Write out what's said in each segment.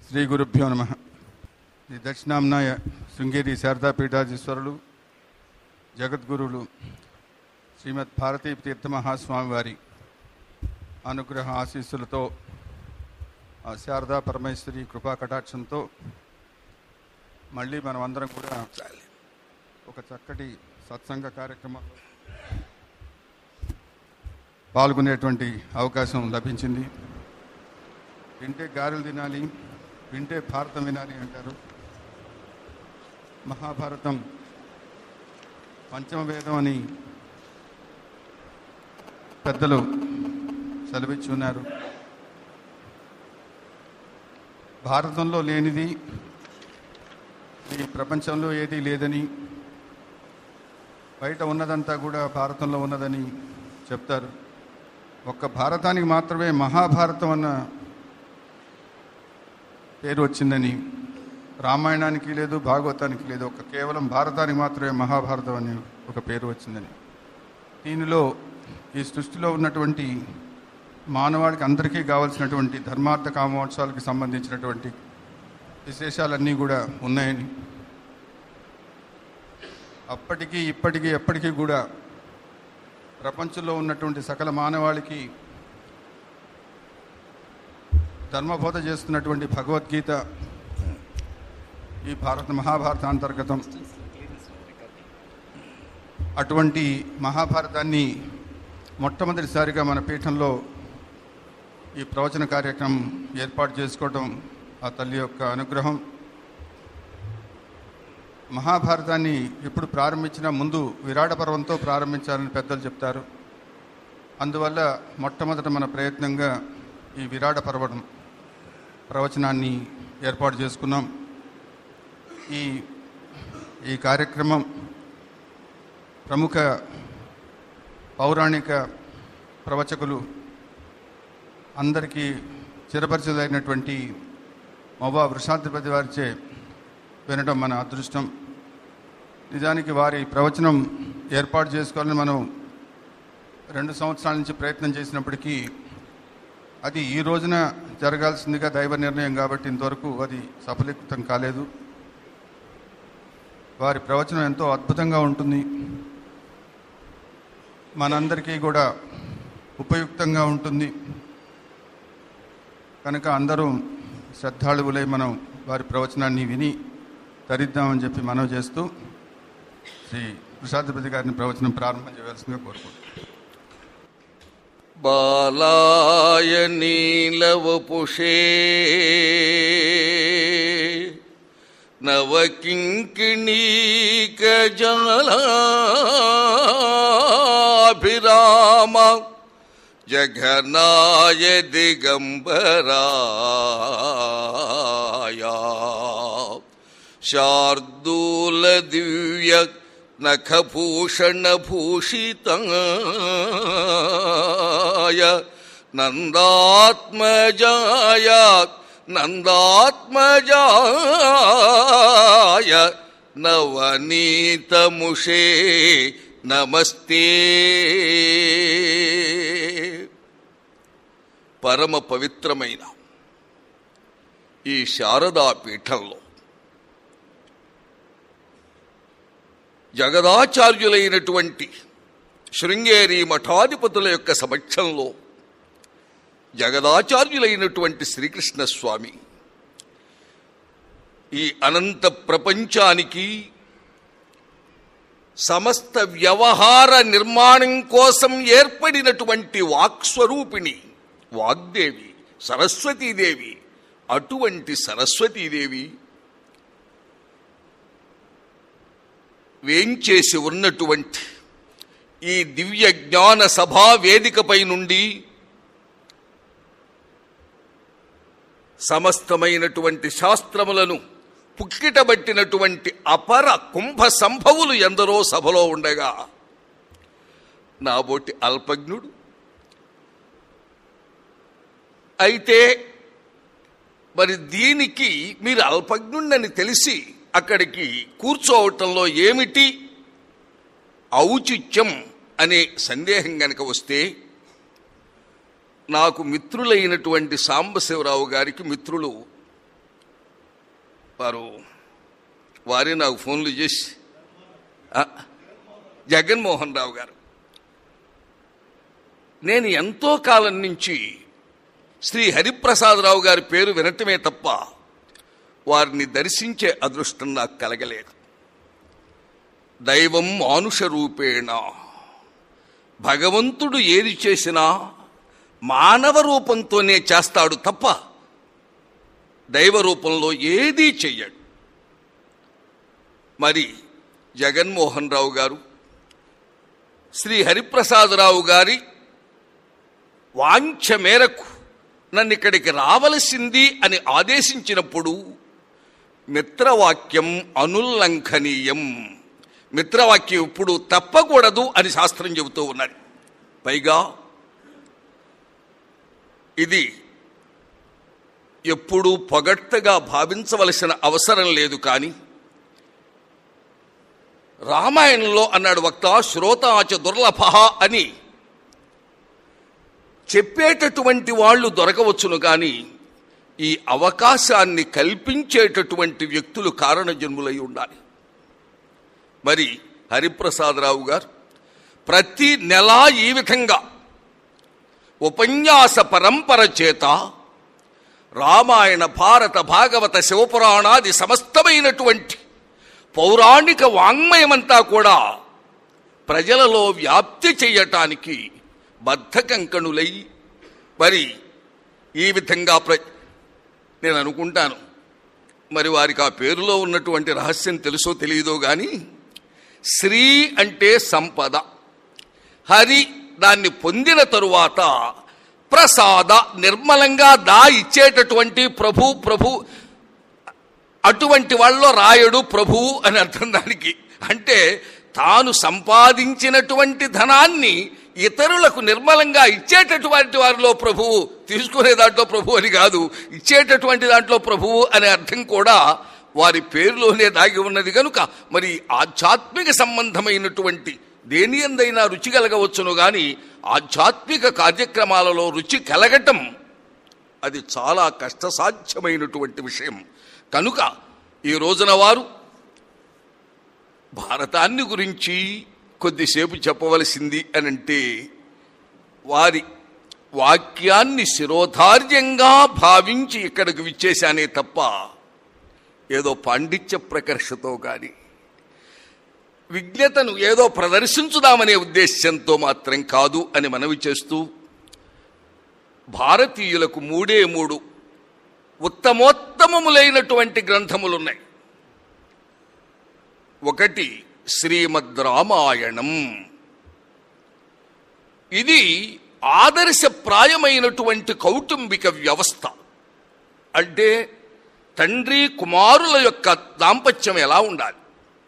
శ్రీ గురుభ్యో నమ శ్రీ దక్షిణాంనాయ శృంగేరి శారదాపీఠాధీశ్వరులు జగద్గురువులు శ్రీమద్ భారతీ తీర్థ మహాస్వామి వారి అనుగ్రహ ఆశీస్సులతో ఆ శారదా పరమేశ్వరి కృపా కటాక్షంతో మళ్ళీ మనం అందరం కూడా ఒక చక్కటి సత్సంగ కార్యక్రమంలో పాల్గొనేటువంటి అవకాశం లభించింది వింటే గారెలు తినాలి వింటే భారతం వినాలి అంటారు మహాభారతం పంచమ వేదం అని పెద్దలు సెలవిచ్చి ఉన్నారు భారతంలో లేనిది ఈ ప్రపంచంలో ఏదీ లేదని బయట ఉన్నదంతా కూడా భారతంలో ఉన్నదని చెప్తారు ఒక్క భారతానికి మాత్రమే మహాభారతం అన్న పేరు వచ్చిందని రామాయణానికి లేదు భాగవతానికి లేదు ఒక కేవలం భారతానికి మాత్రమే మహాభారతం అని ఒక పేరు వచ్చిందని దీనిలో ఈ సృష్టిలో ఉన్నటువంటి మానవాళికి అందరికీ కావలసినటువంటి ధర్మార్థ కామోత్సవాలకు సంబంధించినటువంటి విశేషాలన్నీ కూడా ఉన్నాయని అప్పటికీ ఇప్పటికీ ఎప్పటికీ కూడా ప్రపంచంలో ఉన్నటువంటి సకల మానవాళికి ధర్మబోధ చేస్తున్నటువంటి భగవద్గీత ఈ భారత మహాభారత అంతర్గతం అటువంటి మహాభారతాన్ని మొట్టమొదటిసారిగా మన పీఠంలో ఈ ప్రవచన కార్యక్రమం ఏర్పాటు చేసుకోవటం ఆ తల్లి యొక్క అనుగ్రహం మహాభారతాన్ని ఎప్పుడు ప్రారంభించినా ముందు విరాట పర్వంతో ప్రారంభించాలని పెద్దలు చెప్తారు అందువల్ల మొట్టమొదట మన ప్రయత్నంగా ఈ విరాట పర్వతం ప్రవచనాన్ని ఏర్పాటు చేసుకున్నాం ఈ ఈ కార్యక్రమం ప్రముఖ పౌరాణిక ప్రవచకులు అందరికీ చిరపరిచితైనటువంటి మొబా వృషాధిపతి వారిచే వినడం మన అదృష్టం నిజానికి వారి ప్రవచనం ఏర్పాటు చేసుకోవాలని మనం రెండు సంవత్సరాల నుంచి ప్రయత్నం చేసినప్పటికీ అది ఈ రోజున జరగాల్సిందిగా దైవ నిర్ణయం కాబట్టి ఇంతవరకు అది సఫలీకృతం కాలేదు వారి ప్రవచనం ఎంతో అద్భుతంగా ఉంటుంది మనందరికీ కూడా ఉపయుక్తంగా ఉంటుంది కనుక అందరూ శ్రద్ధాళువులై మనం వారి ప్రవచనాన్ని విని తరిద్దామని చెప్పి మనవి చేస్తూ శ్రీ ప్రసాదపతి గారిని ప్రవచనం ప్రారంభం చేయవలసిందిగా కోరుకుంటున్నాను బాలాయ నీలవపుషే నవకింకిణీకజలాభిరామ జఘనాయ దిగంబరాయ శార్దూల దివ్య నఖభూషణభూషితాయ నందాత్మజాయ నందాత్మజాయ నవనీతముషే నమస్తే పరమ పవిత్రమైన ఈ శారదా పీఠంలో జగదాచార్యులైనటువంటి శృంగేరి మఠాధిపతుల యొక్క సమక్షంలో జగదాచార్యులైనటువంటి శ్రీకృష్ణ స్వామి ఈ అనంత ప్రపంచానికి సమస్త వ్యవహార నిర్మాణం కోసం ఏర్పడినటువంటి వాక్స్వరూపిణి వాగ్దేవి సరస్వతీదేవి అటువంటి సరస్వతీదేవి వేంచేసి ఉన్నటువంటి ఈ దివ్య జ్ఞాన సభా వేదికపై నుండి సమస్తమైనటువంటి శాస్త్రములను పుక్కిటబట్టినటువంటి అపర కుంభ సంభవులు ఎందరో సభలో ఉండగా నాబోటి అల్పజ్ఞుడు అయితే మరి దీనికి మీరు అల్పజ్ఞుడని తెలిసి అక్కడికి కూర్చోవటంలో ఏమిటి ఔచిత్యం అనే సందేహం గనక వస్తే నాకు మిత్రులైనటువంటి సాంబశివరావు గారికి మిత్రులు వారు వారే నాకు ఫోన్లు చేసి ఆ, జగన్మోహన్ రావు గారు నేను ఎంతో కాలం నుంచి శ్రీ హరిప్రసాదరావు గారి పేరు వినటమే తప్ప వారిని దర్శించే అదృష్టం నాకు కలగలేదు దైవం మానుష రూపేణ భగవంతుడు ఏది చేసినా మానవ రూపంతోనే చేస్తాడు తప్ప దైవ రూపంలో ఏదీ చెయ్యడు మరి జగన్మోహన్ రావు గారు శ్రీ హరిప్రసాదరావు గారి వాంఛ మేరకు నన్ను ఇక్కడికి రావలసింది అని ఆదేశించినప్పుడు మిత్రవాక్యం అనుల్లంఘనీయం మిత్రవాక్యం ఇప్పుడు తప్పకూడదు అని శాస్త్రం చెబుతూ ఉన్నది పైగా ఇది ఎప్పుడూ పొగట్టగా భావించవలసిన అవసరం లేదు కానీ రామాయణంలో అన్నాడు వక్త శ్రోతాచ దుర్లభ అని చెప్పేటటువంటి వాళ్ళు దొరకవచ్చును కానీ ఈ అవకాశాన్ని కల్పించేటటువంటి వ్యక్తులు కారణజన్ములై ఉండాలి మరి హరిప్రసాదరావు గారు ప్రతి నెలా ఈ విధంగా ఉపన్యాస పరంపర చేత రామాయణ భారత భాగవత శివపురాణాది సమస్తమైనటువంటి పౌరాణిక వాంగ్మయమంతా కూడా ప్రజలలో వ్యాప్తి చెయ్యటానికి బద్ధకంకణులై మరి ఈ విధంగా ప్ర నేను అనుకుంటాను మరి వారికి ఆ పేరులో ఉన్నటువంటి రహస్యం తెలుసో తెలియదో కానీ శ్రీ అంటే సంపద హరి దాన్ని పొందిన తరువాత ప్రసాద నిర్మలంగా దా ఇచ్చేటటువంటి ప్రభు ప్రభు అటువంటి వాళ్ళలో రాయడు ప్రభువు అని అర్థం దానికి అంటే తాను సంపాదించినటువంటి ధనాన్ని ఇతరులకు నిర్మలంగా ఇచ్చేటటువంటి వారిలో ప్రభువు తీసుకునే దాంట్లో ప్రభు అని కాదు ఇచ్చేటటువంటి దాంట్లో ప్రభువు అనే అర్థం కూడా వారి పేరులోనే దాగి ఉన్నది కనుక మరి ఆధ్యాత్మిక సంబంధమైనటువంటి దేని ఎందైనా రుచి కలగవచ్చును గాని ఆధ్యాత్మిక కార్యక్రమాలలో రుచి కలగటం అది చాలా కష్టసాధ్యమైనటువంటి విషయం కనుక ఈ రోజున వారు భారతాన్ని గురించి కొద్దిసేపు చెప్పవలసింది అని అంటే వారి వాక్యాన్ని శిరోధార్యంగా భావించి ఇక్కడికి విచ్చేశానే తప్ప ఏదో పాండిత్య ప్రకర్షతో కానీ విజ్ఞతను ఏదో ప్రదర్శించుదామనే ఉద్దేశ్యంతో మాత్రం కాదు అని మనవి చేస్తూ భారతీయులకు మూడే మూడు ఉత్తమోత్తమములైనటువంటి గ్రంథములున్నాయి ఒకటి శ్రీమద్ రామాయణం ఇది ఆదర్శప్రాయమైనటువంటి కౌటుంబిక వ్యవస్థ అంటే తండ్రి కుమారుల యొక్క దాంపత్యం ఎలా ఉండాలి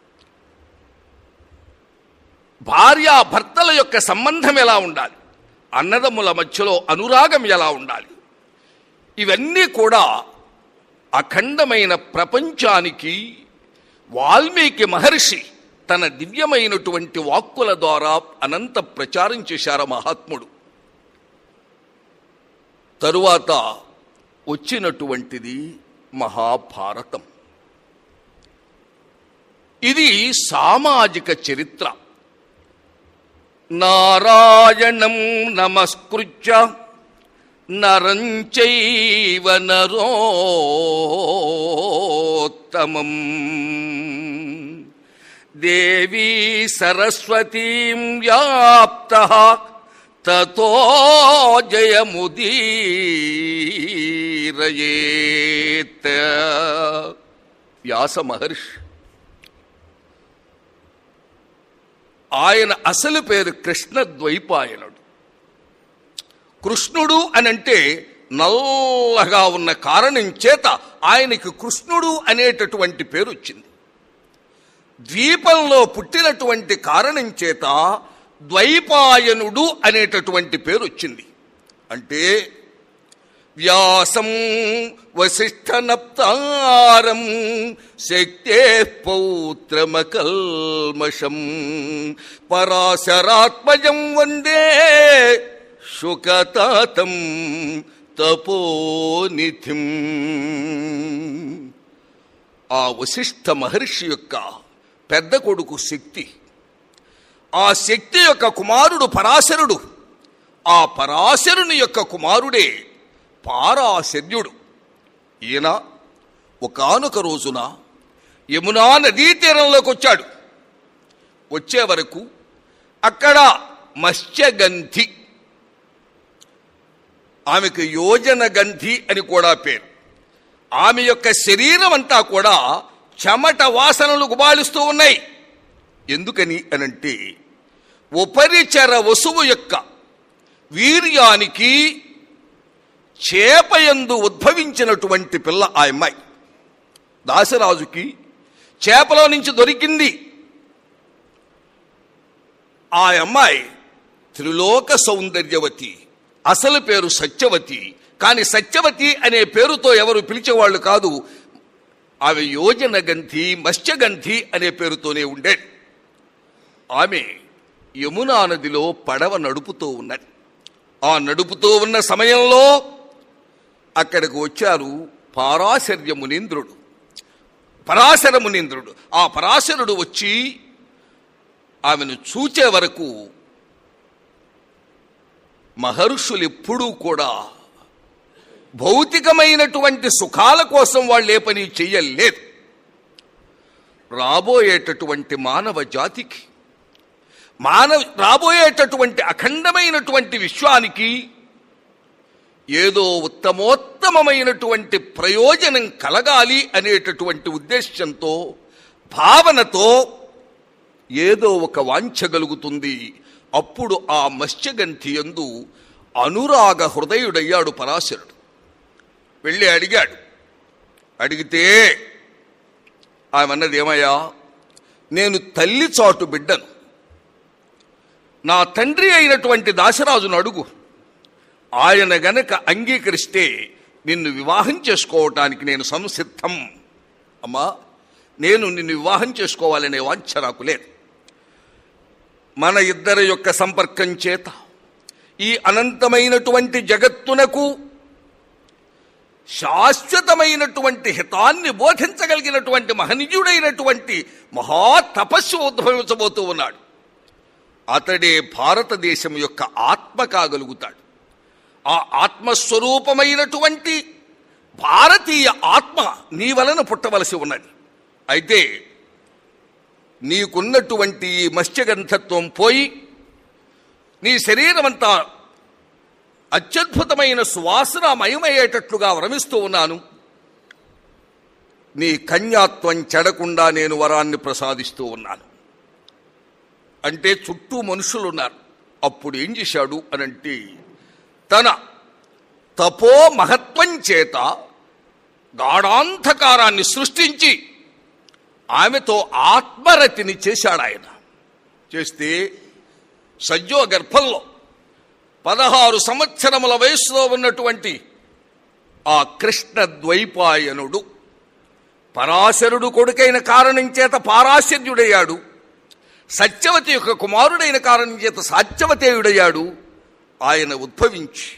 భార్య భర్తల యొక్క సంబంధం ఎలా ఉండాలి అన్నదమ్ముల మధ్యలో అనురాగం ఎలా ఉండాలి ఇవన్నీ కూడా అఖండమైన ప్రపంచానికి వాల్మీకి మహర్షి తన దివ్యమైనటువంటి వాక్కుల ద్వారా అనంత ప్రచారం చేశారు మహాత్ముడు తరువాత వచ్చినటువంటిది మహాభారతం ఇది సామాజిక చరిత్ర నారాయణం నమస్కృత్య నరం చైవ నరోత్తమం దేవీ సరస్వతీం వ్యాప్త తతో జయముదీరయేత్ వ్యాస మహర్షి ఆయన అసలు పేరు కృష్ణ ద్వైపాయనుడు కృష్ణుడు అనంటే నల్లగా ఉన్న కారణం చేత ఆయనకి కృష్ణుడు అనేటటువంటి పేరు వచ్చింది ద్వీపంలో పుట్టినటువంటి కారణం చేత ద్వైపాయనుడు అనేటటువంటి పేరు వచ్చింది అంటే వ్యాసం వసిష్ఠనప్తారం శక్తే పౌత్రమకల్మషం పరాశరాత్మజం వందే శుకతాతం తపోనిధిం ఆ వశిష్ఠ మహర్షి యొక్క పెద్ద కొడుకు శక్తి ఆ శక్తి యొక్క కుమారుడు పరాశరుడు ఆ పరాశరుని యొక్క కుమారుడే పారాశర్యుడు ఈయన ఒకానొక రోజున యమునా నదీ తీరంలోకి వచ్చాడు వచ్చే వరకు అక్కడ మత్స్యగంధి ఆమెకు యోజన గంధి అని కూడా పేరు ఆమె యొక్క శరీరం అంతా కూడా చెమట వాసనలు గుబాళిస్తూ ఉన్నాయి ఎందుకని అనంటే ఉపరిచర వసువు యొక్క వీర్యానికి చేపయందు ఉద్భవించినటువంటి పిల్ల ఆ అమ్మాయి దాసరాజుకి చేపలో నుంచి దొరికింది ఆ అమ్మాయి త్రిలోక సౌందర్యవతి అసలు పేరు సత్యవతి కానీ సత్యవతి అనే పేరుతో ఎవరు పిలిచేవాళ్ళు కాదు ఆమె యోజన గంధి మత్స్యగంధి అనే పేరుతోనే ఉండేది ఆమె యమునా నదిలో పడవ నడుపుతూ ఉన్నది ఆ నడుపుతూ ఉన్న సమయంలో అక్కడికి వచ్చారు పారాశర్య మునీంద్రుడు పరాశర మునీంద్రుడు ఆ పరాశరుడు వచ్చి ఆమెను చూచే వరకు మహర్షులు ఎప్పుడూ కూడా భౌతికమైనటువంటి సుఖాల కోసం వాళ్ళు ఏ పని చెయ్యలేదు రాబోయేటటువంటి మానవ జాతికి మానవ రాబోయేటటువంటి అఖండమైనటువంటి విశ్వానికి ఏదో ఉత్తమోత్తమమైనటువంటి ప్రయోజనం కలగాలి అనేటటువంటి ఉద్దేశంతో భావనతో ఏదో ఒక వాంఛ కలుగుతుంది అప్పుడు ఆ మత్స్యగంధి యందు అనురాగ హృదయుడయ్యాడు పరాశరుడు వెళ్ళి అడిగాడు అడిగితే ఆమె అన్నది ఏమయ్యా నేను తల్లి చాటు బిడ్డను నా తండ్రి అయినటువంటి దాశరాజును అడుగు ఆయన గనక అంగీకరిస్తే నిన్ను వివాహం చేసుకోవటానికి నేను సంసిద్ధం అమ్మా నేను నిన్ను వివాహం చేసుకోవాలనే వాంఛ నాకు లేదు మన ఇద్దరి యొక్క సంపర్కం చేత ఈ అనంతమైనటువంటి జగత్తునకు శాశ్వతమైనటువంటి హితాన్ని బోధించగలిగినటువంటి మహనీయుడైనటువంటి మహాతపస్సు ఉద్భవించబోతూ ఉన్నాడు అతడే భారతదేశం యొక్క ఆత్మ కాగలుగుతాడు ఆ ఆత్మస్వరూపమైనటువంటి భారతీయ ఆత్మ నీ వలన పుట్టవలసి ఉన్నది అయితే నీకున్నటువంటి ఈ మత్స్యగంధత్వం పోయి నీ శరీరం అంతా అత్యద్భుతమైన సువాసనమయమయ్యేటట్లుగా వ్రమిస్తూ ఉన్నాను నీ కన్యాత్వం చెడకుండా నేను వరాన్ని ప్రసాదిస్తూ ఉన్నాను అంటే చుట్టూ మనుషులు ఉన్నారు అప్పుడు ఏం చేశాడు అనంటే తన తపో మహత్వం చేత గాఢాంధకారాన్ని సృష్టించి ఆమెతో ఆత్మరతిని చేశాడు ఆయన చేస్తే సజ్జో గర్భంలో పదహారు సంవత్సరముల వయసులో ఉన్నటువంటి ఆ కృష్ణ ద్వైపాయనుడు పరాశరుడు కొడుకైన కారణం చేత పారాశర్యుడయ్యాడు సత్యవతి యొక్క కుమారుడైన కారణం చేత సాత్యవతేయుడయ్యాడు ఆయన ఉద్భవించి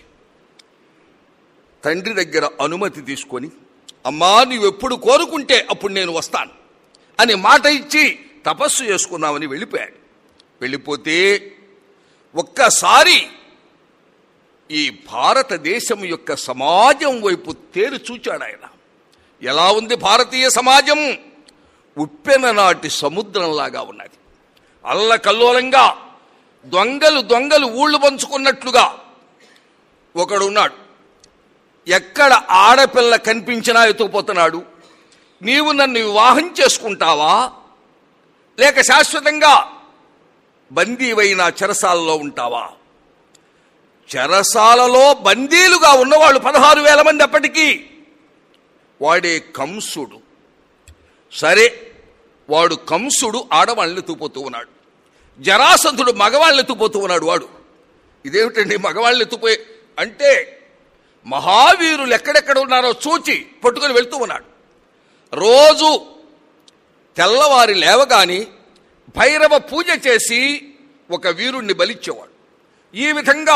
తండ్రి దగ్గర అనుమతి తీసుకొని అమ్మా నువ్వెప్పుడు కోరుకుంటే అప్పుడు నేను వస్తాను అని మాట ఇచ్చి తపస్సు చేసుకుందామని వెళ్ళిపోయాడు వెళ్ళిపోతే ఒక్కసారి ఈ భారతదేశం యొక్క సమాజం వైపు తేరు చూచాడు ఆయన ఎలా ఉంది భారతీయ సమాజం ఉప్పెన నాటి సముద్రంలాగా ఉన్నది అల్లకల్లోలంగా దొంగలు దొంగలు ఊళ్ళు పంచుకున్నట్లుగా ఒకడున్నాడు ఎక్కడ ఆడపిల్ల కనిపించినా ఎత్తుకుపోతున్నాడు నీవు నన్ను వివాహం చేసుకుంటావా లేక శాశ్వతంగా బందీవైన చెరసాలలో ఉంటావా చెరసాలలో బందీలుగా ఉన్నవాళ్ళు పదహారు వేల మంది అప్పటికీ వాడే కంసుడు సరే వాడు కంసుడు ఆడవాళ్ళని ఎత్తుపోతూ ఉన్నాడు జరాసంధుడు మగవాళ్ళని ఎత్తుపోతూ ఉన్నాడు వాడు ఇదేమిటండి మగవాళ్ళని ఎత్తుపోయి అంటే మహావీరులు ఎక్కడెక్కడ ఉన్నారో చూచి పట్టుకొని వెళ్తూ ఉన్నాడు రోజు తెల్లవారి లేవగాని భైరవ పూజ చేసి ఒక వీరుణ్ణి బలిచ్చేవాడు ఈ విధంగా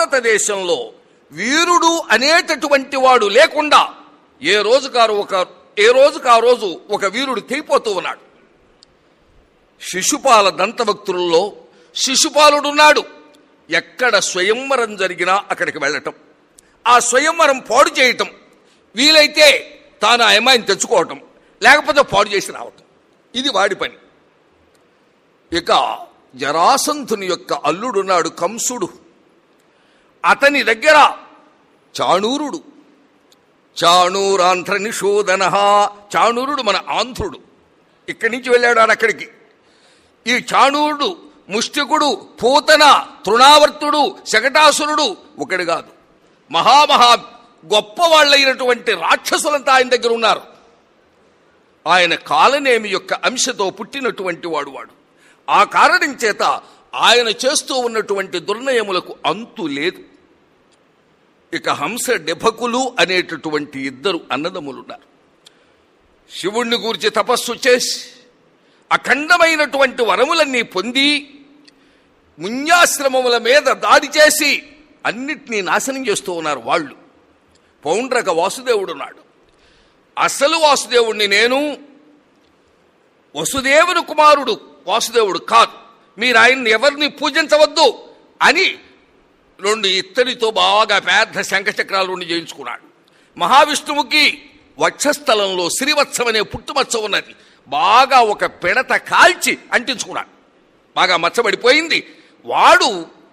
భారతదేశంలో వీరుడు అనేటటువంటి వాడు లేకుండా ఏ రోజుకారు ఒక ఏ రోజుకు ఆ రోజు ఒక వీరుడు తెగిపోతూ ఉన్నాడు శిశుపాల దంతభక్తులలో శిశుపాలుడున్నాడు ఎక్కడ స్వయంవరం జరిగినా అక్కడికి వెళ్ళటం ఆ స్వయంవరం పాడు చేయటం వీలైతే తాను ఆ అమ్మాయిని తెచ్చుకోవటం లేకపోతే పాడు చేసి రావటం ఇది వాడి పని ఇక జరాసంధుని యొక్క అల్లుడున్నాడు కంసుడు అతని దగ్గర చాణూరుడు చాణూరాంధ్ర నిషోధన చాణూరుడు మన ఆంధ్రుడు ఇక్కడి నుంచి వెళ్ళాడు ఆయన అక్కడికి ఈ చాణూరుడు ముష్టికుడు పూతన తృణావర్తుడు శకటాసురుడు ఒకడు కాదు మహామహా గొప్ప వాళ్ళైనటువంటి రాక్షసులంతా ఆయన దగ్గర ఉన్నారు ఆయన కాలనేమి యొక్క అంశతో పుట్టినటువంటి వాడు వాడు ఆ కారణం చేత ఆయన చేస్తూ ఉన్నటువంటి దుర్నయములకు అంతు లేదు ఇక హంస డెభకులు అనేటటువంటి ఇద్దరు అన్నదమ్ములున్నారు శివుణ్ణి గూర్చి తపస్సు చేసి అఖండమైనటువంటి వరములన్నీ పొంది మున్యాశ్రమముల మీద దాడి చేసి అన్నిటినీ నాశనం చేస్తూ ఉన్నారు వాళ్ళు పౌండ్రక వాసుదేవుడున్నాడు అసలు వాసుదేవుణ్ణి నేను వసుదేవుని కుమారుడు వాసుదేవుడు కాదు మీరు ఆయన్ని ఎవరిని పూజించవద్దు అని రెండు ఇత్తడితో బాగా పెద్ద శంఖచక్రాలు రెండు చేయించుకున్నాడు మహావిష్ణువుకి వక్షస్థలంలో శ్రీవత్సం అనే పుట్టుమచ్చ ఉన్నది బాగా ఒక పిడత కాల్చి అంటించుకున్నాడు బాగా మచ్చబడిపోయింది వాడు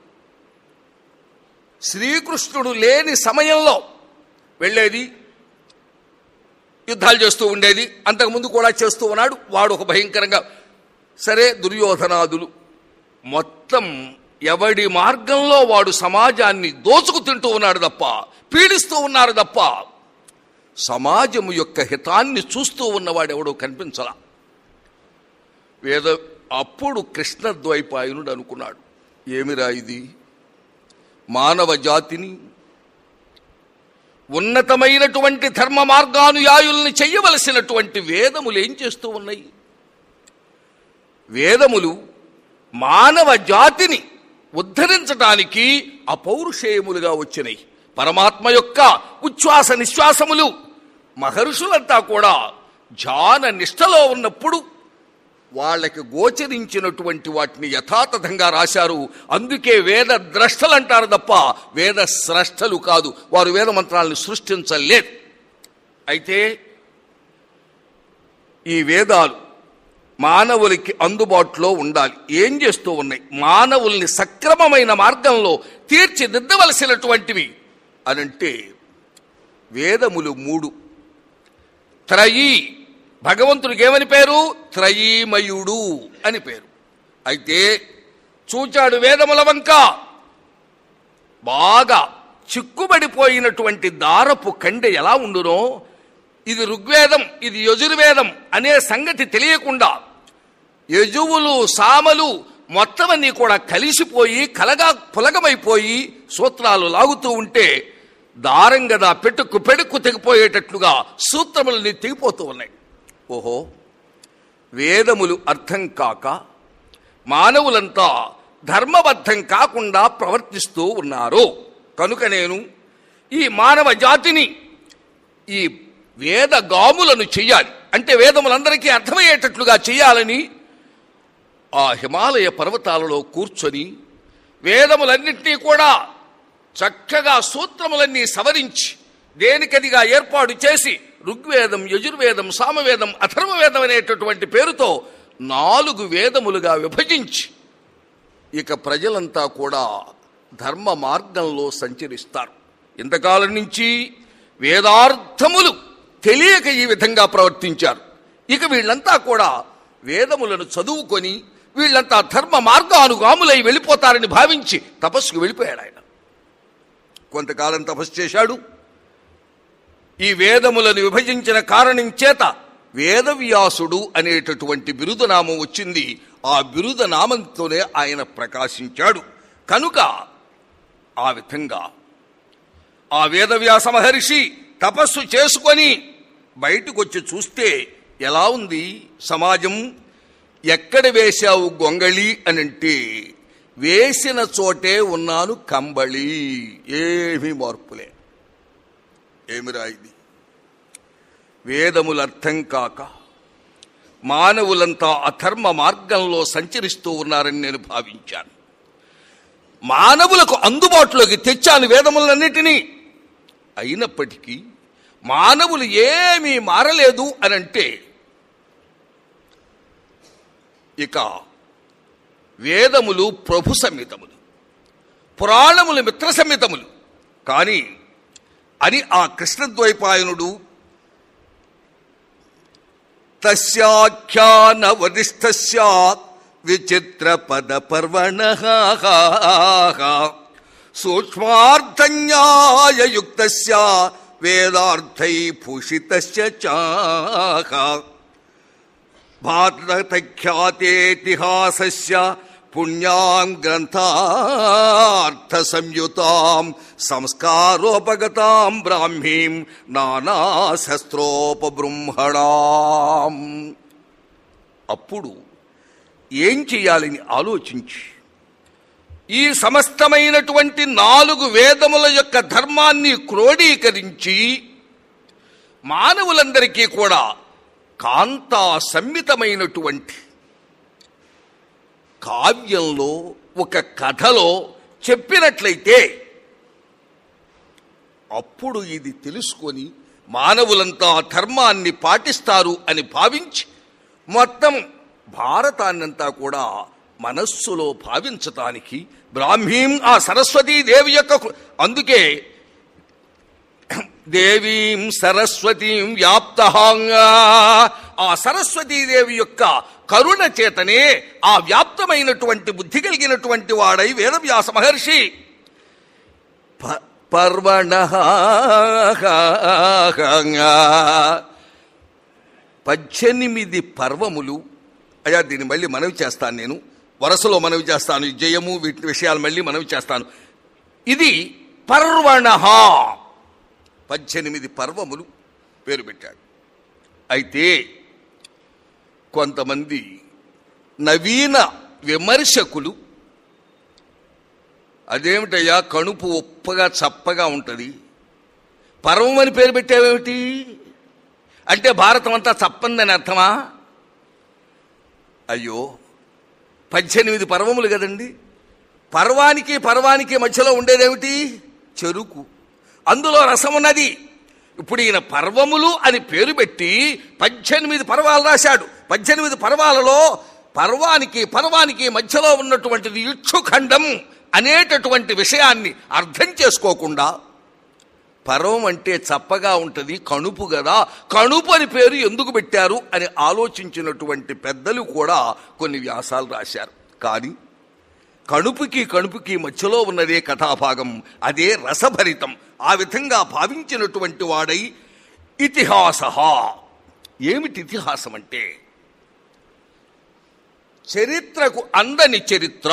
శ్రీకృష్ణుడు లేని సమయంలో వెళ్ళేది యుద్ధాలు చేస్తూ ఉండేది అంతకుముందు కూడా చేస్తూ ఉన్నాడు వాడు ఒక భయంకరంగా సరే దుర్యోధనాదులు మొత్తం ఎవడి మార్గంలో వాడు సమాజాన్ని దోచుకు తింటూ ఉన్నాడు తప్ప పీడిస్తూ ఉన్నారు తప్ప సమాజము యొక్క హితాన్ని చూస్తూ ఉన్నవాడు ఎవడో కనిపించలా వేద అప్పుడు కృష్ణద్వైపాయనుడు అనుకున్నాడు ఏమిరా ఇది మానవ జాతిని ఉన్నతమైనటువంటి ధర్మ మార్గానుయాయుల్ని చెయ్యవలసినటువంటి వేదములు ఏం చేస్తూ ఉన్నాయి వేదములు మానవ జాతిని ఉద్ధరించటానికి అపౌరుషేయములుగా వచ్చినాయి పరమాత్మ యొక్క ఉచ్ఛ్వాస నిశ్వాసములు మహర్షులంతా కూడా ధ్యాన నిష్టలో ఉన్నప్పుడు వాళ్ళకి గోచరించినటువంటి వాటిని యథాతథంగా రాశారు అందుకే వేద ద్రష్టలు అంటారు తప్ప వేద స్రష్టలు కాదు వారు వేద మంత్రాలను సృష్టించలేదు అయితే ఈ వేదాలు మానవులకి అందుబాటులో ఉండాలి ఏం చేస్తూ ఉన్నాయి మానవుల్ని సక్రమమైన మార్గంలో తీర్చిదిద్దవలసినటువంటివి అనంటే వేదములు మూడు త్రయీ భగవంతుడికి ఏమని పేరు త్రయీమయుడు అని పేరు అయితే చూచాడు వేదముల వంక బాగా చిక్కుబడిపోయినటువంటి దారపు కండె ఎలా ఉండునో ఇది ఋగ్వేదం ఇది యజుర్వేదం అనే సంగతి తెలియకుండా యజువులు సామలు మొత్తం అన్నీ కూడా కలిసిపోయి కలగా పులగమైపోయి సూత్రాలు లాగుతూ ఉంటే దారం గదా పెట్టుకు పెడుక్కు తెగిపోయేటట్లుగా సూత్రములన్నీ తెగిపోతూ ఉన్నాయి ఓహో వేదములు అర్థం కాక మానవులంతా ధర్మబద్ధం కాకుండా ప్రవర్తిస్తూ ఉన్నారు కనుక నేను ఈ మానవ జాతిని ఈ వేద గాములను చెయ్యాలి అంటే వేదములందరికీ అర్థమయ్యేటట్లుగా చెయ్యాలని ఆ హిమాలయ పర్వతాలలో కూర్చొని వేదములన్నింటినీ కూడా చక్కగా సూత్రములన్నీ సవరించి దేనికదిగా ఏర్పాటు చేసి ఋగ్వేదం యజుర్వేదం సామవేదం అథర్వవేదం అనేటటువంటి పేరుతో నాలుగు వేదములుగా విభజించి ఇక ప్రజలంతా కూడా ధర్మ మార్గంలో సంచరిస్తారు ఇంతకాలం నుంచి వేదార్థములు తెలియక ఈ విధంగా ప్రవర్తించారు ఇక వీళ్ళంతా కూడా వేదములను చదువుకొని వీళ్ళంతా ధర్మ మార్గానుగాములై వెళ్ళిపోతారని భావించి తపస్సుకు వెళ్ళిపోయాడు ఆయన కొంతకాలం తపస్సు చేశాడు ఈ వేదములను విభజించిన కారణం చేత వేదవ్యాసుడు అనేటటువంటి బిరుదనామం వచ్చింది ఆ బిరుదనామంతోనే ఆయన ప్రకాశించాడు కనుక ఆ విధంగా ఆ వేదవ్యాస మహర్షి తపస్సు చేసుకొని బయటకు వచ్చి చూస్తే ఎలా ఉంది సమాజం ఎక్కడ వేశావు గొంగళి అని అంటే వేసిన చోటే ఉన్నాను కంబళి ఏమీ మార్పులే ఏమిరా ఇది వేదములు అర్థం కాక మానవులంతా అధర్మ మార్గంలో సంచరిస్తూ ఉన్నారని నేను భావించాను మానవులకు అందుబాటులోకి తెచ్చాను వేదములన్నిటినీ అయినప్పటికీ మానవులు ఏమీ మారలేదు అనంటే ఇక వేదములు ప్రభు సంహితములు పురాణములు మిత్ర సంహితములు కానీ అని ఆ కృష్ణద్వైపాయనుడు తస్యాఖ్యాన వరిష్ఠస్య విచిత్ర పద పర్వణ సూక్ష్మార్థన్యాయయుక్త వేదార్థై భూషితస్య చాహ భారతఖ్యాతేతిహాసస్య పుణ్యాం గ్రంథార్థ సంయుతాం సంస్కారోపగతాం బ్రాహ్మీం నానాశస్త్రోపబృంహణాం అప్పుడు ఏం చేయాలని ఆలోచించి ఈ సమస్తమైనటువంటి నాలుగు వేదముల యొక్క ధర్మాన్ని క్రోడీకరించి మానవులందరికీ కూడా కాంతా సంమితమైనటువంటి కావ్యంలో ఒక కథలో చెప్పినట్లయితే అప్పుడు ఇది తెలుసుకొని మానవులంతా ధర్మాన్ని పాటిస్తారు అని భావించి మొత్తం భారతాన్నంతా కూడా మనస్సులో భావించటానికి బ్రాహ్మీం ఆ సరస్వతీ దేవి యొక్క కృ- అందుకే దేవీం సరస్వతీం వ్యాప్తహాంగా ఆ సరస్వతీదేవి యొక్క కరుణ చేతనే ఆ వ్యాప్తమైనటువంటి బుద్ధి కలిగినటువంటి వాడై వేదవ్యాస మహర్షి ప- పర్వణ పద్దెనిమిది పర్వములు అయ్యా దీన్ని మళ్ళీ మనవి చేస్తాను నేను వరుసలో మనవి చేస్తాను ఈ జయము వీటి విషయాలు మళ్ళీ మనవి చేస్తాను ఇది పర్వణ పద్దెనిమిది పర్వములు పేరు పెట్టాడు అయితే కొంతమంది నవీన విమర్శకులు అదేమిటయ్యా కణుపు ఉప్పగా చప్పగా ఉంటుంది పర్వం అని పేరు పెట్టావేమిటి అంటే భారతం అంతా చప్పందని అర్థమా అయ్యో పద్దెనిమిది పర్వములు కదండి పర్వానికి పర్వానికి మధ్యలో ఉండేదేమిటి చెరుకు అందులో రసం ఉన్నది ఇప్పుడు ఈయన పర్వములు అని పేరు పెట్టి పద్దెనిమిది పర్వాలు రాశాడు పద్దెనిమిది పర్వాలలో పర్వానికి పర్వానికి మధ్యలో ఉన్నటువంటిది ఇక్షుఖండం అనేటటువంటి విషయాన్ని అర్థం చేసుకోకుండా పర్వం అంటే చప్పగా ఉంటుంది కణుపు కదా కణుపు అని పేరు ఎందుకు పెట్టారు అని ఆలోచించినటువంటి పెద్దలు కూడా కొన్ని వ్యాసాలు రాశారు కానీ కణుపుకి కణుపుకి మధ్యలో ఉన్నదే కథాభాగం అదే రసభరితం ఆ విధంగా భావించినటువంటి వాడై ఇతిహాస ఏమిటి ఇతిహాసం అంటే చరిత్రకు అందని చరిత్ర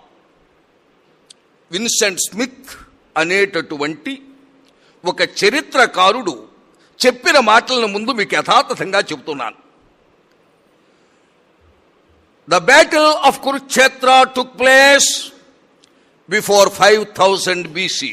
విన్సెంట్ స్మిత్ అనేటటువంటి ఒక చరిత్రకారుడు చెప్పిన మాటలను ముందు మీకు యథాతథంగా చెబుతున్నాను the battle of Kurukshetra took place before five thousand BC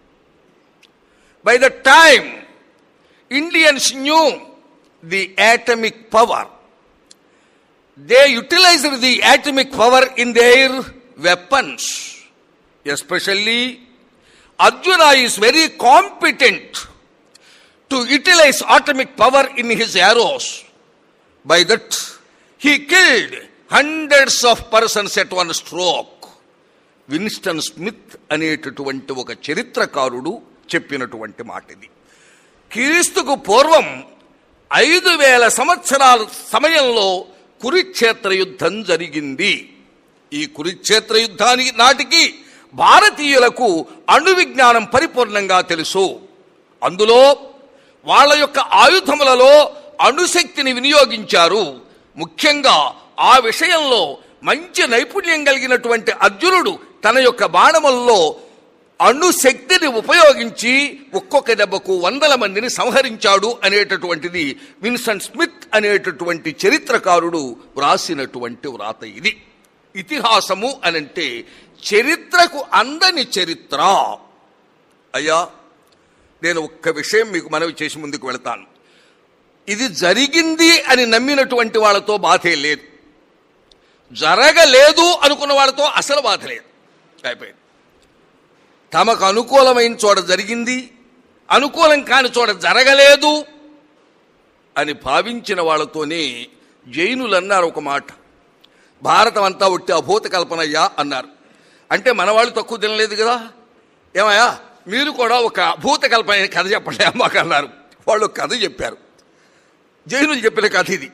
by the time Indians knew the atommic పవర్ they utilized the atomic power in their weapons. Especially, Arjuna is very competent to utilize atomic power in his arrows. By that, he killed hundreds of persons at one stroke. Winston Smith అనేటటువంటి ఒక చరిత్రకారుడు చెప్పినటువంటి మాట ఇది క్రీస్తుకు పూర్వం ఐదు వేల సంవత్సరాల సమయంలో కురుక్షేత్ర యుద్ధం జరిగింది ఈ కురుక్షేత్ర యుద్ధానికి నాటికి భారతీయులకు అణు విజ్ఞానం పరిపూర్ణంగా తెలుసు అందులో వాళ్ళ యొక్క ఆయుధములలో అణుశక్తిని వినియోగించారు ముఖ్యంగా ఆ విషయంలో మంచి నైపుణ్యం కలిగినటువంటి అర్జునుడు తన యొక్క బాణములలో అణుశక్తిని ఉపయోగించి ఒక్కొక్క దెబ్బకు వందల మందిని సంహరించాడు అనేటటువంటిది విన్సెంట్ స్మిత్ అనేటటువంటి చరిత్రకారుడు వ్రాసినటువంటి వ్రాత ఇది ఇతిహాసము అనంటే చరిత్రకు అందని చరిత్ర అయ్యా నేను ఒక్క విషయం మీకు మనవి చేసి ముందుకు వెళతాను ఇది జరిగింది అని నమ్మినటువంటి వాళ్ళతో బాధే లేదు జరగలేదు అనుకున్న వాళ్ళతో అసలు బాధ లేదు అయిపోయింది తమకు అనుకూలమైన చోట జరిగింది అనుకూలం కాని చోట జరగలేదు అని భావించిన వాళ్ళతోనే జైనులు అన్నారు ఒక మాట భారతం అంతా ఒట్టి అభూత కల్పనయ్యా అన్నారు అంటే మన వాళ్ళు తక్కువ తినలేదు కదా ఏమయ్యా మీరు కూడా ఒక అభూత కల్పన కథ చెప్పండి మాకు అన్నారు వాళ్ళు ఒక కథ చెప్పారు జైనులు చెప్పిన కథ ఇది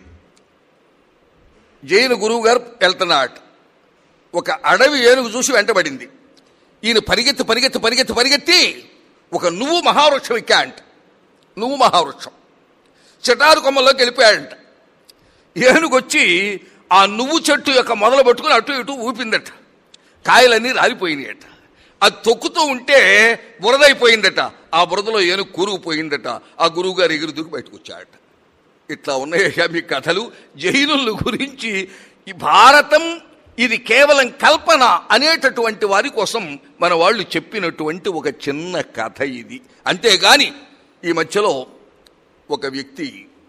జైను గురువు గారు వెళ్తున్నాడు ఒక అడవి ఏనుగు చూసి వెంటబడింది ఈయన పరిగెత్తి పరిగెత్తి పరిగెత్తి పరిగెత్తి ఒక నువ్వు మహావృక్షం ఎక్కాయంట నువ్వు మహావృక్షం చెటారు కొమ్మల్లోకి వెళ్ళిపోయాడంట ఏనుగొచ్చి ఆ నువ్వు చెట్టు యొక్క మొదలు పట్టుకుని అటు ఇటు ఊపిందట కాయలన్నీ రాలిపోయినాయట అది తొక్కుతూ ఉంటే బురదైపోయిందట ఆ బురదలో ఏనుగు కూరుకుపోయిందట ఆ గురువు గారు ఎగురు దూకి బయటకు వచ్చాడట ఇట్లా ఉన్నాయా మీ కథలు జైనుల గురించి ఈ భారతం ఇది కేవలం కల్పన అనేటటువంటి వారి కోసం మన వాళ్ళు చెప్పినటువంటి ఒక చిన్న కథ ఇది అంతేగాని ఈ మధ్యలో ఒక వ్యక్తి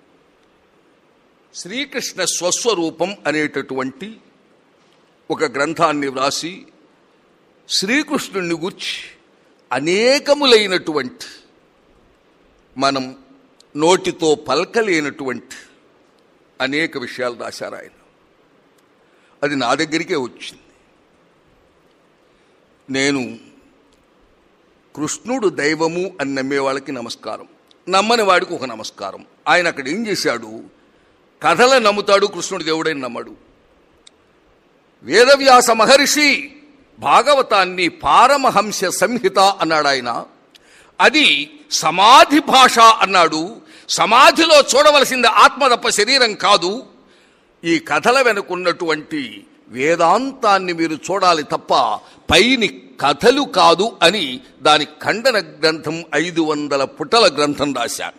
శ్రీకృష్ణ స్వస్వరూపం అనేటటువంటి ఒక గ్రంథాన్ని వ్రాసి శ్రీకృష్ణుణ్ణి గూర్చి అనేకములైనటువంటి మనం నోటితో పలకలేనటువంటి అనేక విషయాలు రాశారు ఆయన అది నా దగ్గరికే వచ్చింది నేను కృష్ణుడు దైవము అని నమ్మే వాళ్ళకి నమస్కారం నమ్మని వాడికి ఒక నమస్కారం ఆయన అక్కడ ఏం చేశాడు కథల నమ్ముతాడు కృష్ణుడు దేవుడని నమ్మడు వేదవ్యాస మహర్షి భాగవతాన్ని పారమహంస సంహిత అన్నాడు ఆయన అది సమాధి భాష అన్నాడు సమాధిలో చూడవలసింది ఆత్మ తప్ప శరీరం కాదు ఈ కథల వెనుకున్నటువంటి వేదాంతాన్ని మీరు చూడాలి తప్ప పైని కథలు కాదు అని దాని ఖండన గ్రంథం ఐదు వందల పుటల గ్రంథం రాశాను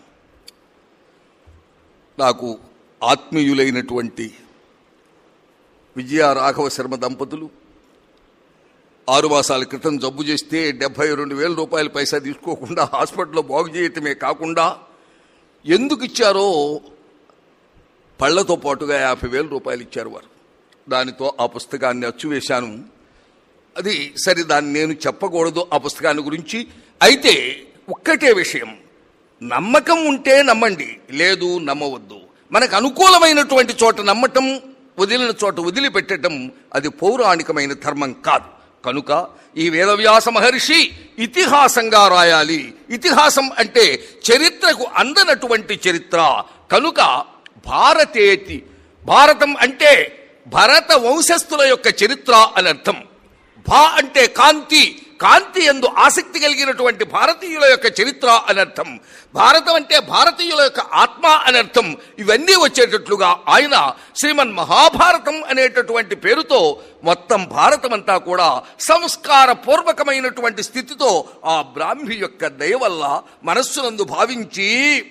నాకు ఆత్మీయులైనటువంటి విజయ రాఘవ శర్మ దంపతులు ఆరు మాసాల క్రితం జబ్బు చేస్తే డెబ్బై రెండు వేల రూపాయల పైసా తీసుకోకుండా హాస్పిటల్లో బాగు చేయటమే కాకుండా ఎందుకు ఇచ్చారో పళ్లతో పాటుగా యాభై వేల రూపాయలు ఇచ్చారు వారు దానితో ఆ పుస్తకాన్ని అచ్చువేశాను అది సరే దాన్ని నేను చెప్పకూడదు ఆ పుస్తకాన్ని గురించి అయితే ఒక్కటే విషయం నమ్మకం ఉంటే నమ్మండి లేదు నమ్మవద్దు మనకు అనుకూలమైనటువంటి చోట నమ్మటం వదిలిన చోట వదిలిపెట్టడం అది పౌరాణికమైన ధర్మం కాదు కనుక ఈ వేదవ్యాస మహర్షి ఇతిహాసంగా రాయాలి ఇతిహాసం అంటే చరిత్రకు అందనటువంటి చరిత్ర కనుక భారతేతి భారతం అంటే భరత వంశస్థుల యొక్క చరిత్ర అని అర్థం భా అంటే కాంతి కాంతి ఎందు ఆసక్తి కలిగినటువంటి భారతీయుల యొక్క చరిత్ర అని అర్థం భారతం అంటే భారతీయుల యొక్క ఆత్మ అని అర్థం ఇవన్నీ వచ్చేటట్లుగా ఆయన శ్రీమన్ మహాభారతం అనేటటువంటి పేరుతో మొత్తం భారతం అంతా కూడా సంస్కార పూర్వకమైనటువంటి స్థితితో ఆ బ్రాహ్మి యొక్క దయ వల్ల మనస్సునందు భావించి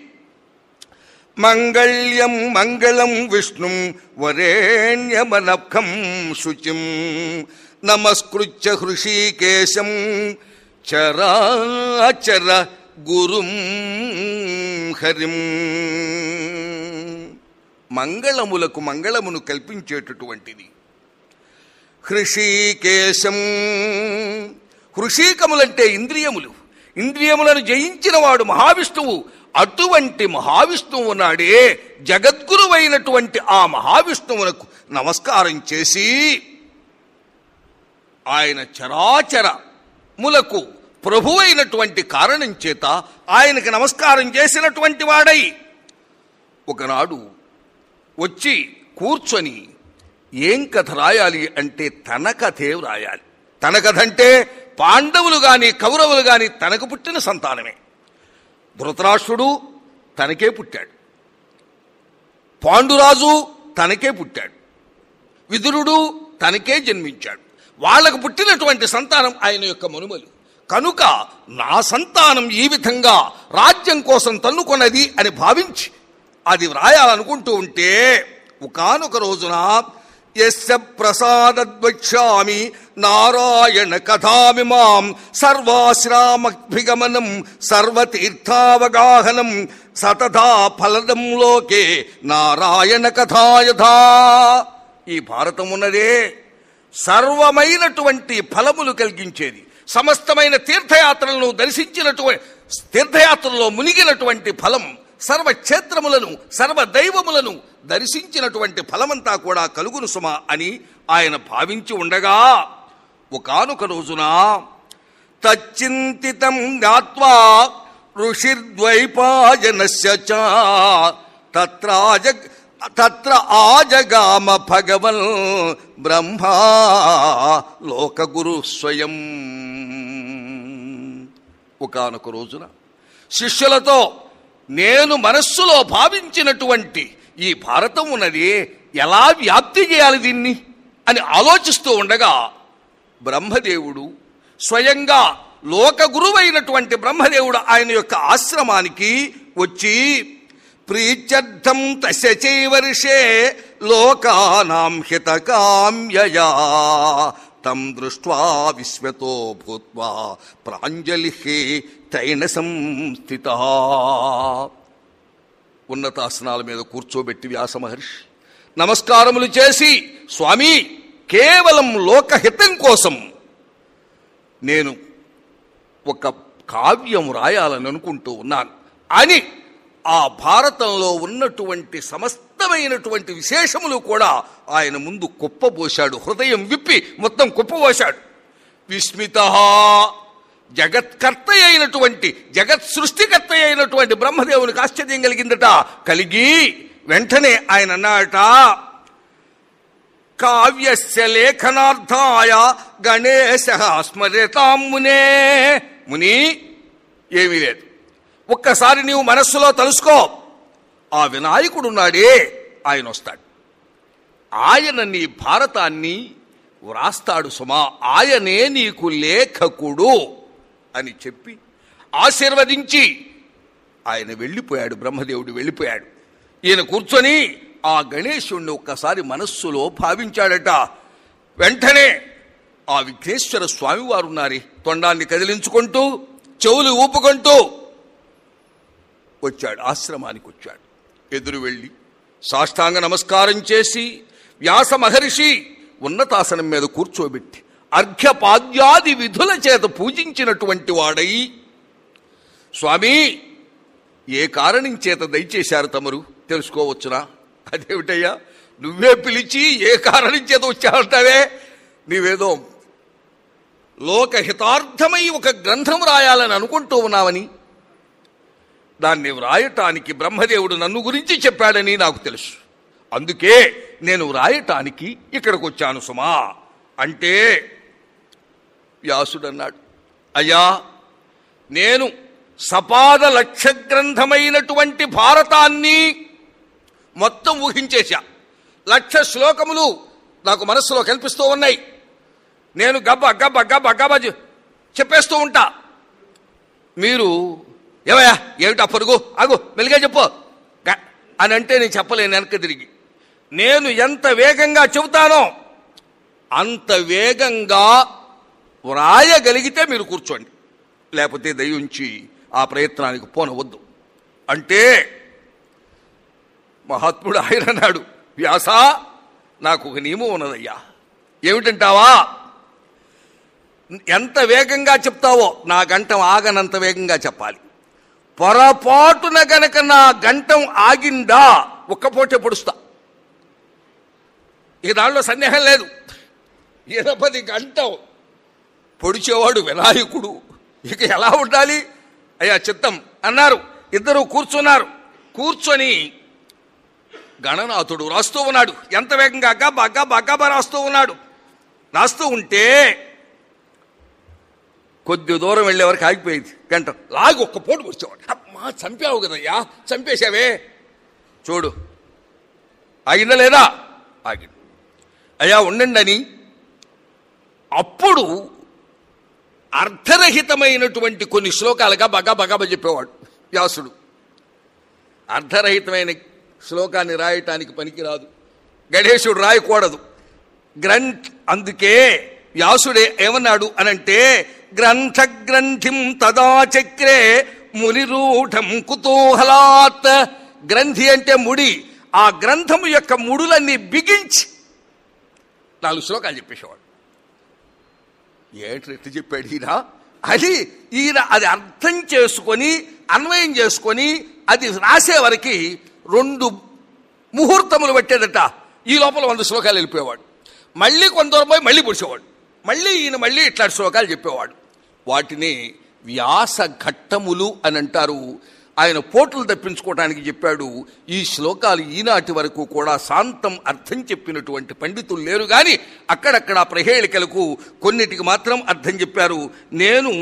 మంగళ్యం మంగళం విష్ణుం వరేణ్యమనఖం శుచిం నమస్కృత్య హృషీకేశం చరాచర గురుం హరిం మంగళములకు మంగళమును కల్పించేటటువంటిది హృషీకేశం హృషీకములంటే ఇంద్రియములు ఇంద్రియములను జయించిన వాడు మహావిష్ణువు అటువంటి మహావిష్ణువు నాడే జగద్గురువైనటువంటి ఆ మహావిష్ణువునకు నమస్కారం చేసి ఆయన చరాచర ములకు ప్రభువైనటువంటి కారణం చేత ఆయనకి నమస్కారం చేసినటువంటి వాడై ఒకనాడు వచ్చి కూర్చొని ఏం కథ రాయాలి అంటే తన కథే రాయాలి తన కథ అంటే పాండవులు గాని కౌరవులు గాని తనకు పుట్టిన సంతానమే ధృతరాష్ట్రుడు తనకే పుట్టాడు పాండురాజు తనకే పుట్టాడు విదురుడు తనకే జన్మించాడు వాళ్లకు పుట్టినటువంటి సంతానం ఆయన యొక్క మనుమలు కనుక నా సంతానం ఈ విధంగా రాజ్యం కోసం తన్నుకొన్నది అని భావించి అది వ్రాయాలనుకుంటూ ఉంటే ఒకనొక రోజున యస్య ప్రసాదద్వక్ష్యామి నారాయణ కథామిమాం సర్వాశ్రామభిగమనం సర్వతీర్థావగాహనం సతథా ఫలదం లోకే నారాయణ కథాయథా ఈ భారతం ఉన్నదే సర్వమైనటువంటి ఫలములు కలిగించేది సమస్తమైన తీర్థయాత్రలను దర్శించినటువంటి తీర్థయాత్రలో మునిగినటువంటి ఫలం సర్వ క్షేత్రములను సర్వ దైవములను దర్శించినటువంటి ఫలమంతా కూడా కలుగును సుమ అని ఆయన భావించి ఉండగా ఒకానొక రోజున తచ్చింతితం జ్ఞాత్వా ఋషిర్ద్వైపాయనస్య చ తత్రాజ తత్ర ఆజగామ భగవన్ బ్రహ్మా లోకగురు స్వయం ఒకానొక రోజున శిష్యులతో నేను మనస్సులో భావించినటువంటి ఈ భారతం ఉన్నది ఎలా వ్యాప్తి చేయాలి దీన్ని అని ఆలోచిస్తూ ఉండగా బ్రహ్మదేవుడు స్వయంగా లోక గురువైనటువంటి బ్రహ్మదేవుడు ఆయన యొక్క ఆశ్రమానికి వచ్చి ప్రీత్యర్థం తస్య చైవర్షే లోకానాం హితకామ్యయా తం దృష్ట్వా విశ్వతో భూత్వా ప్రాంజలి తైన సంస్థిత ఉన్నతాసనాల మీద కూర్చోబెట్టి వ్యాస మహర్షి నమస్కారములు చేసి స్వామి కేవలం లోకహితం కోసం నేను ఒక కావ్యం రాయాలని అనుకుంటూ ఉన్నాను అని ఆ భారతంలో ఉన్నటువంటి సమస్తమైనటువంటి విశేషములు కూడా ఆయన ముందు కుప్పబోశాడు హృదయం విప్పి మొత్తం కుప్పబోశాడు విస్మిత జగత్కర్త అయినటువంటి జగత్ సృష్టికర్త అయినటువంటి బ్రహ్మదేవునికి ఆశ్చర్యం కలిగిందట కలిగి వెంటనే ఆయన అన్నాడట కావ్యస్య లేఖనార్థాయ గణేశ స్మరతాం మునే ముని ఏమీ లేదు ఒక్కసారి నీవు మనస్సులో తలుసుకో ఆ వినాయకుడున్నాడే ఆయన వస్తాడు ఆయన నీ భారతాన్ని వ్రాస్తాడు సుమా ఆయనే నీకు లేఖకుడు అని చెప్పి ఆశీర్వదించి ఆయన వెళ్ళిపోయాడు బ్రహ్మదేవుడు వెళ్ళిపోయాడు ఈయన కూర్చొని ఆ గణేశుణ్ణి ఒక్కసారి మనస్సులో భావించాడట వెంటనే ఆ విఘ్నేశ్వర స్వామివారు ఉన్నారే తొండాన్ని కదిలించుకుంటూ చెవులు ఊపుకుంటూ వచ్చాడు ఆశ్రమానికి వచ్చాడు ఎదురు వెళ్ళి సాష్టాంగ నమస్కారం చేసి వ్యాస మహర్షి ఉన్నతాసనం మీద కూర్చోబెట్టి అర్ఘ్యపాద్యాది విధుల చేత పూజించినటువంటి వాడై స్వామి ఏ కారణం చేత దయచేశారు తమరు తెలుసుకోవచ్చునా అదేమిటయ్యా నువ్వే పిలిచి ఏ కారణం చేత వచ్చావంటావే నీవేదో లోకహితార్థమై ఒక గ్రంథం రాయాలని అనుకుంటూ ఉన్నావని దాన్ని వ్రాయటానికి బ్రహ్మదేవుడు నన్ను గురించి చెప్పాడని నాకు తెలుసు అందుకే నేను వ్రాయటానికి ఇక్కడికి వచ్చాను సుమా అంటే వ్యాసుడన్నాడు అయ్యా నేను సపాద లక్ష్య గ్రంథమైనటువంటి భారతాన్ని మొత్తం ఊహించేశా లక్ష శ్లోకములు నాకు మనస్సులో కల్పిస్తూ ఉన్నాయి నేను గబ్బ గబ్బ గబ్బ గబ్బ చె- చెప్పేస్తూ ఉంటా మీరు ఏమయ్యా ఏమిటా పరుగు ఆగు మెల్లిగా చెప్పు గ- అని అంటే నేను చెప్పలేను వెనక్కి తిరిగి నేను ఎంత వేగంగా చెబుతానో అంత వేగంగా వ్రాయగలిగితే మీరు కూర్చోండి లేకపోతే దయించి ఆ ప్రయత్నానికి పోనవద్దు అంటే మహాత్ముడు ఆయన అన్నాడు వ్యాస నాకు ఒక నియమం ఉన్నదయ్యా ఏమిటంటావా ఎంత వేగంగా చెప్తావో నా గంటం ఆగనంత వేగంగా చెప్పాలి పొరపాటున గనక నా గంటం ఆగిందా ఒక్క పూటే పొడుస్తా ఈ దానిలో సందేహం లేదు ఇరపది గంటం పొడిచేవాడు వినాయకుడు ఇక ఎలా ఉండాలి అయ్యా చిత్తం అన్నారు ఇద్దరు కూర్చున్నారు కూర్చొని గణనాథుడు రాస్తూ ఉన్నాడు ఎంత వేగంగా గబ్బా గబ్బా గబ్బా రాస్తూ ఉన్నాడు రాస్తూ ఉంటే కొద్ది దూరం వెళ్ళే వరకు ఆగిపోయింది గంట లాగి ఒక్క పోటు వచ్చేవాడు అమ్మా చంపావు కదయ్యా చంపేశావే చూడు ఆగిందా లేదా ఆగింది అయ్యా ఉండండి అని అప్పుడు అర్ధరహితమైనటువంటి కొన్ని శ్లోకాలుగా బగా బగాబ చెప్పేవాడు వ్యాసుడు అర్ధరహితమైన శ్లోకాన్ని రాయటానికి పనికిరాదు గణేశుడు రాయకూడదు గ్రంథ్ అందుకే వ్యాసుడే ఏమన్నాడు అనంటే గ్రంథ గ్రంథిం తదా చక్రే మునిరూఢం కుతూహలాత్ గ్రంథి అంటే ముడి ఆ గ్రంథము యొక్క ముడులన్నీ బిగించి నాలుగు శ్లోకాలు చెప్పేసేవాడు ఏంటి ఎట్టు చెప్పాడు ఈయన అది ఈయన అది అర్థం చేసుకొని అన్వయం చేసుకొని అది రాసే వరకు రెండు ముహూర్తములు పెట్టేదట ఈ లోపల వంద శ్లోకాలు వెళ్ళిపోయేవాడు మళ్ళీ కొంత దూరం పోయి మళ్ళీ పుడిచేవాడు మళ్ళీ ఈయన మళ్ళీ ఇట్లాంటి శ్లోకాలు చెప్పేవాడు వాటిని వ్యాస ఘట్టములు అని అంటారు ఆయన పోటులు తప్పించుకోవడానికి చెప్పాడు ఈ శ్లోకాలు ఈనాటి వరకు కూడా శాంతం అర్థం చెప్పినటువంటి పండితులు లేరు కానీ అక్కడక్కడ ప్రహేళికలకు కొన్నిటికి మాత్రం అర్థం చెప్పారు నేను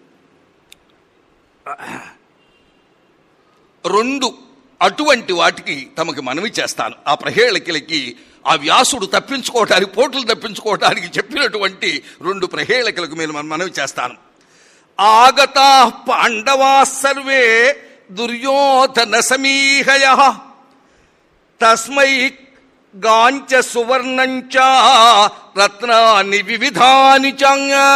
రెండు అటువంటి వాటికి తమకి మనవి చేస్తాను ఆ ప్రహేళికలకి ఆ వ్యాసుడు తప్పించుకోవటానికి పోటులు తప్పించుకోవటానికి చెప్పినటువంటి రెండు ప్రహేళికలకు నేను మన- మనవి చేస్తాను ఆగతా పాండవా సర్వే దుర్యోధన సమీహయ తస్మై గాంచ సువర్ణంచ రత్నాని వివిధాని చ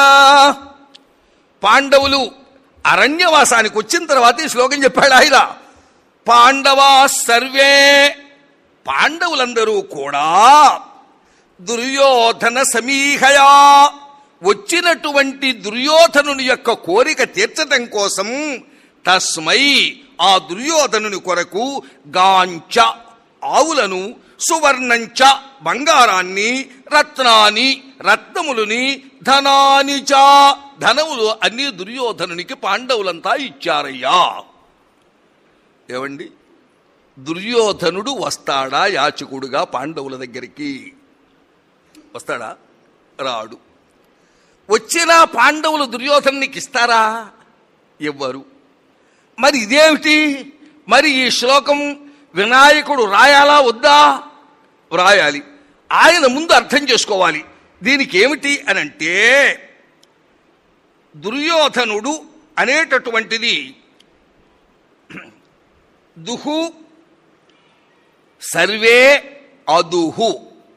పాండవులు అరణ్యవాసానికి వచ్చిన తర్వాత ఈ శ్లోకం చెప్పాడు ఆయన పాండవా సర్వే పాండవులందరూ కూడా దుర్యోధన సమీహయా వచ్చినటువంటి దుర్యోధనుని యొక్క కోరిక తీర్చటం కోసం తస్మై ఆ దుర్యోధనుని కొరకు గాంచ ఆవులను సువర్ణంచ బంగారాన్ని రత్నాన్ని రత్నములని ధనాని చ ధనములు అన్ని దుర్యోధనునికి పాండవులంతా ఇచ్చారయ్యా ఏమండి దుర్యోధనుడు వస్తాడా యాచకుడుగా పాండవుల దగ్గరికి వస్తాడా రాడు వచ్చిన పాండవులు దుర్యోధనునికి ఇస్తారా ఇవ్వరు మరి ఇదేమిటి మరి ఈ శ్లోకం వినాయకుడు రాయాలా వద్దా వ్రాయాలి ఆయన ముందు అర్థం చేసుకోవాలి దీనికి ఏమిటి అని అంటే దుర్యోధనుడు అనేటటువంటిది దుహు సర్వే అదుహు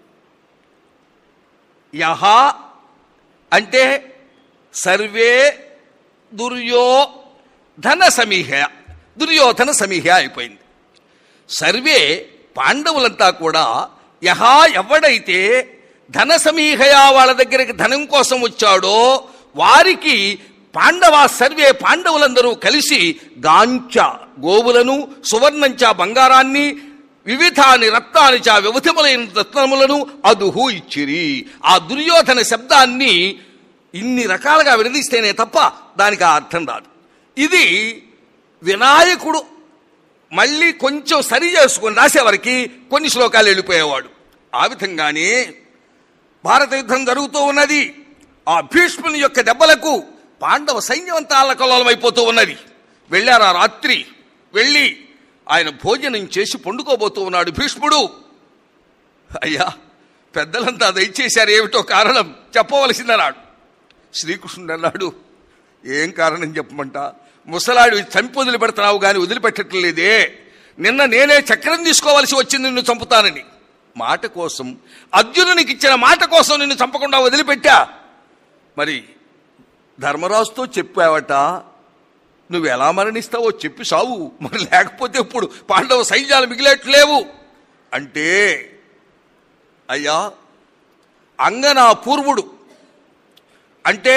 యహ అంటే సర్వే దుర్యో ధన సమీహ దుర్యోధన సమీహ అయిపోయింది సర్వే పాండవులంతా కూడా యహా ఎవడైతే ధన సమీహయా వాళ్ళ దగ్గరికి ధనం కోసం వచ్చాడో వారికి పాండవ సర్వే పాండవులందరూ కలిసి గాంచ గోవులను సువర్ణంచ బంగారాన్ని వివిధాని రత్నాని చా వివిధములైన రత్నములను అదుహు ఇచ్చిరి ఆ దుర్యోధన శబ్దాన్ని ఇన్ని రకాలుగా విడదీస్తేనే తప్ప దానికి ఆ అర్థం రాదు ఇది వినాయకుడు మళ్ళీ కొంచెం సరి చేసుకుని రాసేవారికి కొన్ని శ్లోకాలు వెళ్ళిపోయేవాడు ఆ విధంగానే భారత యుద్ధం జరుగుతూ ఉన్నది ఆ భీష్ముని యొక్క దెబ్బలకు పాండవ సైన్యం అంతా అల్లకల్లోలమైపోతూ ఉన్నది వెళ్ళారు ఆ రాత్రి వెళ్ళి ఆయన భోజనం చేసి పండుకోబోతూ ఉన్నాడు భీష్ముడు అయ్యా పెద్దలంతా దయచేశారు ఏమిటో కారణం చెప్పవలసిందన్నాడు శ్రీకృష్ణుడు అన్నాడు ఏం కారణం చెప్పమంట ముసలాడు చంపి వదిలిపెడుతున్నావు కానీ వదిలిపెట్టట్లేదే నిన్న నేనే చక్రం తీసుకోవలసి వచ్చింది నిన్ను చంపుతానని మాట కోసం అర్జునునికి ఇచ్చిన మాట కోసం నిన్ను చంపకుండా వదిలిపెట్టా మరి ధర్మరాజుతో చెప్పావట నువ్వు ఎలా మరణిస్తావో చెప్పి సావు మరి లేకపోతే ఇప్పుడు పాండవ సైన్యాలు మిగిలేట్లేవు అంటే అయ్యా అంగనా పూర్వుడు అంటే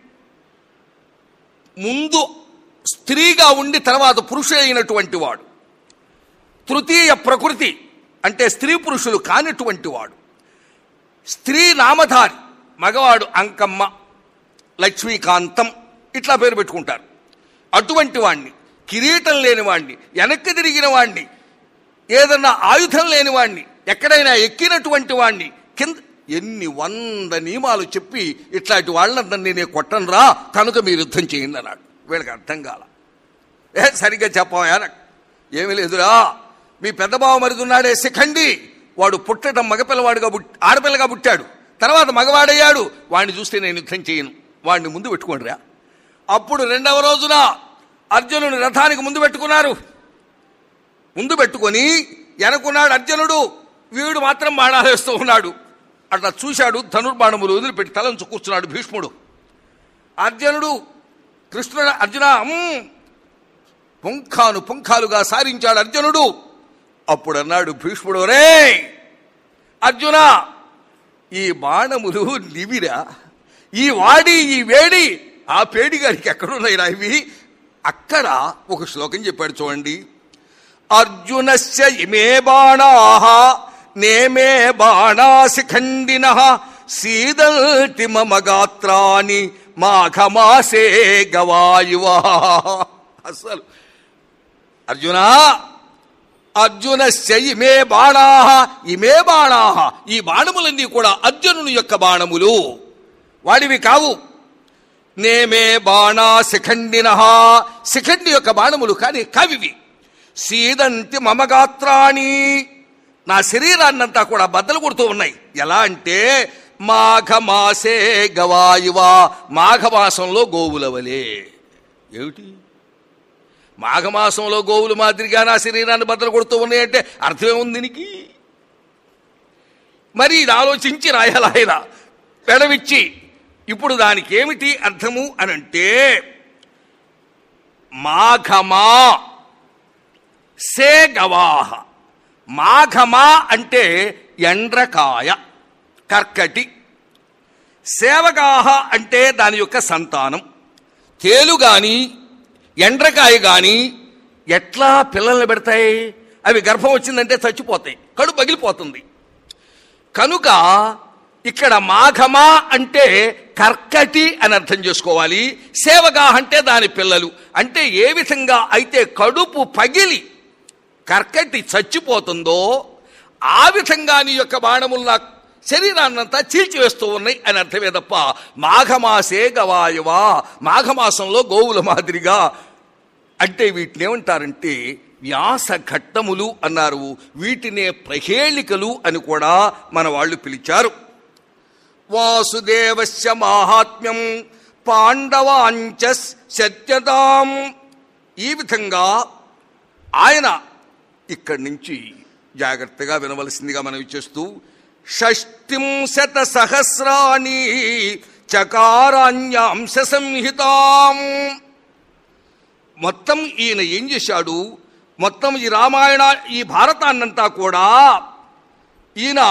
ముందు స్త్రీగా ఉండి తర్వాత పురుషు అయినటువంటి వాడు తృతీయ ప్రకృతి అంటే స్త్రీ పురుషులు కానిటువంటి వాడు స్త్రీ నామధారి మగవాడు అంకమ్మ లక్ష్మీకాంతం ఇట్లా పేరు పెట్టుకుంటారు అటువంటి వాణ్ణి కిరీటం లేని వాణ్ణి వెనక్కి తిరిగిన వాణ్ణి ఏదన్నా ఆయుధం లేని వాణ్ణి ఎక్కడైనా ఎక్కినటువంటి వాణ్ణి కింద ఎన్ని వంద నియమాలు చెప్పి ఇట్లాంటి వాళ్ళందరినీ నేను కొట్టనురా కనుక మీరు యుద్ధం చేయండి అన్నాడు వీళ్ళకి అర్థం కాల ఏ సరిగ్గా చెప్పాయా నాకు ఏమీ లేదురా మీ పెద్ద బావ మరిదున్నాడే శిఖండి వాడు పుట్టడం మగపిల్లవాడుగా పుట్ ఆడపిల్లగా పుట్టాడు తర్వాత మగవాడయ్యాడు వాడిని చూస్తే నేను యుద్ధం చేయను వాడిని ముందు పెట్టుకోండిరా అప్పుడు రెండవ రోజున అర్జునుని రథానికి ముందు పెట్టుకున్నారు ముందు పెట్టుకొని వెనకున్నాడు అర్జునుడు వీడు మాత్రం బాణాలు వేస్తూ ఉన్నాడు అట్లా చూశాడు ధనుర్బాణములు వదిలిపెట్టి తలంచు కూర్చున్నాడు భీష్ముడు అర్జునుడు కృష్ణుడు అర్జున "ఉమ్, పుంఖాను పుంఖాలుగా సారించాడు అర్జునుడు అప్పుడు అన్నాడు భీష్ముడు రే అర్జున ఈ బాణములు నివిరా ఈ వాడి ఈ వేడి ఆ పేడి గారికి ఎక్కడున్నాయిరా ఇవి అక్కడ ఒక శ్లోకం చెప్పాడు చూడండి అర్జునస్య ఇమే బాణా నేమే బాణాశిఖండిన సీదంతి మమ గాత్రాని మాఘమాసే గవాయువా అసలు అర్జునా అర్జునస్య ఇమే బాణా ఇమే బాణా ఈ బాణములన్నీ కూడా అర్జునుని యొక్క బాణములు వాడివి కావు నేమే బాణా శిఖండిన శిఖండి యొక్క బాణములు కానీ కవివి సీదంతి మమ గాత్రాణి నా శరీరాన్నంతా కూడా బద్దలు కొడుతూ ఉన్నాయి ఎలా అంటే మాఘమాసే గవాయువా మాఘమాసంలో గోవులవలే ఏమిటి మాఘమాసంలో గోవులు మాదిరిగా నా శరీరాన్ని బద్దలు కొడుతూ ఉన్నాయంటే అర్థమేముంది దీనికి మరి ఇది ఆలోచించి రాయాలి ఆయన పెడవిచ్చి ఇప్పుడు దానికి ఏమిటి అర్థము అని అంటే మాఘమా సే గవాహ మాఘమా అంటే ఎండ్రకాయ కర్కటి సేవగాహ అంటే దాని యొక్క సంతానం తేలు గాని ఎండ్రకాయ గాని ఎట్లా పిల్లల్ని పెడతాయి అవి గర్భం వచ్చిందంటే చచ్చిపోతాయి కడు పగిలిపోతుంది కనుక ఇక్కడ మాఘమా అంటే కర్కటి అని అర్థం చేసుకోవాలి సేవగా అంటే దాని పిల్లలు అంటే ఏ విధంగా అయితే కడుపు పగిలి కర్కటి చచ్చిపోతుందో ఆ విధంగా నీ యొక్క బాణములు నా శరీరాన్నంతా చీల్చివేస్తూ ఉన్నాయి అని అర్థమే తప్ప మాఘమాసే గవాయువా మాఘమాసంలో గోవుల మాదిరిగా అంటే వీటిని ఏమంటారంటే వ్యాస ఘట్టములు అన్నారు వీటినే ప్రహేళికలు అని కూడా మన వాళ్ళు పిలిచారు వాసుదేవస్య మాహాత్మ్యం పాండవాంచ సత్యతాం ఈ విధంగా ఆయన ఇక్కడి నుంచి జాగ్రత్తగా వినవలసిందిగా మనం ఇచ్చేస్తూ షష్టిం శత సహస్రాణి చకారాణ్యాంశ సంహితాం మొత్తం ఈయన ఏం చేశాడు మొత్తం ఈ రామాయణ ఈ భారతాన్నంతా కూడా ఈయన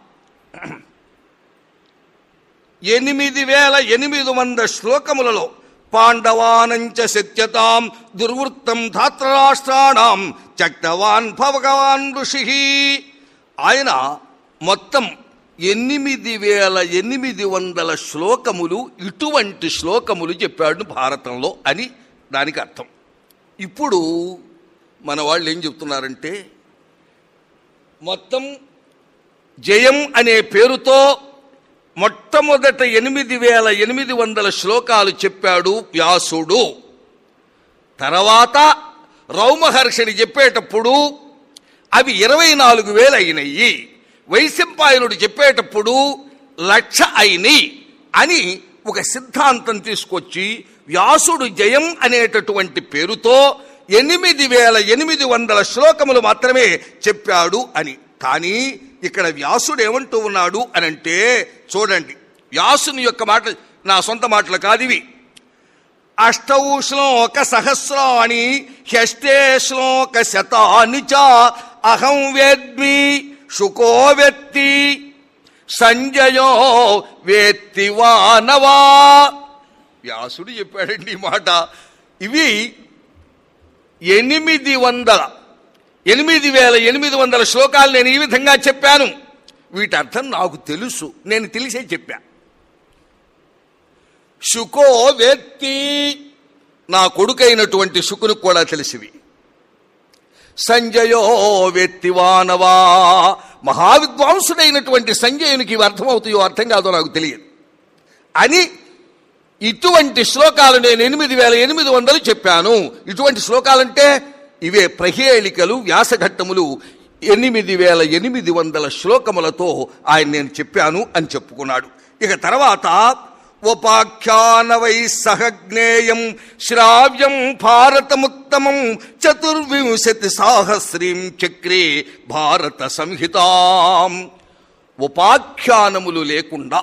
ఎనిమిది వేల ఎనిమిది వంద శ్లోకములలో పాండవానంచ సత్యతాం దుర్వృత్తం ధాత్రరాష్ట్రాణం చక్తవాన్ భగవాన్ ఋషి ఆయన మొత్తం ఎనిమిది వేల ఎనిమిది వందల శ్లోకములు ఇటువంటి శ్లోకములు చెప్పాడు భారతంలో అని దానికి అర్థం ఇప్పుడు మన వాళ్ళు ఏం చెప్తున్నారంటే మొత్తం జయం అనే పేరుతో మొట్టమొదట ఎనిమిది వేల ఎనిమిది వందల శ్లోకాలు చెప్పాడు వ్యాసుడు తర్వాత రౌమహర్షిని చెప్పేటప్పుడు అవి ఇరవై నాలుగు వేలు అయినాయి వైశంపాయనుడు చెప్పేటప్పుడు లక్ష అయినాయి అని ఒక సిద్ధాంతం తీసుకొచ్చి వ్యాసుడు జయం అనేటటువంటి పేరుతో ఎనిమిది వేల ఎనిమిది వందల శ్లోకములు మాత్రమే చెప్పాడు అని కానీ ఇక్కడ వ్యాసుడు ఏమంటూ ఉన్నాడు అని అంటే చూడండి వ్యాసుని యొక్క మాట నా సొంత మాటలు కాదు ఇవి అష్టౌ శ్లోక సహస్రాణి హ్యష్టే శ్లోక శతాని చ అహం వేద్మి శుకో వెత్తి సంజయో వేత్తి వానవా వ్యాసుడు చెప్పాడండి ఈ మాట ఇవి ఎనిమిది వందల ఎనిమిది వేల ఎనిమిది వందల శ్లోకాలు నేను ఈ విధంగా చెప్పాను వీటి అర్థం నాకు తెలుసు నేను తెలిసే చెప్పా శుకో వ్యక్తి నా కొడుకైనటువంటి శుకును కూడా తెలిసివి సంజయో వ్యక్తివానవా మహావిద్వాంసుడైనటువంటి సంజయునికి ఇవి అర్థమవుతాయో అర్థం కాదో నాకు తెలియదు అని ఇటువంటి శ్లోకాలు నేను ఎనిమిది వేల ఎనిమిది వందలు చెప్పాను ఇటువంటి శ్లోకాలంటే ఇవే ప్రహేళికలు వ్యాసఘట్టములు ఎనిమిది వేల ఎనిమిది వందల శ్లోకములతో ఆయన నేను చెప్పాను అని చెప్పుకున్నాడు ఇక తర్వాత ఉపాఖ్యానవై సహజ్ఞేయం శ్రావ్యం భారతముత్తమం చతుర్వింశతి సాహస్రీం చక్రే భారత సంహితాం ఉపాఖ్యానములు లేకుండా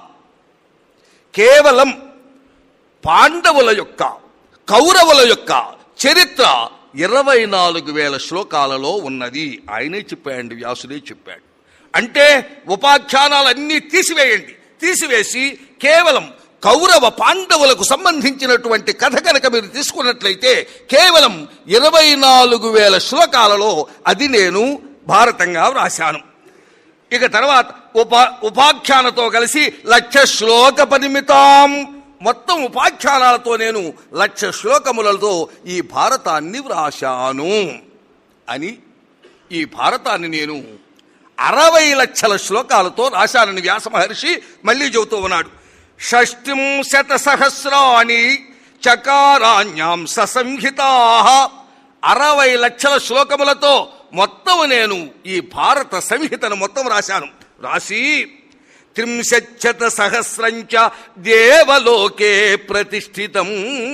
కేవలం పాండవుల యొక్క కౌరవుల యొక్క చరిత్ర ఇరవై నాలుగు వేల శ్లోకాలలో ఉన్నది ఆయనే చెప్పాడండి వ్యాసుడే చెప్పాడు అంటే ఉపాఖ్యానాలన్నీ తీసివేయండి తీసివేసి కేవలం కౌరవ పాండవులకు సంబంధించినటువంటి కథ కనుక మీరు తీసుకున్నట్లయితే కేవలం ఇరవై నాలుగు వేల శ్లోకాలలో అది నేను భారతంగా వ్రాశాను ఇక తర్వాత ఉపా ఉపాఖ్యానతో కలిసి లక్ష శ్లోక పరిమితాం మొత్తం ఉపాఖ్యానాలతో నేను లక్ష శ్లోకములతో ఈ భారతాన్ని వ్రాశాను అని ఈ భారతాన్ని నేను అరవై లక్షల శ్లోకాలతో రాశానని వ్యాస మహర్షి మళ్ళీ చెబుతూ ఉన్నాడు షష్టిం శత సహస్రాణి చకారాణ్యాం ససంహితా అరవై లక్షల శ్లోకములతో మొత్తం నేను ఈ భారత సంహితను మొత్తం రాశాను రాసి త్రింశత సహస్రంచ దేవలోకే ప్రతిష్ఠితం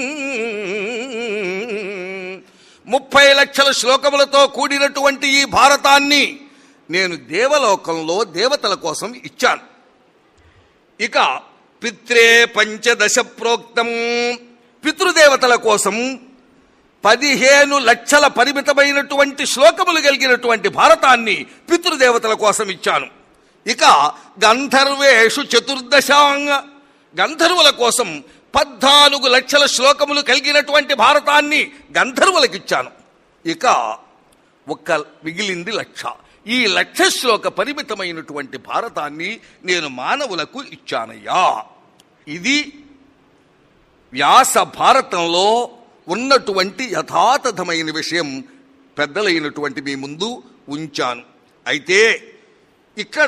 ముప్పై లక్షల శ్లోకములతో కూడినటువంటి ఈ భారతాన్ని నేను దేవలోకంలో దేవతల కోసం ఇచ్చాను ఇక పిత్రే పంచదశ ప్రోక్తం పితృదేవతల కోసం పదిహేను లక్షల పరిమితమైనటువంటి శ్లోకములు కలిగినటువంటి భారతాన్ని పితృదేవతల కోసం ఇచ్చాను ఇక గంధర్వేషు చతుర్దశాంగ గంధర్వుల కోసం పద్నాలుగు లక్షల శ్లోకములు కలిగినటువంటి భారతాన్ని గంధర్వులకు ఇచ్చాను ఇక ఒక్క మిగిలింది లక్ష ఈ లక్ష శ్లోక పరిమితమైనటువంటి భారతాన్ని నేను మానవులకు ఇచ్చానయ్యా ఇది వ్యాస భారతంలో ఉన్నటువంటి యథాతథమైన విషయం పెద్దలైనటువంటి మీ ముందు ఉంచాను అయితే ఇక్కడ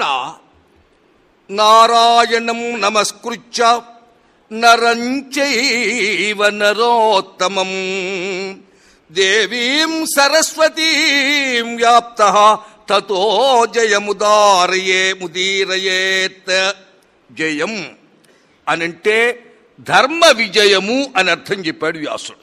నారాయణం నమస్కృత్య నరంచైవ నరోత్తమం దేవీం సరస్వతీం వ్యాప్త తతో జయముదారయే ముదీరయేత్ జయం అనంటే ధర్మ విజయము అని అర్థం చెప్పాడు వ్యాసుడు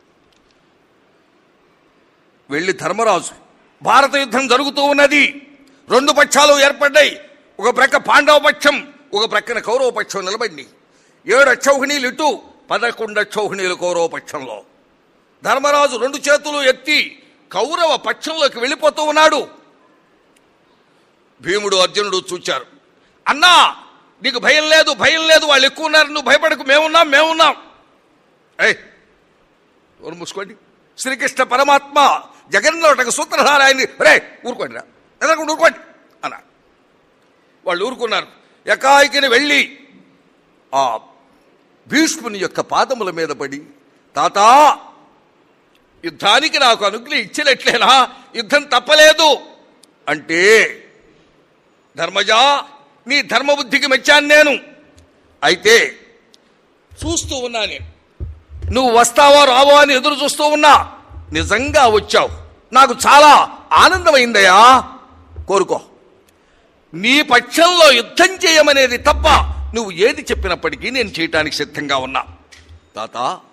వెళ్ళి ధర్మరాజు భారత యుద్ధం జరుగుతూ ఉన్నది రెండు పక్షాలు ఏర్పడ్డాయి ఒక ప్రక్క పాండవ పక్షం ఒక ప్రక్కన కౌరవ పక్షం నిలబడి ఏడు అక్షౌహిణీలు ఇటు పదకొండు అక్షౌహిణీలు కౌరవ పక్షంలో ధర్మరాజు రెండు చేతులు ఎత్తి కౌరవ పక్షంలోకి వెళ్ళిపోతూ ఉన్నాడు భీముడు అర్జునుడు చూచారు అన్నా నీకు భయం లేదు భయం లేదు వాళ్ళు ఎక్కువ ఉన్నారు నువ్వు భయపడకు మేమున్నాం మేమున్నాం ఏ ఎవరు మూసుకోండి శ్రీకృష్ణ పరమాత్మ జగన్లోటకు సూత్రధార ఆయన్ని రే ఊరుకోండి రా ఎదరకుండా ఊరుకోండి అన్నారు వాళ్ళు ఊరుకున్నారు ఎకాయికిని వెళ్ళి ఆ భీష్ముని యొక్క పాదముల మీద పడి తాతా యుద్ధానికి నాకు అనుజ్ఞ ఇచ్చినట్లేనా యుద్ధం తప్పలేదు అంటే ధర్మజా నీ ధర్మబుద్ధికి మెచ్చాను నేను అయితే చూస్తూ ఉన్నా నేను నువ్వు వస్తావో రావో అని ఎదురు చూస్తూ ఉన్నా నిజంగా వచ్చావు నాకు చాలా ఆనందమైందయా కోరుకో నీ పక్షంలో యుద్ధం చేయమనేది తప్ప నువ్వు ఏది చెప్పినప్పటికీ నేను చేయటానికి సిద్ధంగా ఉన్నా తాత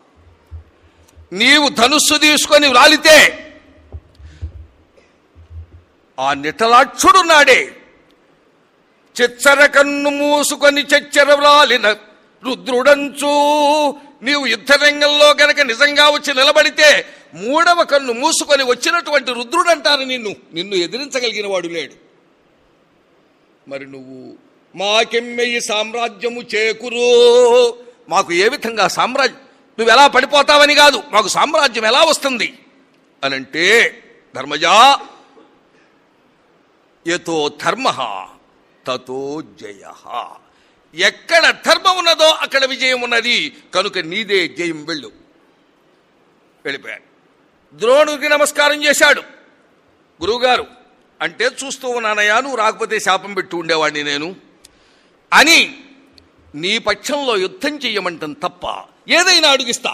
నీవు ధనుస్సు తీసుకొని వ్రాలితే ఆ నిటలాక్షుడున్నాడే చిచ్చర కన్ను మూసుకొని చెచ్చర వ్రాలిన రుద్రుడంచు నీవు యుద్ధ రంగంలో గనక నిజంగా వచ్చి నిలబడితే మూడవ కన్ను మూసుకొని వచ్చినటువంటి రుద్రుడంటారు నిన్ను నిన్ను ఎదిరించగలిగిన వాడు లేడు మరి నువ్వు మాకెమ్మెయి సామ్రాజ్యము చేకురు మాకు ఏ విధంగా సామ్రాజ్యం నువ్వు ఎలా పడిపోతావని కాదు మాకు సామ్రాజ్యం ఎలా వస్తుంది అనంటే ధర్మజా యతో ధర్మ తతో జయ ఎక్కడ ధర్మం ఉన్నదో అక్కడ విజయం ఉన్నది కనుక నీదే జయం వెళ్ళు వెళ్ళిపోయాడు ద్రోణుడికి నమస్కారం చేశాడు గురువుగారు అంటే చూస్తూ ఉన్నానయ్యా నువ్వు రాకపోతే శాపం పెట్టి ఉండేవాడిని నేను అని నీ పక్షంలో యుద్ధం చెయ్యమంటం తప్ప ఏదైనా అడుగిస్తా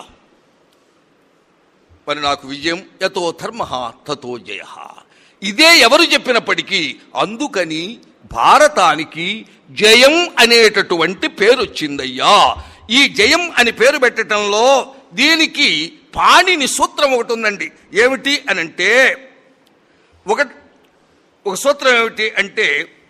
మరి నాకు విజయం యతో ధర్మ తతో జయ ఇదే ఎవరు చెప్పినప్పటికీ అందుకని భారతానికి జయం అనేటటువంటి పేరు వచ్చిందయ్యా ఈ జయం అని పేరు పెట్టడంలో దీనికి పాణిని సూత్రం ఒకటి ఉందండి ఏమిటి అని అంటే ఒక ఒక సూత్రం ఏమిటి అంటే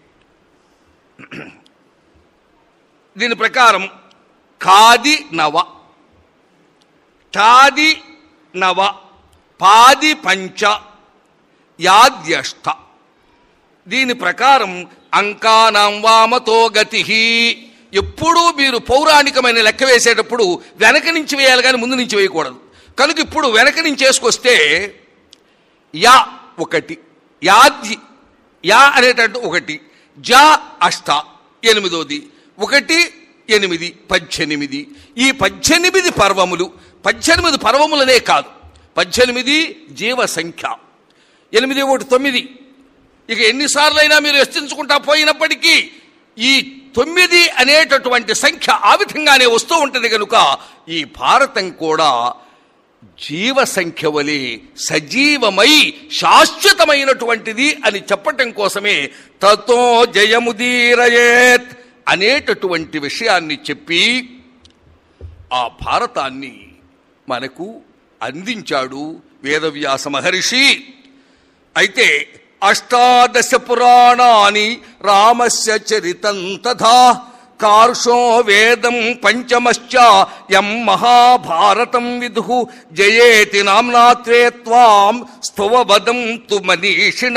దీని ప్రకారం ఖాది నవ ఠాది నవ పాది పంచ యాద్యష్ట దీని ప్రకారం అంకానాం వామతో గతి ఎప్పుడూ మీరు పౌరాణికమైన లెక్క వేసేటప్పుడు వెనక నుంచి వేయాలి కానీ ముందు నుంచి వేయకూడదు కనుక ఇప్పుడు వెనక నుంచి వేసుకొస్తే యా ఒకటి యాద్య యా అనేటట్టు ఒకటి జా అష్ట ఎనిమిదోది ఒకటి ఎనిమిది పద్దెనిమిది ఈ పద్దెనిమిది పర్వములు పద్దెనిమిది పర్వములనే కాదు పద్దెనిమిది జీవ సంఖ్య ఎనిమిది ఒకటి తొమ్మిది ఇక ఎన్నిసార్లైనా మీరు హెచ్చించుకుంటా పోయినప్పటికీ ఈ తొమ్మిది అనేటటువంటి సంఖ్య ఆ విధంగానే వస్తూ ఉంటుంది కనుక ఈ భారతం కూడా జీవ సంఖ్య వలె సజీవమై శాశ్వతమైనటువంటిది అని చెప్పటం కోసమే తతో జయముదీరయేత్ అనేటటువంటి విషయాన్ని చెప్పి ఆ భారతాన్ని మనకు అందించాడు వేదవ్యాస మహర్షి అయితే అష్టాదశ పురాణాని రామస్య చరితం తథా కార్షో వేదం పంచమశ్చ యం మహాభారతం విదు జయేతి నామ్నాత్రే త్వాం స్తువబదం తు మనీషిణ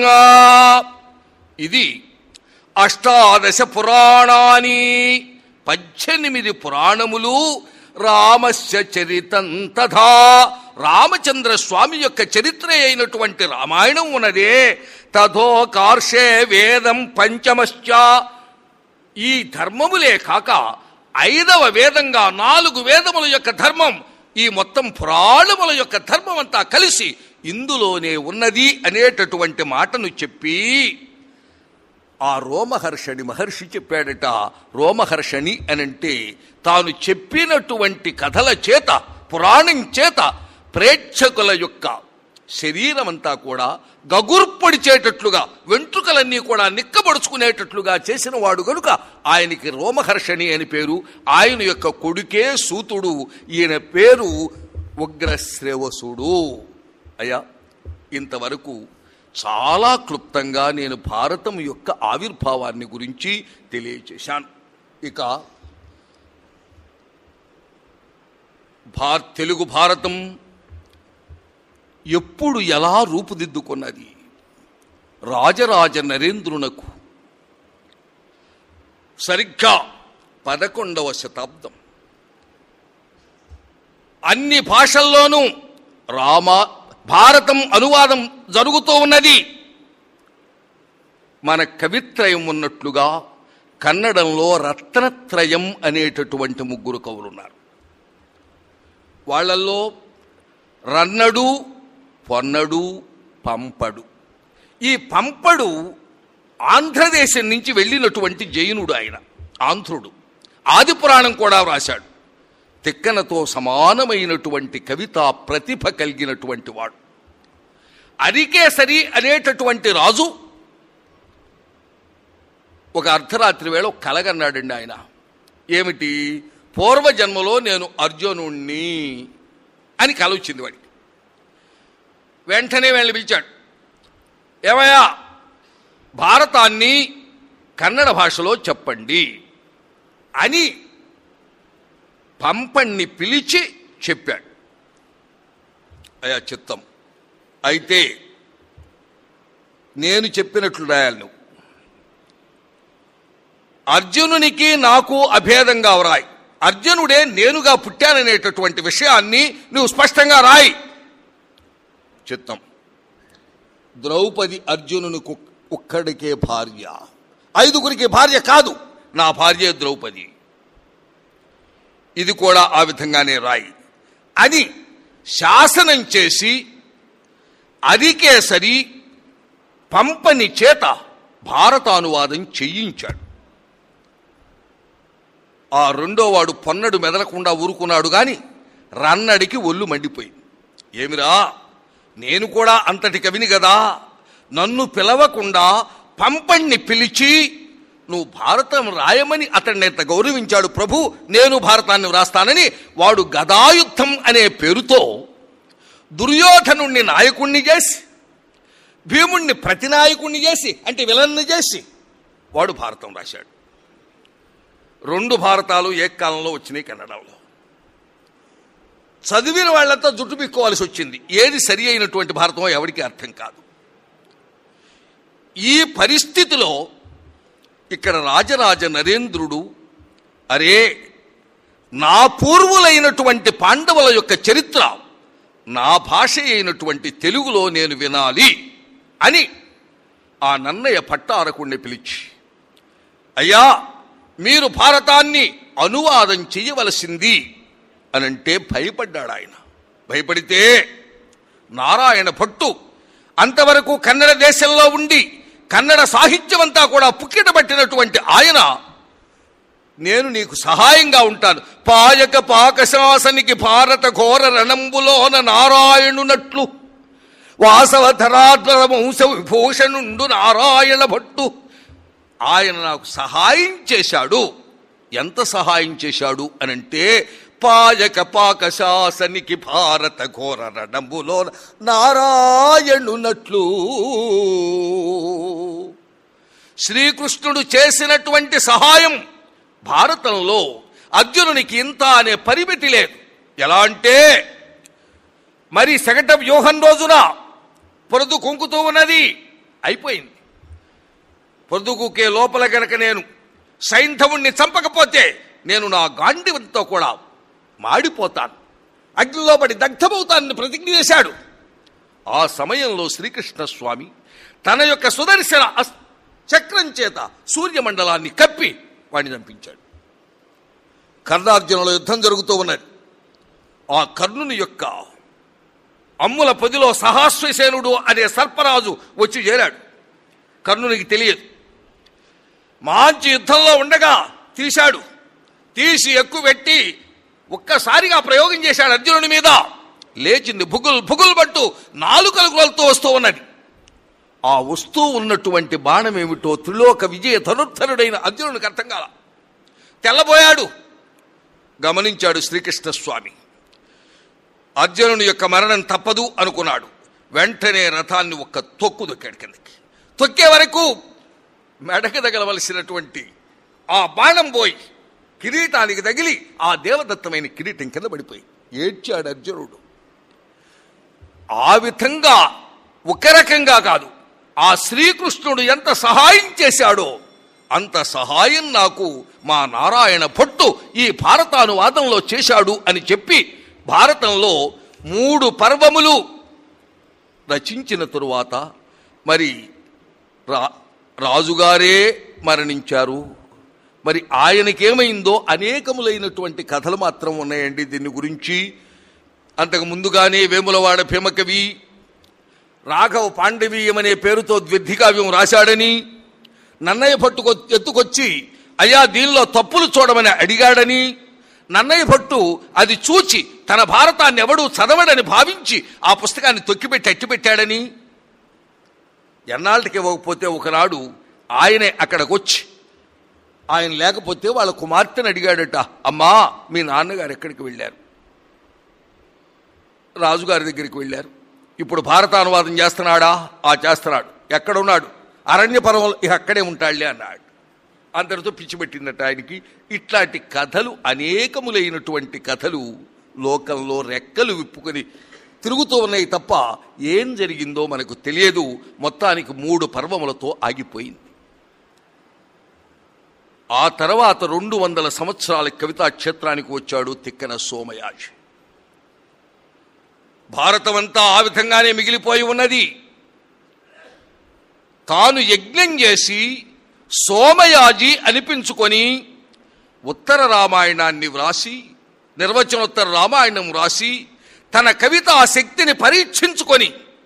ఇది అష్టాదశ పురాణాని పద్దెనిమిది పురాణములు రామస్య చరితం తథా రామచంద్ర స్వామి యొక్క చరిత్ర అయినటువంటి రామాయణం ఉన్నదే తథో కార్షే వేదం పంచమశ్చ ఈ ధర్మములే కాక ఐదవ వేదంగా నాలుగు వేదముల యొక్క ధర్మం ఈ మొత్తం పురాణముల యొక్క ధర్మం అంతా కలిసి ఇందులోనే ఉన్నది అనేటటువంటి మాటను చెప్పి ఆ రోమహర్షణి మహర్షి చెప్పాడట రోమహర్షణి అనంటే తాను చెప్పినటువంటి కథల చేత పురాణం చేత ప్రేక్షకుల యొక్క శరీరం అంతా కూడా గగుర్పడిచేటట్లుగా వెంట్రుకలన్నీ కూడా నిక్కబడుచుకునేటట్లుగా చేసిన వాడు గనుక ఆయనకి రోమహర్షణి అని పేరు ఆయన యొక్క కొడుకే సూతుడు ఈయన పేరు ఉగ్రశ్రేవసుడు అయ్యా ఇంతవరకు చాలా క్లుప్తంగా నేను భారతం యొక్క ఆవిర్భావాన్ని గురించి తెలియచేశాను ఇక భార్ తెలుగు భారతం ఎప్పుడు ఎలా రూపుదిద్దుకున్నది రాజరాజ నరేంద్రునకు సరిగ్గా పదకొండవ శతాబ్దం అన్ని భాషల్లోనూ రామ భారతం అనువాదం జరుగుతూ ఉన్నది మన కవిత్రయం ఉన్నట్లుగా కన్నడంలో రత్నత్రయం అనేటటువంటి ముగ్గురు కవులున్నారు వాళ్ళల్లో రన్నడు పొన్నడు పంపడు ఈ పంపడు ఆంధ్రదేశం నుంచి వెళ్ళినటువంటి జైనుడు ఆయన ఆంధ్రుడు ఆది పురాణం కూడా వ్రాశాడు తిక్కనతో సమానమైనటువంటి కవితా ప్రతిభ కలిగినటువంటి వాడు అరికేసరి అనేటటువంటి రాజు ఒక అర్ధరాత్రి వేళ ఒక కలగన్నాడండి ఆయన ఏమిటి పూర్వజన్మలో నేను అర్జునుణ్ణి అని కల వచ్చింది వాడికి వెంటనే వెళ్ళి పిలిచాడు ఏమయ్యా భారతాన్ని కన్నడ భాషలో చెప్పండి అని పంపణ్ణి పిలిచి చెప్పాడు అయా చిత్తం అయితే నేను చెప్పినట్లు రాయాలి నువ్వు అర్జునునికి నాకు అభేదంగా వ్రాయి అర్జునుడే నేనుగా పుట్టాననేటటువంటి విషయాన్ని నువ్వు స్పష్టంగా రాయి చిత్తం ద్రౌపది అర్జునునికి ఒక్కడికే భార్య ఐదుగురికి భార్య కాదు నా భార్య ద్రౌపది ఇది కూడా ఆ విధంగానే రాయి అని శాసనం చేసి అరికేసరి పంపని చేత భారతానువాదం చెయ్యించాడు ఆ రెండో వాడు పొన్నడు మెదలకుండా ఊరుకున్నాడు గాని రన్నడికి ఒళ్ళు మండిపోయింది ఏమిరా నేను కూడా అంతటి కవిని కదా నన్ను పిలవకుండా పంపణ్ణి పిలిచి నువ్వు భారతం రాయమని అతన్ని ఎంత గౌరవించాడు ప్రభు నేను భారతాన్ని వ్రాస్తానని వాడు గదాయుద్ధం అనే పేరుతో దుర్యోధనుణ్ణి నాయకుణ్ణి చేసి భీముణ్ణి ప్రతినాయకుణ్ణి చేసి అంటే విలన్ని చేసి వాడు భారతం రాశాడు రెండు భారతాలు ఏకాలంలో వచ్చినాయి కన్నడంలో చదివిన వాళ్ళంతా జుట్టు పిక్కోవాల్సి వచ్చింది ఏది సరి అయినటువంటి భారతమో ఎవరికి అర్థం కాదు ఈ పరిస్థితిలో ఇక్కడ రాజరాజ నరేంద్రుడు అరే నా పూర్వులైనటువంటి పాండవుల యొక్క చరిత్ర నా భాష అయినటువంటి తెలుగులో నేను వినాలి అని ఆ నన్నయ్య పట్టారకుణ్ణి పిలిచి అయ్యా మీరు భారతాన్ని అనువాదం చేయవలసింది అనంటే భయపడ్డాడు ఆయన భయపడితే నారాయణ భట్టు అంతవరకు కన్నడ దేశంలో ఉండి కన్నడ సాహిత్యం అంతా కూడా పుక్కిట పట్టినటువంటి ఆయన నేను నీకు సహాయంగా ఉంటాను పాయక పాకశాసనికి భారత ఘోర రణంబులోన నారాయణునట్లు వాసవధరాద్ర వంశ విభూషణుండు నారాయణ భట్టు ఆయన నాకు సహాయం చేశాడు ఎంత సహాయం చేశాడు అనంటే పాయక పాకశాసనికి భారత ఘోర రణంబులో నారాయణునట్లు శ్రీకృష్ణుడు చేసినటువంటి సహాయం భారతంలో అర్జునునికి ఇంత అనే పరిమితి లేదు ఎలా అంటే మరి సెగట వ్యూహం రోజున పొరుదు కుంకుతూ ఉన్నది అయిపోయింది పొద్దుకుకే లోపల గనక నేను సైంధవుణ్ణి చంపకపోతే నేను నా గాండివంతో కూడా మాడిపోతాను అగ్నిలో పడి దగ్ధమవుతానని ప్రతిజ్ఞ చేశాడు ఆ సమయంలో శ్రీకృష్ణ స్వామి తన యొక్క సుదర్శన అస్- చక్రం చేత సూర్యమండలాన్ని కప్పి వాడిని చంపించాడు కర్ణార్జునుల యుద్ధం జరుగుతూ ఉన్నది ఆ కర్ణుని యొక్క అమ్ముల పొదిలో సహాశ్వసేనుడు అనే సర్పరాజు వచ్చి చేరాడు కర్ణునికి తెలియదు మంచి యుద్ధంలో ఉండగా తీశాడు తీసి ఎక్కువ పెట్టి ఒక్కసారిగా ప్రయోగం చేశాడు అర్జునుడి మీద లేచింది భుగుల్ భుగుల్ పట్టు నాలుకలు కొలుతూ వస్తూ ఉన్నది ఆ వస్తూ ఉన్నటువంటి బాణం ఏమిటో త్రిలోక విజయ ధనుర్ధరుడైన అర్జునుడికి అర్థం కాల తెల్లబోయాడు గమనించాడు శ్రీకృష్ణ స్వామి అర్జునుని యొక్క మరణం తప్పదు అనుకున్నాడు వెంటనే రథాన్ని ఒక్క తొక్కు దొక్కాడు కిందకి తొక్కే వరకు మెడకు తగలవలసినటువంటి ఆ బాణం పోయి కిరీటానికి తగిలి ఆ దేవదత్తమైన కిరీటం కింద పడిపోయి ఏడ్చాడు అర్జునుడు ఆ విధంగా ఒక రకంగా కాదు ఆ శ్రీకృష్ణుడు ఎంత సహాయం చేశాడో అంత సహాయం నాకు మా నారాయణ భట్టు ఈ భారతానువాదంలో చేశాడు అని చెప్పి భారతంలో మూడు పర్వములు రచించిన తరువాత మరి రా రాజుగారే మరణించారు మరి ఆయనకేమైందో అనేకములైనటువంటి కథలు మాత్రం ఉన్నాయండి దీని గురించి అంతకు ముందుగానే వేములవాడ భీమకవి రాఘవ పాండవీయం అనే పేరుతో ద్విద్ధికావ్యం రాశాడని నన్నయ్య భట్టుకు ఎత్తుకొచ్చి అయ్యా దీనిలో తప్పులు చూడమని అడిగాడని నన్నయ్య భట్టు అది చూచి తన భారతాన్ని ఎవడూ చదవడని భావించి ఆ పుస్తకాన్ని తొక్కిపెట్టి అట్టిపెట్టాడని ఎన్నాళ్ళకి ఇవ్వకపోతే ఒకనాడు ఆయనే అక్కడికి వచ్చి ఆయన లేకపోతే వాళ్ళ కుమార్తెను అడిగాడట అమ్మా మీ నాన్నగారు ఎక్కడికి వెళ్ళారు రాజుగారి దగ్గరికి వెళ్ళారు ఇప్పుడు భారత అనువాదం చేస్తున్నాడా ఆ చేస్తున్నాడు ఎక్కడున్నాడు అరణ్యపర్వంలో ఇక అక్కడే ఉంటాడులే అన్నాడు అందరితో పిచ్చిపెట్టిందట ఆయనకి ఇట్లాంటి కథలు అనేకములైనటువంటి కథలు లోకంలో రెక్కలు విప్పుకొని తిరుగుతూ ఉన్నాయి తప్ప ఏం జరిగిందో మనకు తెలియదు మొత్తానికి మూడు పర్వములతో ఆగిపోయింది ఆ తర్వాత రెండు వందల సంవత్సరాల కవితా క్షేత్రానికి వచ్చాడు తిక్కన సోమయాజి భారతమంతా ఆ విధంగానే మిగిలిపోయి ఉన్నది తాను యజ్ఞం చేసి సోమయాజి అనిపించుకొని ఉత్తర రామాయణాన్ని వ్రాసి నిర్వచనోత్తర రామాయణం వ్రాసి తన కవితా శక్తిని పరీక్షించుకొని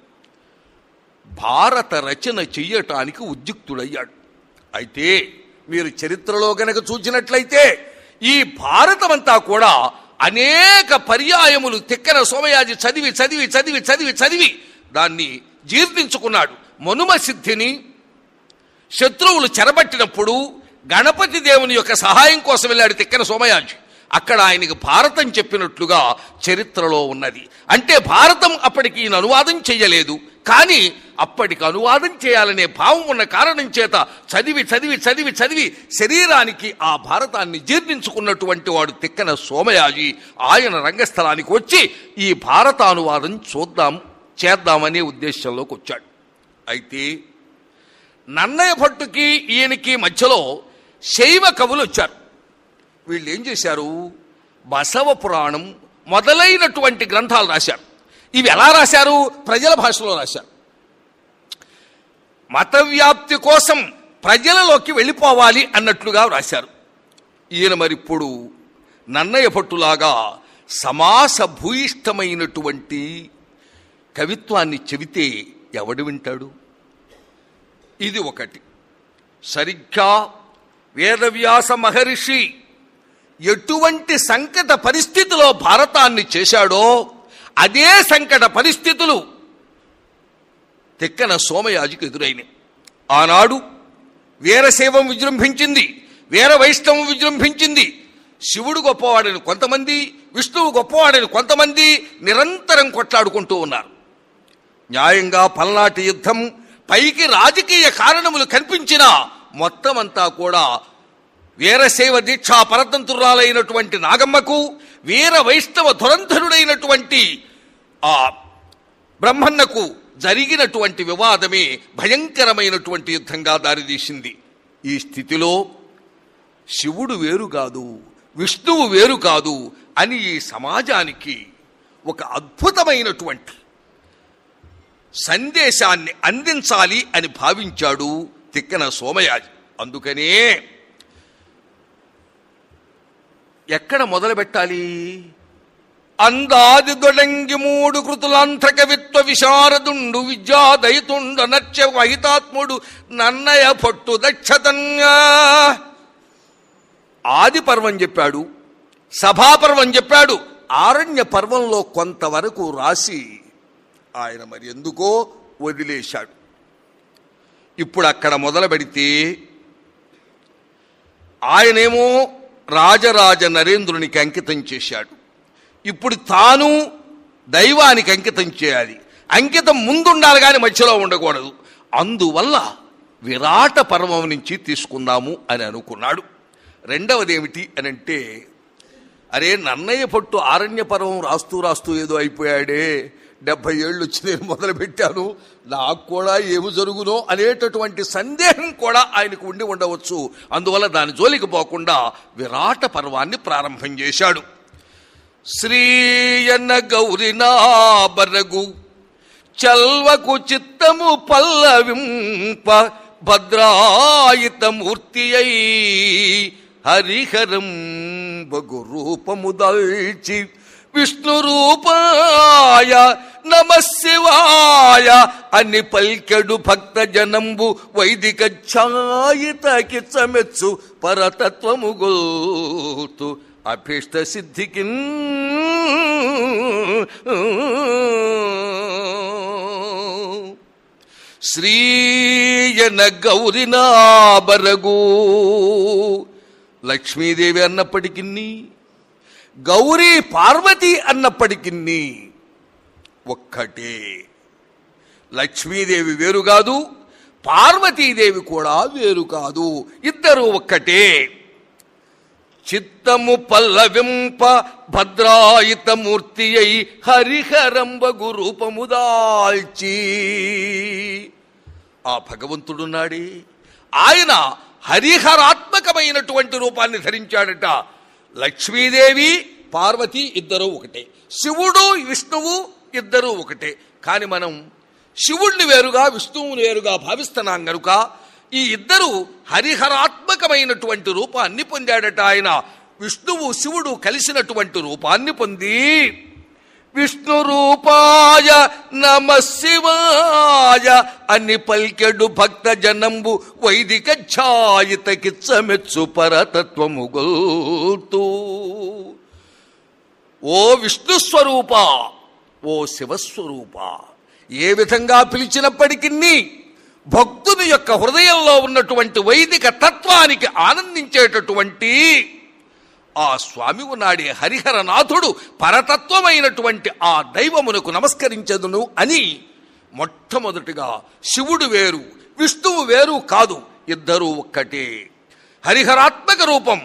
భారత రచన చెయ్యటానికి ఉద్యుక్తుడయ్యాడు అయితే మీరు చరిత్రలో గనక చూసినట్లయితే ఈ భారతమంతా కూడా అనేక పర్యాయములు తిక్కన సోమయాజి చదివి చదివి చదివి చదివి చదివి దాన్ని జీర్ణించుకున్నాడు మనుమ సిద్ధిని శత్రువులు చెరబట్టినప్పుడు గణపతి దేవుని యొక్క సహాయం కోసం వెళ్ళాడు తిక్కన సోమయాజి అక్కడ ఆయనకి భారతం చెప్పినట్లుగా చరిత్రలో ఉన్నది అంటే భారతం అప్పటికి ఈయన అనువాదం చెయ్యలేదు కానీ అప్పటికి అనువాదం చేయాలనే భావం ఉన్న కారణం చేత చదివి చదివి చదివి చదివి శరీరానికి ఆ భారతాన్ని జీర్ణించుకున్నటువంటి వాడు తిక్కన సోమయాజి ఆయన రంగస్థలానికి వచ్చి ఈ భారతానువాదం చూద్దాం చేద్దామనే ఉద్దేశంలోకి వచ్చాడు అయితే నన్నయ్య భట్టుకి ఈయనకి మధ్యలో శైవ కవులు వచ్చారు వీళ్ళు ఏం చేశారు బసవ పురాణం మొదలైనటువంటి గ్రంథాలు రాశారు ఇవి ఎలా రాశారు ప్రజల భాషలో రాశారు మత వ్యాప్తి కోసం ప్రజలలోకి వెళ్ళిపోవాలి అన్నట్లుగా రాశారు ఈయన మరిప్పుడు నన్నయ్య భట్టులాగా సమాస భూయిష్టమైనటువంటి కవిత్వాన్ని చెబితే ఎవడు వింటాడు ఇది ఒకటి సరిగ్గా వేదవ్యాస మహర్షి ఎటువంటి సంకట పరిస్థితిలో భారతాన్ని చేశాడో అదే సంకట పరిస్థితులు తిక్కన సోమయాజికి ఎదురైనాయి ఆనాడు వీరశైవం విజృంభించింది వీర వైష్ణవం విజృంభించింది శివుడు గొప్పవాడని కొంతమంది విష్ణువు గొప్పవాడని కొంతమంది నిరంతరం కొట్లాడుకుంటూ ఉన్నారు న్యాయంగా పల్నాటి యుద్ధం పైకి రాజకీయ కారణములు కనిపించినా మొత్తం అంతా కూడా వీరశైవ దీక్షా పరతంతురాలైనటువంటి నాగమ్మకు వీర వైష్ణవ ధురంధరుడైనటువంటి ఆ బ్రహ్మన్నకు జరిగినటువంటి వివాదమే భయంకరమైనటువంటి యుద్ధంగా దారితీసింది ఈ స్థితిలో శివుడు వేరు కాదు విష్ణువు వేరు కాదు అని ఈ సమాజానికి ఒక అద్భుతమైనటువంటి సందేశాన్ని అందించాలి అని భావించాడు తిక్కన సోమయాజి అందుకనే ఎక్కడ మొదలు పెట్టాలి అందాది దొడంగి మూడు కృతులాంధ్ర కవిత్వ విశారదుండు విద్యాదయితుండ నత్య వహితాత్ముడు నన్నయ పొట్టు దక్షతంగా ఆది పర్వం చెప్పాడు సభాపర్వం చెప్పాడు ఆరణ్య పర్వంలో కొంతవరకు రాసి ఆయన మరి ఎందుకో వదిలేశాడు ఇప్పుడు అక్కడ మొదలు పెడితే ఆయనేమో రాజరాజ నరేంద్రునికి అంకితం చేశాడు ఇప్పుడు తాను దైవానికి అంకితం చేయాలి అంకితం ముందుండాలి కానీ మధ్యలో ఉండకూడదు అందువల్ల విరాట పర్వం నుంచి తీసుకుందాము అని అనుకున్నాడు రెండవది ఏమిటి అని అంటే అరే నన్నయ్య పట్టు ఆరణ్య పర్వం రాస్తూ రాస్తూ ఏదో అయిపోయాడే డెబ్బై ఏళ్ళు వచ్చి నేను మొదలు పెట్టాను నాకు కూడా ఏమి జరుగునో అనేటటువంటి సందేహం కూడా ఆయనకు ఉండి ఉండవచ్చు అందువల్ల దాని జోలికి పోకుండా విరాట పర్వాన్ని ప్రారంభం చేశాడు శ్రీయన్న గౌరినాబరగు చల్వకు చిత్తము పల్లవింప భద్రాయిత మూర్తి అయి హరిహరం బగు రూపము దల్చి విష్ణు రూపాయ నమ శివాయ అని పల్కెడు భక్త జనంబు వైదిక ఛాయిత కిచ్చమెచ్చు పరతత్వము గోతు అభీష్ట సిద్ధికి శ్రీయన గౌరినాబరగు లక్ష్మీదేవి అన్నప్పటికీ గౌరీ పార్వతి అన్నప్పటికీ ఒక్కటే లక్ష్మీదేవి వేరు కాదు పార్వతీదేవి కూడా వేరు కాదు ఇద్దరు ఒక్కటే చిత్తము పల్లవింప భద్రాయిత మూర్తి అయి హరిహరంబగు రూపము దాల్చి ఆ భగవంతుడున్నాడే ఆయన హరిహరాత్మకమైనటువంటి రూపాన్ని ధరించాడట లక్ష్మీదేవి పార్వతి ఇద్దరు ఒకటే శివుడు విష్ణువు ఇద్దరు ఒకటే కాని మనం శివుణ్ణి వేరుగా విష్ణువుని వేరుగా భావిస్తున్నాం గనుక ఈ ఇద్దరు హరిహరాత్మకమైనటువంటి రూపాన్ని పొందాడట ఆయన విష్ణువు శివుడు కలిసినటువంటి రూపాన్ని పొంది విష్ణు రూపాయ నమ శివాయ అని పల్కెడు భక్త జనంబు వైదిక ఛాయిత కిచ్చమెచ్చు పరతత్వము గోతూ ఓ విష్ణు స్వరూప ఓ శివస్వరూప ఏ విధంగా పిలిచినప్పటికీ భక్తుని యొక్క హృదయంలో ఉన్నటువంటి వైదిక తత్వానికి ఆనందించేటటువంటి ఆ స్వామి ఉన్నాడే హరిహరనాథుడు పరతత్వమైనటువంటి ఆ దైవమునకు నమస్కరించదును అని మొట్టమొదటిగా శివుడు వేరు విష్ణువు వేరు కాదు ఇద్దరూ ఒక్కటే హరిహరాత్మక రూపం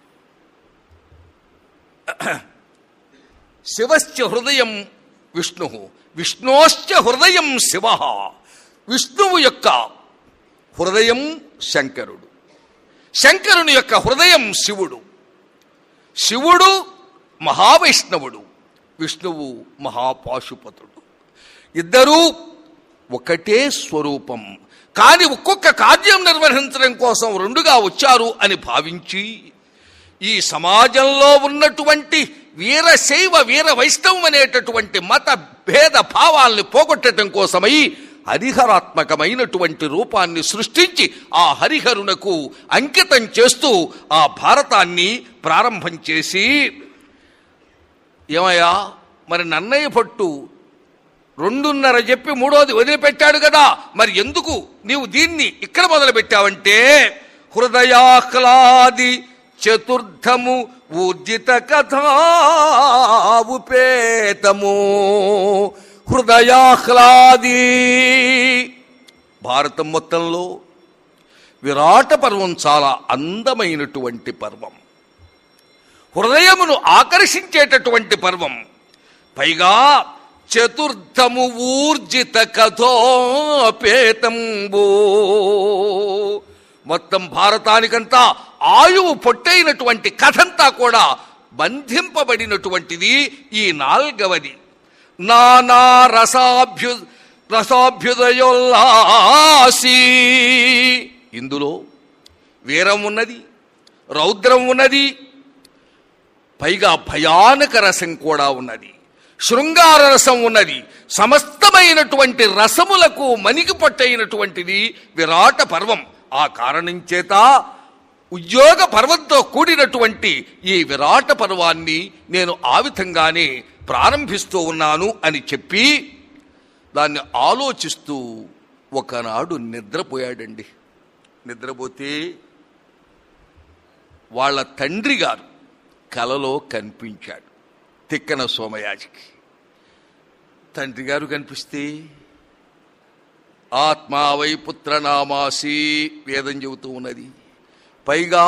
శివశ్చ హృదయం విష్ణు విష్ణోశ్చ హృదయం శివ విష్ణువు యొక్క హృదయం శంకరుడు శంకరుని యొక్క హృదయం శివుడు శివుడు మహావైష్ణవుడు విష్ణువు మహాపాశుపతుడు ఇద్దరూ ఒకటే స్వరూపం కాని ఒక్కొక్క కార్యం నిర్వహించడం కోసం రెండుగా వచ్చారు అని భావించి ఈ సమాజంలో ఉన్నటువంటి వీరశైవ వీర వైష్ణవం అనేటటువంటి మత భేద భావాల్ని పోగొట్టడం కోసమై హరిహరాత్మకమైనటువంటి రూపాన్ని సృష్టించి ఆ హరిహరునకు అంకితం చేస్తూ ఆ భారతాన్ని ప్రారంభం చేసి ఏమయ్యా మరి నన్నయ్య పట్టు రెండున్నర చెప్పి మూడోది వదిలిపెట్టాడు కదా మరి ఎందుకు నీవు దీన్ని ఇక్కడ మొదలు పెట్టావంటే హృదయాహ్లాది చతుర్థము ఊర్జిత కథావుపేతము హృదయాహ్లాది భారతం మొత్తంలో విరాట పర్వం చాలా అందమైనటువంటి పర్వం హృదయమును ఆకర్షించేటటువంటి పర్వం పైగా చతుర్థము ఊర్జిత కథోపేతంబు మొత్తం భారతానికంతా ఆయువు పొట్టైనటువంటి కథంతా కూడా బంధింపబడినటువంటిది ఈ నాల్గవది నానా రసాభ్యు రసాభ్యుదయోల్లాసి ఇందులో వీరం ఉన్నది రౌద్రం ఉన్నది పైగా భయానక రసం కూడా ఉన్నది శృంగార రసం ఉన్నది సమస్తమైనటువంటి రసములకు మణికి పట్టైనటువంటిది విరాట పర్వం ఆ కారణం చేత ఉద్యోగ పర్వంతో కూడినటువంటి ఈ విరాట పర్వాన్ని నేను ఆ విధంగానే ప్రారంభిస్తూ ఉన్నాను అని చెప్పి దాన్ని ఆలోచిస్తూ ఒకనాడు నిద్రపోయాడండి నిద్రపోతే వాళ్ళ తండ్రి గారు కలలో కనిపించాడు తిక్కన సోమయాజికి తండ్రి గారు కనిపిస్తే ఆత్మావై పుత్రనామాసి వేదం చెబుతూ ఉన్నది పైగా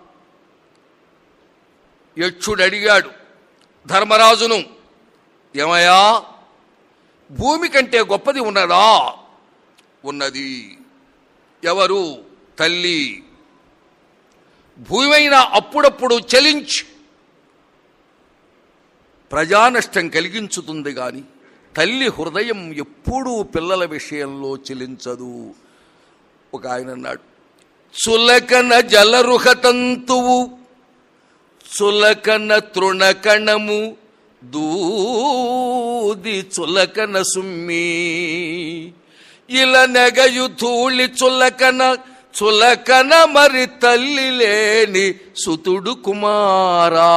యక్షుడు అడిగాడు ధర్మరాజును ఏమయ్యా భూమి కంటే గొప్పది ఉన్నదా ఉన్నది ఎవరు తల్లి భూమైనా అప్పుడప్పుడు చలించి ప్రజానష్టం కలిగించుతుంది గాని తల్లి హృదయం ఎప్పుడూ పిల్లల విషయంలో చెలించదు ఒక ఆయన అన్నాడు చులకన జలరుహతంతువు చులకన తృణకణము దూది చులకన సుమ్మి ఇల నెగయు ధూళి చులకన చులకన మరి తల్లి లేని సుతుడు కుమారా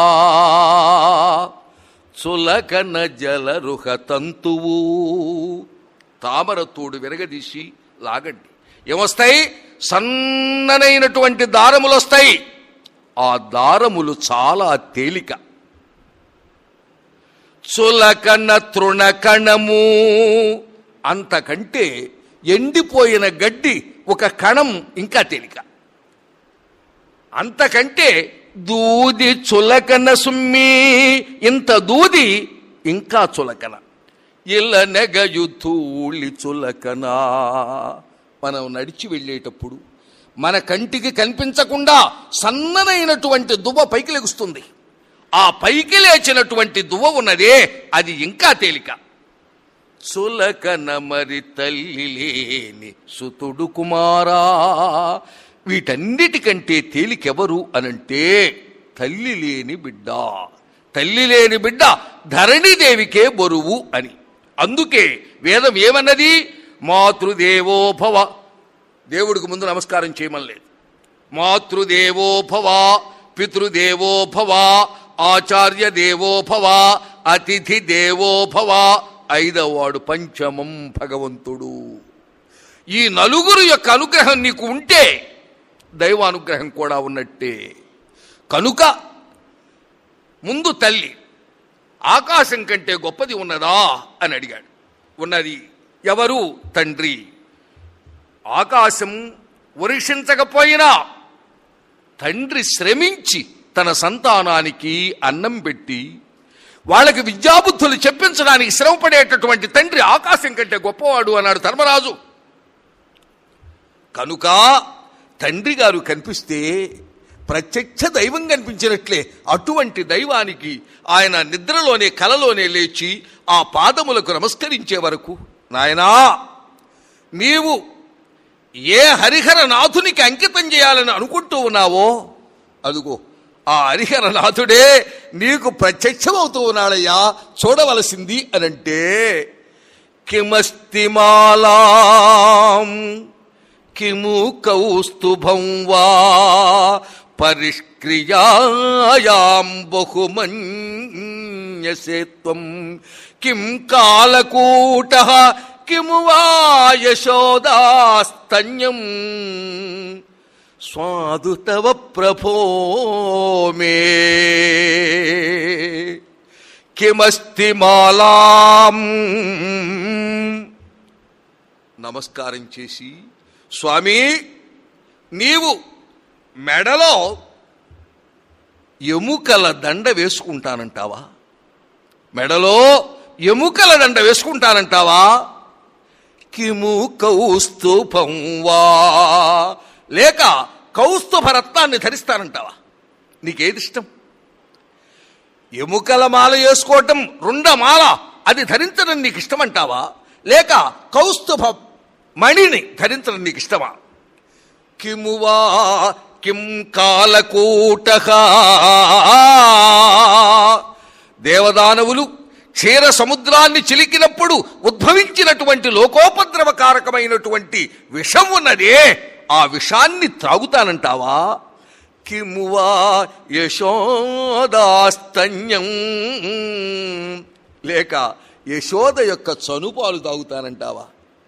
చులకన జలరుహ తంతువు తామర తోడు విరగదీసి లాగండి ఏమొస్తాయి సన్ననైనటువంటి దారములు వస్తాయి ఆ దారములు చాలా తేలిక చులకన తృణకణము అంతకంటే ఎండిపోయిన గడ్డి ఒక కణం ఇంకా తేలిక అంతకంటే దూది చులకన సుమ్మి ఇంత దూది ఇంకా చులకన ఇల్ల నెగయు తూళి చులకన మనం నడిచి వెళ్ళేటప్పుడు మన కంటికి కనిపించకుండా సన్ననైనటువంటి దువ్వ పైకి లెగుస్తుంది ఆ పైకి లేచినటువంటి దువ్వ ఉన్నదే అది ఇంకా తేలిక చులకన మరి తల్లి లేని సుతుడు కుమారా వీటన్నిటికంటే తేలికెవరు అనంటే తల్లి లేని బిడ్డ తల్లి లేని బిడ్డ ధరణిదేవికే బరువు అని అందుకే వేదం ఏమన్నది మాతృదేవోభవ దేవుడికి ముందు నమస్కారం చేయమనలేదు మాతృదేవోభవ పితృదేవోభవ ఆచార్య దేవోభవ అతిథి దేవోభవ ఐదవవాడు పంచమం భగవంతుడు ఈ నలుగురు యొక్క అనుగ్రహం నీకు ఉంటే దైవ అనుగ్రహం కూడా ఉన్నట్టే కనుక ముందు తల్లి ఆకాశం కంటే గొప్పది ఉన్నదా అని అడిగాడు ఉన్నది ఎవరు తండ్రి ఆకాశం వర్షించకపోయినా తండ్రి శ్రమించి తన సంతానానికి అన్నం పెట్టి వాళ్ళకి విద్యాబుద్ధులు చెప్పించడానికి శ్రమపడేటటువంటి తండ్రి ఆకాశం కంటే గొప్పవాడు అన్నాడు ధర్మరాజు కనుక తండ్రి గారు కనిపిస్తే ప్రత్యక్ష దైవం కనిపించినట్లే అటువంటి దైవానికి ఆయన నిద్రలోనే కలలోనే లేచి ఆ పాదములకు నమస్కరించే వరకు నాయనా నీవు ఏ హరిహర నాథునికి అంకితం చేయాలని అనుకుంటూ ఉన్నావో అదుగో ఆ హరిహర నాథుడే నీకు ప్రత్యక్షమవుతూ ఉన్నాడయ్యా చూడవలసింది అనంటే కిమస్తి మాలాం కిము కౌస్తుభం వా పరిష్క్రియాయాం బహుమన్యసే త్వం కిం కాలకూట కిము వా యశోదాస్తన్యం స్వాదు తవ ప్రభో మే కిమస్తి మాలాం నమస్కారం చేసి స్వామి నీవు మెడలో ఎముకల దండ వేసుకుంటానంటావా మెడలో ఎముకల దండ వేసుకుంటానంటావా కిము కౌస్తుభం వా లేక కౌస్తుభ రత్నాన్ని ధరిస్తానంటావా నీకేది ఇష్టం ఎముకల మాల వేసుకోవటం రుండ మాల అది ధరించడం నీకు ఇష్టమంటావా లేక కౌస్తుభ మణిని ధరించడం నీకు ఇష్టమా కిమువా కిం కాలకూట దేవదానవులు క్షీర సముద్రాన్ని చిలికినప్పుడు ఉద్భవించినటువంటి లోకోపద్రవకారకమైనటువంటి విషం ఉన్నదే ఆ విషాన్ని త్రాగుతానంటావా కిమువా యశోదాస్తన్యం లేక యశోద యొక్క చనుపాలు తాగుతానంటావా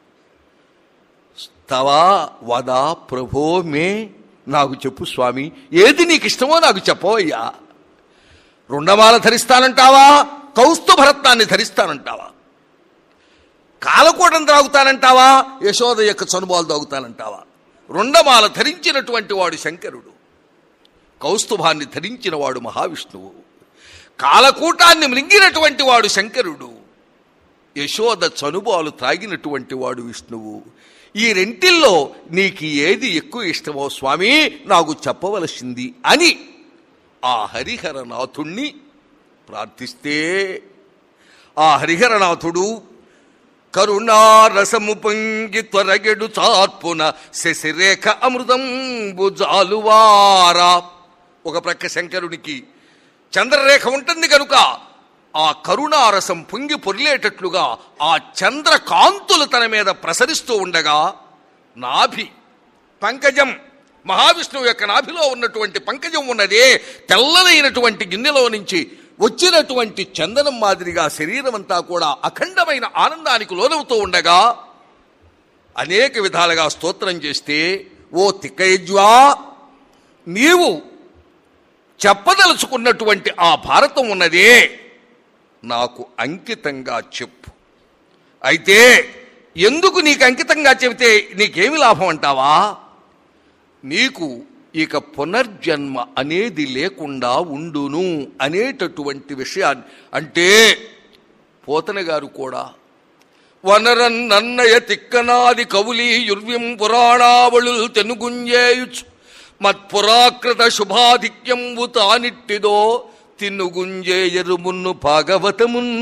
తవా వదా ప్రభో మే నాకు చెప్పు స్వామి ఏది నీకు ఇష్టమో నాకు చెప్పవయ్యా రుండమాల ధరిస్తానంటావా కౌస్తుభరత్నాన్ని ధరిస్తానంటావా కాలకూటం త్రాగుతానంటావా యశోద యొక్క చనుబాలు తాగుతానంటావా రుండమాల ధరించినటువంటి వాడు శంకరుడు కౌస్తుభాన్ని ధరించిన వాడు మహావిష్ణువు కాలకూటాన్ని మృంగినటువంటి వాడు శంకరుడు యశోద చనుబాలు త్రాగినటువంటి వాడు విష్ణువు ఈ రెంటిల్లో నీకు ఏది ఎక్కువ ఇష్టమో స్వామి నాకు చెప్పవలసింది అని ఆ హరిహరనాథుణ్ణి ప్రార్థిస్తే ఆ హరిహరనాథుడు కరుణారసము పొంగి త్వరగెడు చార్పున శశిరేఖ అమృతంబు జాలువారా ఒక ప్రక్క శంకరునికి చంద్రరేఖ ఉంటుంది కనుక ఆ కరుణారసం పొంగి పొర్లేటట్లుగా ఆ చంద్ర కాంతులు తన మీద ప్రసరిస్తూ ఉండగా నాభి పంకజం మహావిష్ణువు యొక్క నాభిలో ఉన్నటువంటి పంకజం ఉన్నదే తెల్లనైనటువంటి గిన్నెలో నుంచి వచ్చినటువంటి చందనం మాదిరిగా శరీరం అంతా కూడా అఖండమైన ఆనందానికి లోనవుతూ ఉండగా అనేక విధాలుగా స్తోత్రం చేస్తే ఓ తిక్కయజ్వా నీవు చెప్పదలుచుకున్నటువంటి ఆ భారతం ఉన్నదే నాకు అంకితంగా చెప్పు అయితే ఎందుకు నీకు అంకితంగా చెబితే నీకేమి లాభం అంటావా నీకు ఇక పునర్జన్మ అనేది లేకుండా ఉండును అనేటటువంటి విషయాన్ని అంటే పోతన గారు కూడా వనరన్నన్నయ తిక్కనాది కవులి యుర్వ్యం పురాణావళుల్ తెనుగుంజేయుచు మత్పురాకృత శుభాధిక్యంబు తానిట్టిదో తిన్నుగుంజేయరు మున్ను భాగవతమున్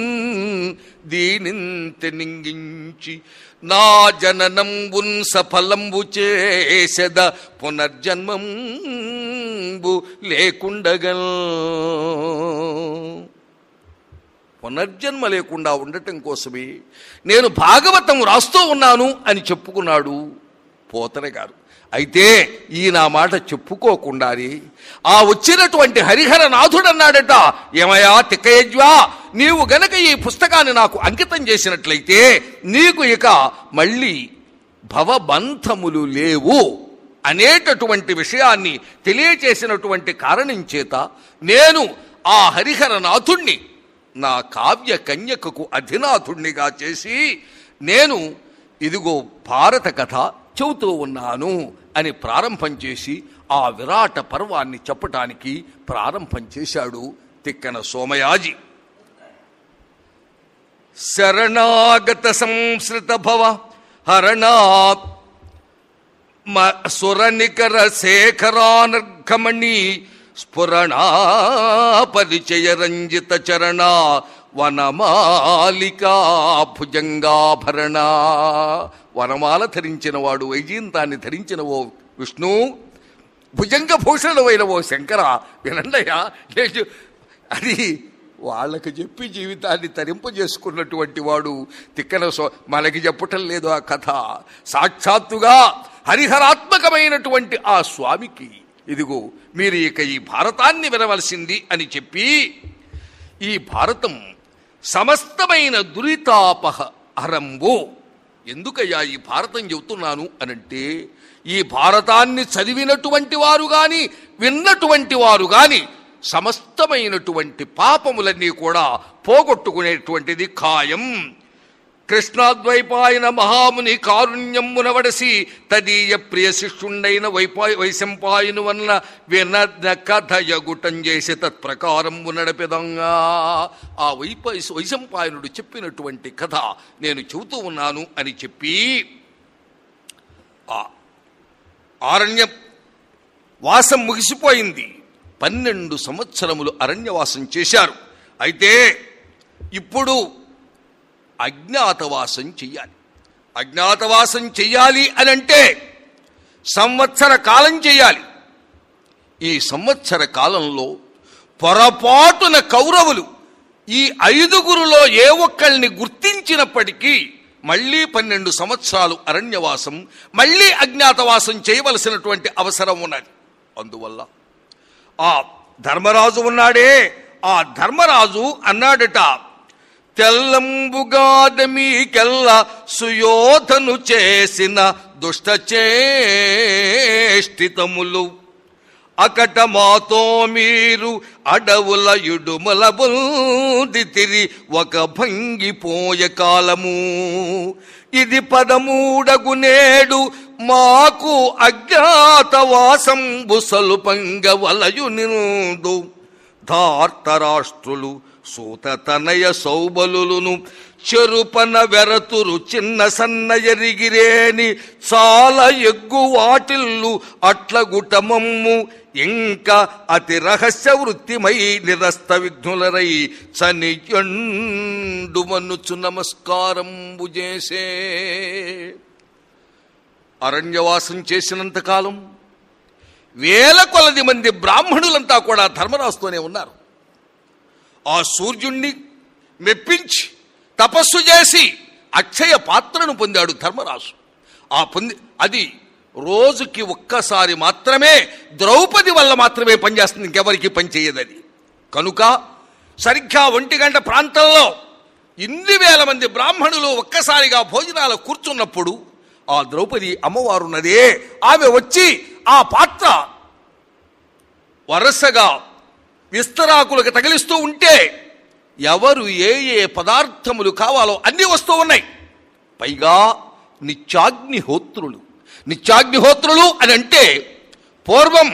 దీనింత నింగించి నా జననంబున్ సఫలంబు చేసెద పునర్జన్మంబు లేకుండగల్ పునర్జన్మ లేకుండా ఉండటం కోసమే నేను భాగవతం రాస్తూ ఉన్నాను అని చెప్పుకున్నాడు పోతన గారు అయితే ఈ నా మాట చెప్పుకోకుండానే ఆ వచ్చినటువంటి హరిహర నాథుడు అన్నాడట ఏమయా తిక్కయజ్వా నీవు గనక ఈ పుస్తకాన్ని నాకు అంకితం చేసినట్లయితే నీకు ఇక మళ్ళీ భవబంధములు లేవు అనేటటువంటి విషయాన్ని తెలియచేసినటువంటి కారణం చేత నేను ఆ హరిహర నాథుణ్ణి నా కావ్య కన్యకకు అధినాథుణ్ణిగా చేసి నేను ఇదిగో భారత కథ చెబుతూ ఉన్నాను అని ప్రారంభం చేసి ఆ విరాట పర్వాన్ని చెప్పటానికి ప్రారంభం చేశాడు తిక్కన సోమయాజి శరణాగత సంస్కృత భవ హరణా మ సురనికర శేఖరానర్ఘమణి స్ఫురణా పరిచయ రంజిత చరణ వనమాలికా భుజంగాభరణ వనమాల ధరించిన వాడు వైజీంతాన్ని ధరించిన ఓ విష్ణు భుజంగ భూషణమైన ఓ శంకర వినండయ్యా లేదు అది వాళ్ళకు చెప్పి జీవితాన్ని తరింపజేసుకున్నటువంటి వాడు తిక్కన సో మనకి చెప్పటం లేదు ఆ కథ సాక్షాత్తుగా హరిహరాత్మకమైనటువంటి ఆ స్వామికి ఇదిగో మీరు ఇక ఈ భారతాన్ని వినవలసింది అని చెప్పి ఈ భారతం సమస్తమైన దురితాపహ హరంబో ఎందుకయ్యా ఈ భారతం చెబుతున్నాను అనంటే ఈ భారతాన్ని చదివినటువంటి వారు గాని విన్నటువంటి వారు గాని సమస్తమైనటువంటి పాపములన్నీ కూడా పోగొట్టుకునేటువంటిది ఖాయం కృష్ణాద్వైపాయన మహాముని కారుణ్యమునవడసి తదీయ ప్రియ శిష్యుండైన వైపా వైశంపాయను వల్ల వినద కథ యగుటం చేసి తత్ప్రకారం నడపెదంగా ఆ వైప వైశంపాయనుడు చెప్పినటువంటి కథ నేను చెబుతూ ఉన్నాను అని చెప్పి ఆ ఆరణ్య వాసం ముగిసిపోయింది పన్నెండు సంవత్సరములు అరణ్యవాసం చేశారు అయితే ఇప్పుడు అజ్ఞాతవాసం చెయ్యాలి అజ్ఞాతవాసం చెయ్యాలి అని అంటే సంవత్సర కాలం చెయ్యాలి ఈ సంవత్సర కాలంలో పొరపాటున కౌరవులు ఈ ఐదుగురులో ఏ ఒక్కళ్ళని గుర్తించినప్పటికీ మళ్ళీ పన్నెండు సంవత్సరాలు అరణ్యవాసం మళ్ళీ అజ్ఞాతవాసం చేయవలసినటువంటి అవసరం ఉన్నది అందువల్ల ఆ ధర్మరాజు ఉన్నాడే ఆ ధర్మరాజు అన్నాడట తెల్లంబుగాద మీకెల్ల సుయోధను చేసిన దుష్ట చేష్టితములు అకట మాతో మీరు అడవుల ఇడుమల బుల్దితిరి ఒక భంగిపోయ కాలము ఇది పదమూడగు నేడు మాకు అజ్ఞాతవాసంబు సలుపంగ వలయు నిండు ధార్తరాష్ట్రులు సూత తనయ సౌబలును చెరుపన వెరతురు చిన్న సన్న ఎరిగిరేని చాలా ఎగ్గు వాటిల్లు అట్ల గుటమమ్ము ఇంకా అతి రహస్య వృత్తిమై నిరస్త విఘ్నులరై చనియండు మనుచు నమస్కారంబు చేసే అరణ్యవాసం చేసినంతకాలం వేల కొలది మంది బ్రాహ్మణులంతా కూడా ధర్మరాజుతోనే ఉన్నారు ఆ సూర్యుణ్ణి మెప్పించి తపస్సు చేసి అక్షయ పాత్రను పొందాడు ధర్మరాజు ఆ పొంది అది రోజుకి ఒక్కసారి మాత్రమే ద్రౌపది వల్ల మాత్రమే పనిచేస్తుంది ఇంకెవరికి పనిచేయదు అది కనుక సరిగ్గా ఒంటి గంట ప్రాంతంలో ఇన్ని వేల మంది బ్రాహ్మణులు ఒక్కసారిగా భోజనాలు కూర్చున్నప్పుడు ఆ ద్రౌపది అమ్మవారున్నదే ఆమె వచ్చి ఆ పాత్ర వరుసగా విస్తరాకులకు తగిలిస్తూ ఉంటే ఎవరు ఏ ఏ పదార్థములు కావాలో అన్నీ వస్తూ ఉన్నాయి పైగా నిత్యాగ్నిహోత్రులు నిత్యాగ్నిహోత్రులు అని అంటే పూర్వం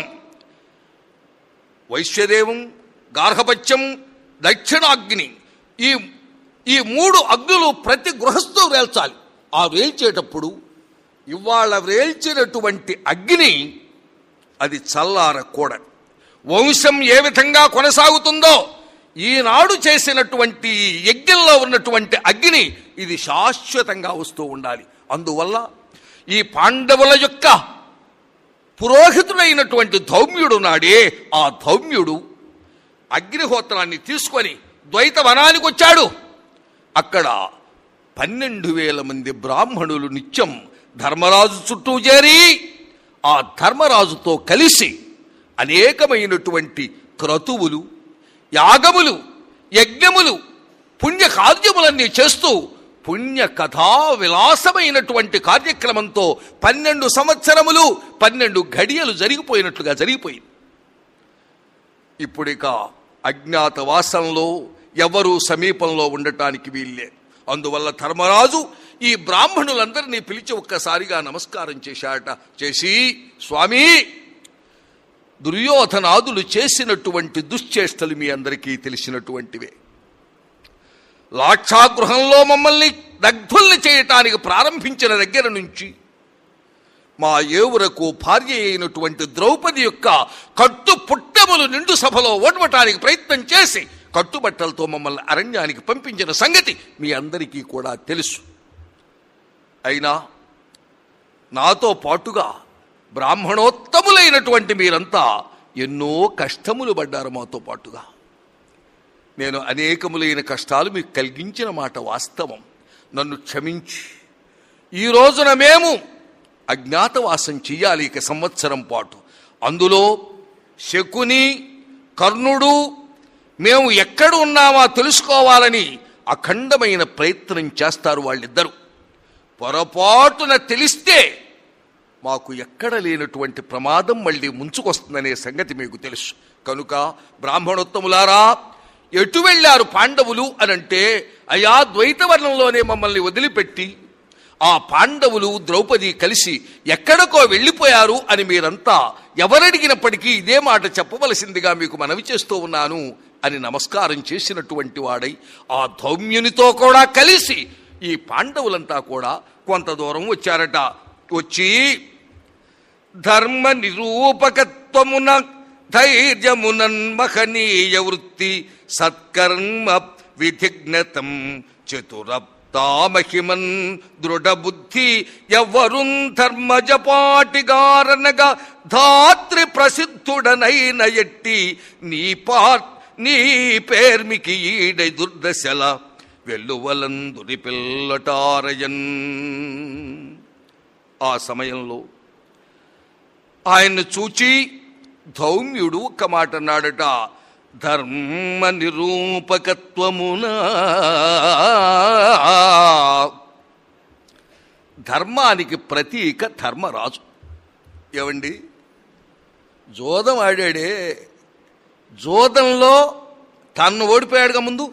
వైశ్యదేవం గార్హపత్యం దక్షిణాగ్ని ఈ ఈ మూడు అగ్నులు ప్రతి గృహస్థు వేల్చాలి ఆ వేల్చేటప్పుడు ఇవాళ వేల్చినటువంటి అగ్ని అది చల్లారకూడదు వంశం ఏ విధంగా కొనసాగుతుందో ఈనాడు చేసినటువంటి ఈ యజ్ఞంలో ఉన్నటువంటి అగ్ని ఇది శాశ్వతంగా వస్తూ ఉండాలి అందువల్ల ఈ పాండవుల యొక్క పురోహితుడైనటువంటి ధౌమ్యుడు నాడే ఆ ధౌమ్యుడు అగ్నిహోత్రాన్ని తీసుకొని ద్వైత వనానికి వచ్చాడు అక్కడ పన్నెండు వేల మంది బ్రాహ్మణులు నిత్యం ధర్మరాజు చుట్టూ చేరి ఆ ధర్మరాజుతో కలిసి అనేకమైనటువంటి క్రతువులు యాగములు యజ్ఞములు పుణ్య కార్యములన్నీ చేస్తూ పుణ్య కథా విలాసమైనటువంటి కార్యక్రమంతో పన్నెండు సంవత్సరములు పన్నెండు ఘడియలు జరిగిపోయినట్లుగా జరిగిపోయింది ఇప్పుడిక అజ్ఞాతవాసంలో ఎవరు సమీపంలో ఉండటానికి వీల్లే అందువల్ల ధర్మరాజు ఈ బ్రాహ్మణులందరినీ పిలిచి ఒక్కసారిగా నమస్కారం చేశాట చేసి స్వామి దుర్యోధనాదులు చేసినటువంటి దుశ్చేష్టలు మీ అందరికీ తెలిసినటువంటివే లాక్షాగృహంలో మమ్మల్ని దగ్ధుల్ని చేయటానికి ప్రారంభించిన దగ్గర నుంచి మా ఏవురకు భార్య అయినటువంటి ద్రౌపది యొక్క కట్టు పుట్టములు నిండు సభలో ఓడవటానికి ప్రయత్నం చేసి కట్టుబట్టలతో మమ్మల్ని అరణ్యానికి పంపించిన సంగతి మీ అందరికీ కూడా తెలుసు అయినా నాతో పాటుగా బ్రాహ్మణోత్తములైనటువంటి మీరంతా ఎన్నో కష్టములు పడ్డారు మాతో పాటుగా నేను అనేకములైన కష్టాలు మీకు కలిగించిన మాట వాస్తవం నన్ను క్షమించి ఈ రోజున మేము అజ్ఞాతవాసం చెయ్యాలి ఇక సంవత్సరం పాటు అందులో శకుని కర్ణుడు మేము ఎక్కడ ఉన్నామా తెలుసుకోవాలని అఖండమైన ప్రయత్నం చేస్తారు వాళ్ళిద్దరూ పొరపాటున తెలిస్తే మాకు ఎక్కడ లేనటువంటి ప్రమాదం మళ్ళీ ముంచుకొస్తుందనే సంగతి మీకు తెలుసు కనుక బ్రాహ్మణోత్తములారా ఎటు వెళ్ళారు పాండవులు అనంటే అయా ద్వైతవర్ణంలోనే మమ్మల్ని వదిలిపెట్టి ఆ పాండవులు ద్రౌపది కలిసి ఎక్కడికో వెళ్ళిపోయారు అని మీరంతా ఎవరడిగినప్పటికీ ఇదే మాట చెప్పవలసిందిగా మీకు మనవి చేస్తూ ఉన్నాను అని నమస్కారం చేసినటువంటి వాడై ఆ ధౌమ్యునితో కూడా కలిసి ఈ పాండవులంతా కూడా కొంత దూరం వచ్చారట వచ్చి ధర్మ నిరూపకత్వమున ధైర్యమునన్ మహనీయ వృత్తి సత్కర్మ విధిఘ్నతం చతురప్తామహిమన్ దృఢబుద్ధి ఎవ్వరున్ ధర్మజపాటిగారనగా ధాత్రి ప్రసిద్ధుడనైన ఎట్టి నీ పా నీ పేర్మికి ఈడై దుర్దశల వెల్లువలందురి పిల్లటారయన్ ఆ సమయంలో ఆయన్ను చూచి ధౌమ్యుడు ఒక్క మాట అన్నాడట ధర్మ నిరూపకత్వమున ధర్మానికి ప్రతీక ధర్మరాజు ఏవండి జోదం ఆడాడే జోదంలో తన్ను ఓడిపోయాడుగా ముందు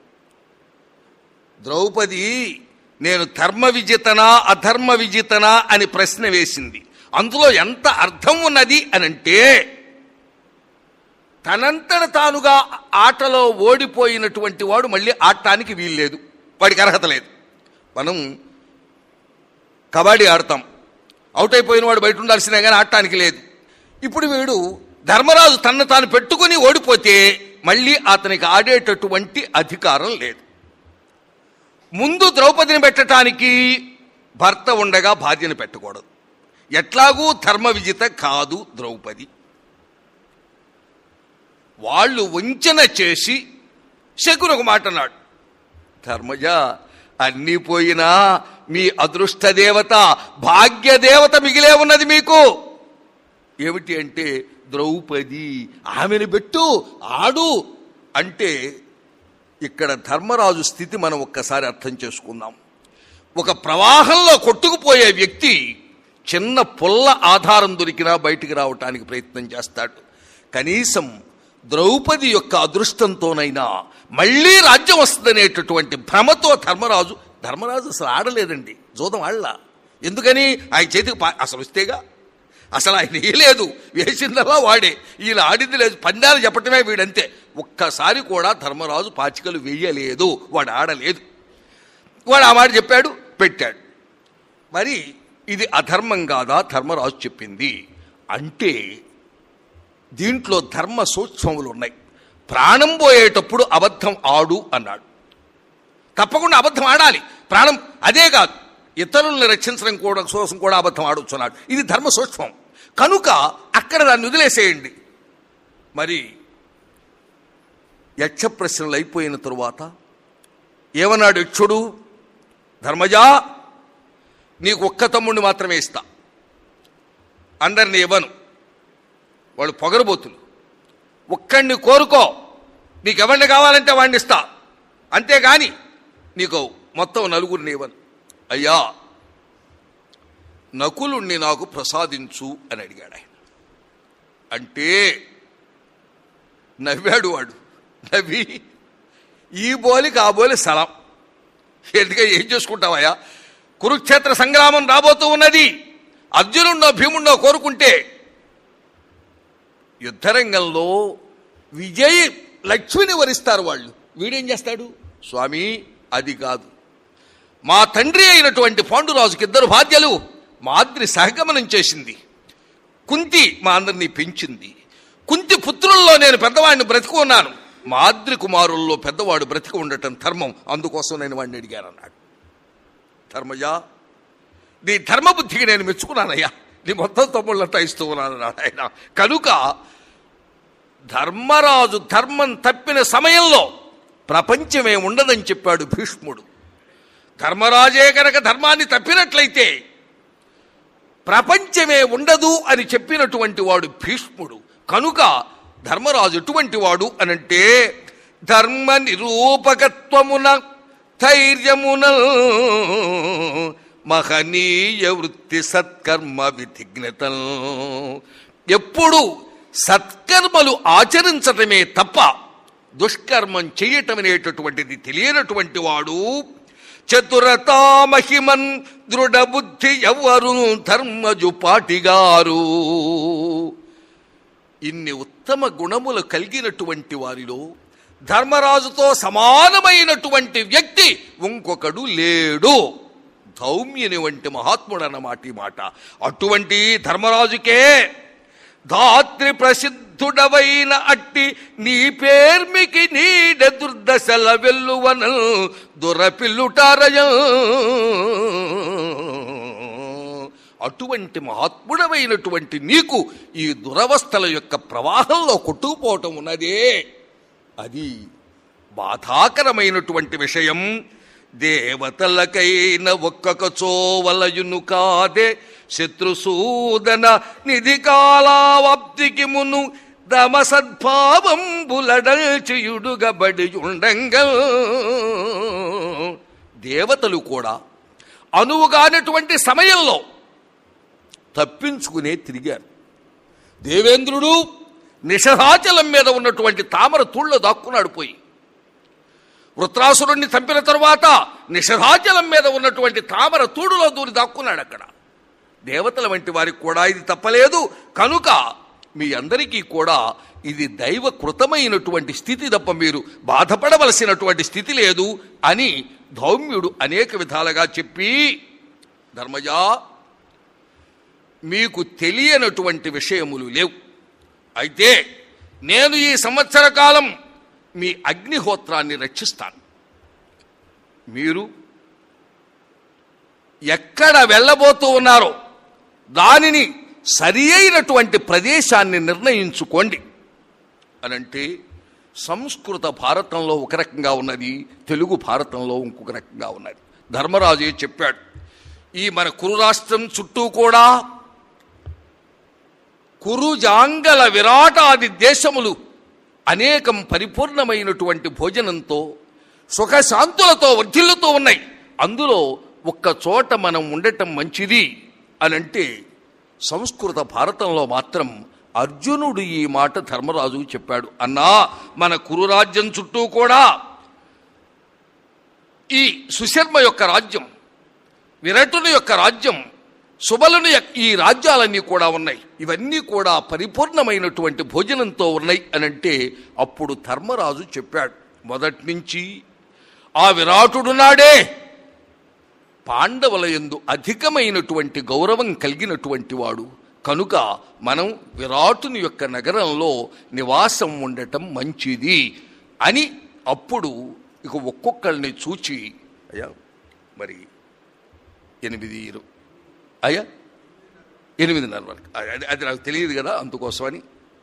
ద్రౌపది నేను ధర్మ విజితనా అధర్మ విజితనా అని ప్రశ్న వేసింది అందులో ఎంత అర్థం ఉన్నది అనంటే తనంతట తానుగా ఆటలో ఓడిపోయినటువంటి వాడు మళ్ళీ ఆడటానికి వీల్లేదు వాడికి అర్హత లేదు మనం కబడ్డీ ఆడతాం అవుట్ అయిపోయిన వాడు బయట ఉండాల్సినా కానీ ఆడటానికి లేదు ఇప్పుడు వీడు ధర్మరాజు తన్ను తాను పెట్టుకుని ఓడిపోతే మళ్ళీ అతనికి ఆడేటటువంటి అధికారం లేదు ముందు ద్రౌపదిని పెట్టడానికి భర్త ఉండగా భార్యను పెట్టకూడదు ఎట్లాగూ ధర్మ విజిత కాదు ద్రౌపది వాళ్ళు వంచన చేసి శకుని ఒక మాట అన్నాడు ధర్మజ అన్నీ పోయినా మీ అదృష్ట దేవత భాగ్య దేవత మిగిలే ఉన్నది మీకు ఏమిటి అంటే ద్రౌపది ఆమెను పెట్టు ఆడు అంటే ఇక్కడ ధర్మరాజు స్థితి మనం ఒక్కసారి అర్థం చేసుకుందాం ఒక ప్రవాహంలో కొట్టుకుపోయే వ్యక్తి చిన్న పుల్ల ఆధారం దొరికినా బయటికి రావటానికి ప్రయత్నం చేస్తాడు కనీసం ద్రౌపది యొక్క అదృష్టంతోనైనా మళ్ళీ రాజ్యం వస్తుందనేటటువంటి భ్రమతో ధర్మరాజు ధర్మరాజు అసలు ఆడలేదండి జోదం ఆడలా ఎందుకని ఆయన చేతికి పా- అసలు వస్తేగా అసలు ఆయన వేయలేదు వేసిందల్లా వాడే వీళ్ళు ఆడింది లేదు పందాలు చెప్పటమే వీడంతే ఒక్కసారి కూడా ధర్మరాజు పాచికలు వేయలేదు వాడు ఆడలేదు వాడు ఆ మాట చెప్పాడు పెట్టాడు మరి ఇది అధర్మం కాదా ధర్మరాజు చెప్పింది అంటే దీంట్లో ధర్మ సూక్ష్మములు ఉన్నాయి ప్రాణం పోయేటప్పుడు అబద్ధం ఆడు అన్నాడు తప్పకుండా అబద్ధం ఆడాలి ప్రాణం అదే కాదు ఇతరులను రక్షించడం కూడా కోసం కూడా అబద్ధం ఆడొచ్చు అన్నాడు ఇది ధర్మ సూక్ష్మం కనుక అక్కడ దాన్ని వదిలేసేయండి మరి యక్ష ప్రశ్నలు అయిపోయిన తరువాత ఏమన్నాడు యక్షుడు ధర్మజా నీకు ఒక్క తమ్ముడిని మాత్రమే ఇస్తా అందరిని ఇవ్వను వాళ్ళు పొగరబోతులు ఒక్కడిని కోరుకో నీకు ఎవరిని కావాలంటే వాడిని ఇస్తా అంతేగాని నీకు మొత్తం నలుగురిని ఇవ్వను అయ్యా నకులుణ్ణి నాకు ప్రసాదించు అని అడిగాడు ఆయన అంటే నవ్వాడు వాడు నవ్వి ఈ బోలికి ఆ బోలి సలం ఎందుకంటే ఏం చేసుకుంటావయ్యా కురుక్షేత్ర సంగ్రామం రాబోతూ ఉన్నది అర్జునున్నో భీమున్నో కోరుకుంటే యుద్ధరంగంలో విజయ్ లక్ష్మిని వరిస్తారు వాళ్ళు వీడేం చేస్తాడు స్వామి అది కాదు మా తండ్రి అయినటువంటి పాండురాజుకి ఇద్దరు భార్యలు మాద్రి సహగమనం చేసింది కుంతి మా అందరినీ పెంచింది కుంతి పుత్రుల్లో నేను పెద్దవాడిని బ్రతికి ఉన్నాను మాద్రి కుమారుల్లో పెద్దవాడు బ్రతికి ఉండటం ధర్మం అందుకోసం నేను వాడిని అడిగాను అన్నాడు ధర్మయ్య నీ ధర్మబుద్ధికి నేను మెచ్చుకున్నానయ్యా నీ మొత్తం తమ్ముళ్ళంతా ఇస్తూ ఉన్నాను అన్నాడు ఆయన కనుక ధర్మరాజు ధర్మం తప్పిన సమయంలో ప్రపంచమే ఉండదని చెప్పాడు భీష్ముడు ధర్మరాజే కనుక ధర్మాన్ని తప్పినట్లయితే ప్రపంచమే ఉండదు అని చెప్పినటువంటి వాడు భీష్ముడు కనుక ధర్మరాజు ఎటువంటి వాడు అనంటే ధర్మ నిరూపకత్వమున ధైర్యమున మహనీయ వృత్తి సత్కర్మ విధిజ్ఞత ఎప్పుడు సత్కర్మలు ఆచరించటమే తప్ప దుష్కర్మం చేయటం అనేటటువంటిది తెలియనటువంటి వాడు చతురతా మహిమన్ దృఢ బుద్ధి ఎవరు ధర్మజు పాటిగారు ఇన్ని ఉత్తమ గుణములు కలిగినటువంటి వారిలో ధర్మరాజుతో సమానమైనటువంటి వ్యక్తి ఇంకొకడు లేడు ధౌమ్యుని వంటి మహాత్ముడు అన్నమాట ఈ మాట అటువంటి ధర్మరాజుకే ధాత్రి ప్రసిద్ధుడవైన అట్టి నీ పేర్మికి నీడ దుర్దశల వెల్లువన దురపిల్లుటారయ అటువంటి మహాత్ముడమైనటువంటి నీకు ఈ దురవస్థల యొక్క ప్రవాహంలో కొట్టుకుపోవటం ఉన్నదే అది బాధాకరమైనటువంటి విషయం దేవతలకైన ఒక్కొక్క చోవలయును కాదే శత్రుసూదన నిధి కాలావాప్తికి మును దమ సద్భావం బులడల్చియుడుగబడి ఉండంగా దేవతలు కూడా అనువుగానటువంటి సమయంలో తప్పించుకునే తిరిగారు దేవేంద్రుడు నిషధాచలం మీద ఉన్నటువంటి తామర తూళ్ళ దాక్కున్నాడు పోయి వృత్రాసురుణ్ణి చంపిన తరువాత నిషధాచలం మీద ఉన్నటువంటి తామర తూడులో దూరి దాక్కున్నాడు అక్కడ దేవతల వంటి వారికి కూడా ఇది తప్పలేదు కనుక మీ అందరికీ కూడా ఇది దైవ కృతమైనటువంటి స్థితి తప్ప మీరు బాధపడవలసినటువంటి స్థితి లేదు అని ధౌమ్యుడు అనేక విధాలుగా చెప్పి ధర్మజా మీకు తెలియనటువంటి విషయములు లేవు అయితే నేను ఈ సంవత్సర కాలం మీ అగ్నిహోత్రాన్ని రక్షిస్తాను మీరు ఎక్కడ వెళ్ళబోతూ ఉన్నారో దానిని సరి అయినటువంటి ప్రదేశాన్ని నిర్ణయించుకోండి అనంటే సంస్కృత భారతంలో ఒక రకంగా ఉన్నది తెలుగు భారతంలో ఇంకొక రకంగా ఉన్నది ధర్మరాజే చెప్పాడు ఈ మన కురు రాష్ట్రం చుట్టూ కూడా కురుజాంగల విరాటాది దేశములు అనేకం పరిపూర్ణమైనటువంటి భోజనంతో సుఖశాంతులతో వర్ధిల్లుతూ ఉన్నాయి అందులో ఒక్క చోట మనం ఉండటం మంచిది అనంటే సంస్కృత భారతంలో మాత్రం అర్జునుడు ఈ మాట ధర్మరాజు చెప్పాడు అన్నా మన కురురాజ్యం చుట్టూ కూడా ఈ సుశర్మ యొక్క రాజ్యం విరటుని యొక్క రాజ్యం సుబలుని యొక్క ఈ రాజ్యాలన్నీ కూడా ఉన్నాయి ఇవన్నీ కూడా పరిపూర్ణమైనటువంటి భోజనంతో ఉన్నాయి అని అంటే అప్పుడు ధర్మరాజు చెప్పాడు మొదటి నుంచి ఆ విరాటుడు నాడే పాండవుల యందు అధికమైనటువంటి గౌరవం కలిగినటువంటి వాడు కనుక మనం విరాటుని యొక్క నగరంలో నివాసం ఉండటం మంచిది అని అప్పుడు ఇక ఒక్కొక్కరిని చూచి అయ్యా మరి ఎనిమిది ఇరు- అయ్యా ఎనిమిదిన్నర వరకు అది అది నాకు తెలియదు కదా అందుకోసమని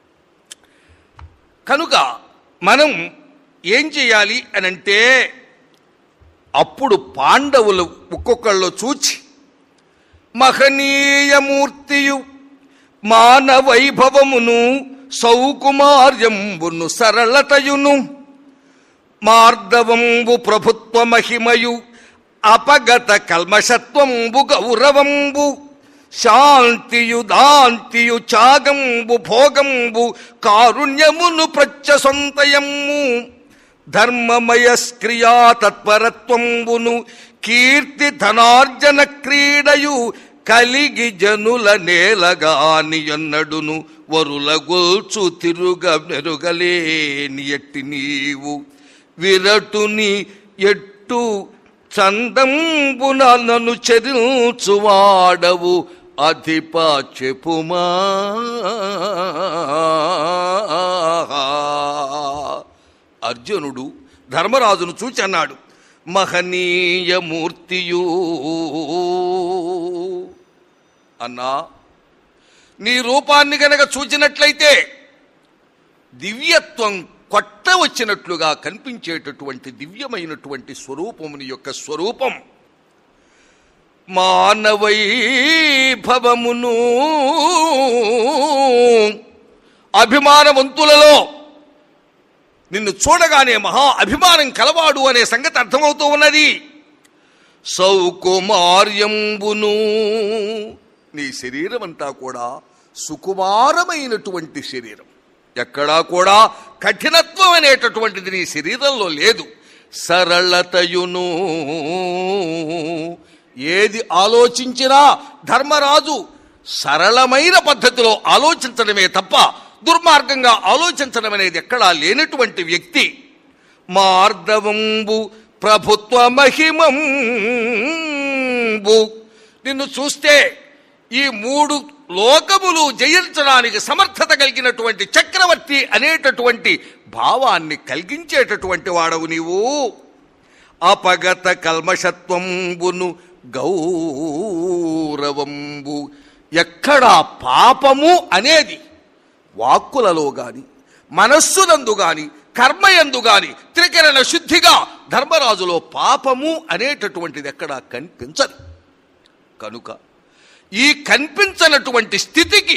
కనుక మనం ఏం చేయాలి అని అంటే అప్పుడు పాండవులు ఒక్కొక్కళ్ళు చూచి మహనీయమూర్తియు మానవైభవమును సౌకుమార్యంబును సరళతయును మార్దవంబు ప్రభుత్వ మహిమయు అపగత కల్మషత్వంబు గౌరవంబు శాంతియు దాంతియు త్యాగంబు భోగంబు కారుణ్యమును ప్రత్యసొంతయమ్ము ధర్మమయ క్రియా తత్పరత్వంబును కీర్తి ధనార్జన క్రీడయు కలిగి జనుల నేలగాని ఎన్నడును వరుల గొల్చు తిరుగ మెరుగలేని ఎట్టి నీవు విరటుని ఎట్టు చందంబున నన్ను చెరుచువాడవు అధిప చెప్పుమా అర్జునుడు ధర్మరాజును చూచి అన్నాడు మహనీయ మూర్తియు అన్నా నీ రూపాన్ని గనక చూచినట్లయితే దివ్యత్వం కొట్ట వచ్చినట్లుగా కనిపించేటటువంటి దివ్యమైనటువంటి స్వరూపముని యొక్క స్వరూపం మానవైభవమును అభిమానవంతులలో నిన్ను చూడగానే మహా అభిమానం కలవాడు అనే సంగతి అర్థమవుతూ ఉన్నది సౌకుమార్యంబును నీ శరీరం అంతా కూడా సుకుమారమైనటువంటి శరీరం ఎక్కడా కూడా కఠినత్వం అనేటటువంటిది నీ శరీరంలో లేదు సరళతయును ఏది ఆలోచించినా ధర్మరాజు సరళమైన పద్ధతిలో ఆలోచించడమే తప్ప దుర్మార్గంగా ఆలోచించడం అనేది ఎక్కడా లేనటువంటి వ్యక్తి మార్దవంబు ప్రభుత్వ మహిమంబు నిన్ను చూస్తే ఈ మూడు లోకములు జయించడానికి సమర్థత కలిగినటువంటి చక్రవర్తి అనేటటువంటి భావాన్ని కలిగించేటటువంటి వాడవు నీవు అపగత కల్మషత్వంబును గౌరవంబు ఎక్కడా పాపము అనేది వాక్కులలో గాని మనస్సునందు గాని కర్మయందు గాని త్రికరణ శుద్ధిగా ధర్మరాజులో పాపము అనేటటువంటిది ఎక్కడా కనిపించదు కనుక ఈ కనిపించనటువంటి స్థితికి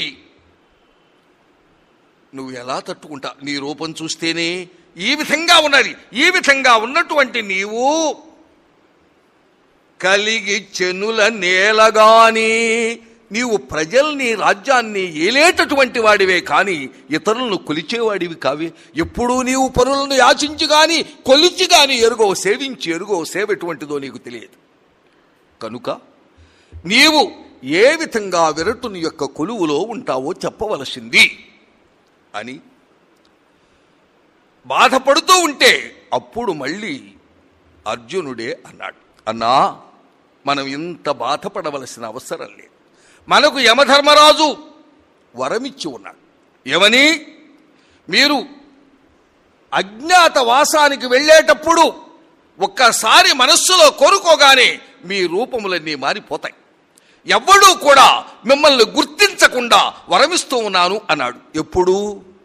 నువ్వు ఎలా తట్టుకుంటా నీ రూపం చూస్తేనే ఈ విధంగా ఉన్నది ఈ విధంగా ఉన్నటువంటి నీవు కలిగి చెనుల నేలగాని నీవు ప్రజల్ని రాజ్యాన్ని ఏలేటటువంటి వాడివే కాని ఇతరులను కొలిచేవాడివి కావే ఎప్పుడూ నీవు పరులను యాచించి గాని కొలిచి గాని ఎరుగో సేవించి ఎరుగో సేవెటువంటిదో నీకు తెలియదు కనుక నీవు ఏ విధంగా విరటుని యొక్క కొలువులో ఉంటావో చెప్పవలసింది అని బాధపడుతూ ఉంటే అప్పుడు మళ్ళీ అర్జునుడే అన్నాడు అన్నా మనం ఇంత బాధపడవలసిన అవసరం లేదు మనకు యమధర్మరాజు వరమిచ్చి ఉన్నాడు ఏమని మీరు అజ్ఞాత వాసానికి వెళ్ళేటప్పుడు ఒక్కసారి మనస్సులో కోరుకోగానే మీ రూపములన్నీ మారిపోతాయి ఎవ్వడూ కూడా మిమ్మల్ని గుర్తించకుండా వరమిస్తూ ఉన్నాను అన్నాడు ఎప్పుడు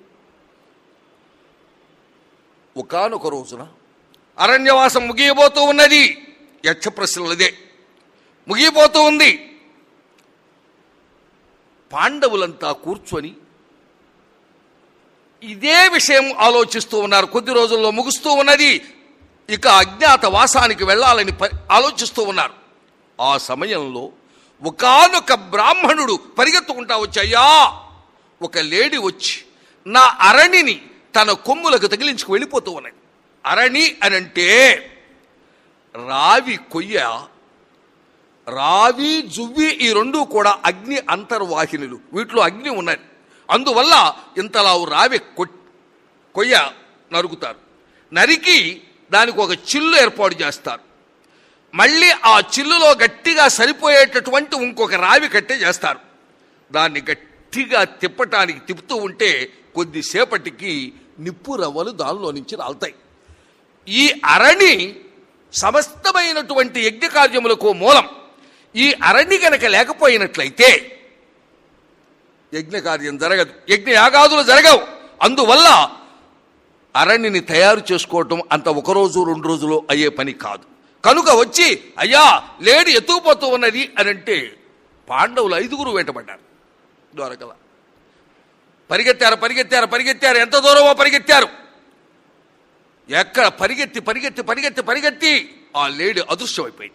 ఒకానొక రోజున అరణ్యవాసం ముగియబోతూ ఉన్నది యక్ష ప్రశ్నలదే ముగియబోతూ ఉంది పాండవులంతా కూర్చొని ఇదే విషయం ఆలోచిస్తూ ఉన్నారు కొద్ది రోజుల్లో ముగుస్తూ ఉన్నది ఇక అజ్ఞాత వాసానికి వెళ్ళాలని ప- ఆలోచిస్తూ ఉన్నారు ఆ సమయంలో ఒకానొక బ్రాహ్మణుడు పరిగెత్తుకుంటా వచ్చి అయ్యా ఒక లేడీ వచ్చి నా అరణిని తన కొమ్ములకు తగిలించుకు వెళ్ళిపోతూ ఉన్నది అరణి అనంటే రావి కొయ్య రావి జువ్వి ఈ రెండు కూడా అగ్ని అంతర్వాహినులు వీటిలో అగ్ని ఉన్నది అందువల్ల ఇంతలా రావి కొ- కొయ్య నరుకుతారు నరికి దానికి ఒక చిల్లు ఏర్పాటు చేస్తారు మళ్ళీ ఆ చిల్లులో గట్టిగా సరిపోయేటటువంటి ఇంకొక రావి కట్టే చేస్తారు దాన్ని గట్టిగా తిప్పటానికి తిప్పుతూ ఉంటే కొద్దిసేపటికి నిప్పు రవ్వలు దానిలో నుంచి రాలుతాయి ఈ అరణి సమస్తమైనటువంటి యజ్ఞ కార్యములకు మూలం ఈ అరణి గనక లేకపోయినట్లయితే యజ్ఞ కార్యం జరగదు యజ్ఞ యాగాదులు జరగవు అందువల్ల అరణ్యని తయారు చేసుకోవటం అంత ఒక రోజు రెండు రోజులు అయ్యే పని కాదు కనుక వచ్చి అయ్యా లేడి ఎత్తుకుపోతూ ఉన్నది అని అంటే పాండవులు ఐదుగురు వెంటబడ్డారు దొరకల పరిగెత్తారు పరిగెత్తారు పరిగెత్తారు ఎంత దూరమో పరిగెత్తారు ఎక్కడ పరిగెత్తి పరిగెత్తి పరిగెత్తి పరిగెత్తి ఆ లేడీ అదృశ్యమైపోయింది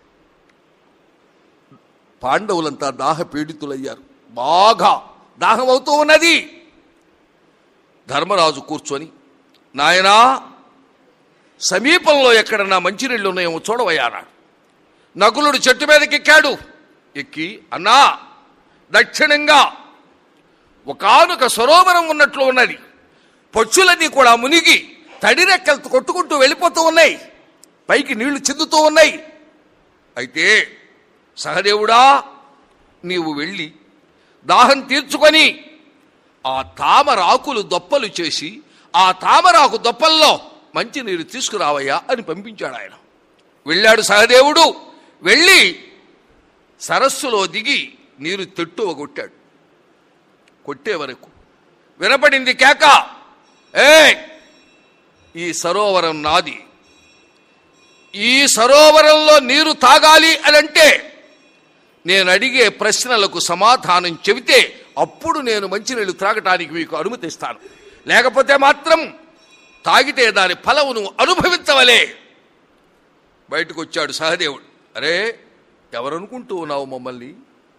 పాండవులంతా దాహ పీడితులయ్యారు బాగా దాహం అవుతూ ఉన్నది ధర్మరాజు కూర్చొని నాయనా సమీపంలో ఎక్కడన్నా మంచినీళ్ళు ఉన్నాయేమో చూడవయ్యా అన్నాడు నకులుడు చెట్టు మీదకి ఎక్కాడు ఎక్కి అన్నా దక్షిణంగా ఒకానొక సరోవరం ఉన్నట్లు ఉన్నది పక్షులన్నీ కూడా మునిగి తడిరెక్కలు కొట్టుకుంటూ వెళ్ళిపోతూ ఉన్నాయి పైకి నీళ్లు చిందుతూ ఉన్నాయి అయితే సహదేవుడా నీవు వెళ్ళి దాహం తీర్చుకొని ఆ తామరాకులు దొప్పలు చేసి ఆ తామరాకు దొప్పల్లో మంచినీరు తీసుకురావయ్యా అని పంపించాడు ఆయన వెళ్ళాడు సహదేవుడు వెళ్ళి సరస్సులో దిగి నీరు తెట్టువ కొట్టాడు కొట్టే వరకు వినపడింది కేక ఏ ఈ సరోవరం నాది ఈ సరోవరంలో నీరు తాగాలి అని అంటే నేను అడిగే ప్రశ్నలకు సమాధానం చెబితే అప్పుడు నేను మంచినీళ్ళు త్రాగటానికి మీకు అనుమతిస్తాను లేకపోతే మాత్రం తాగితే దాని ఫలమును అనుభవించవలే బయటకు వచ్చాడు సహదేవుడు అరే ఎవరనుకుంటూ ఉన్నావు మమ్మల్ని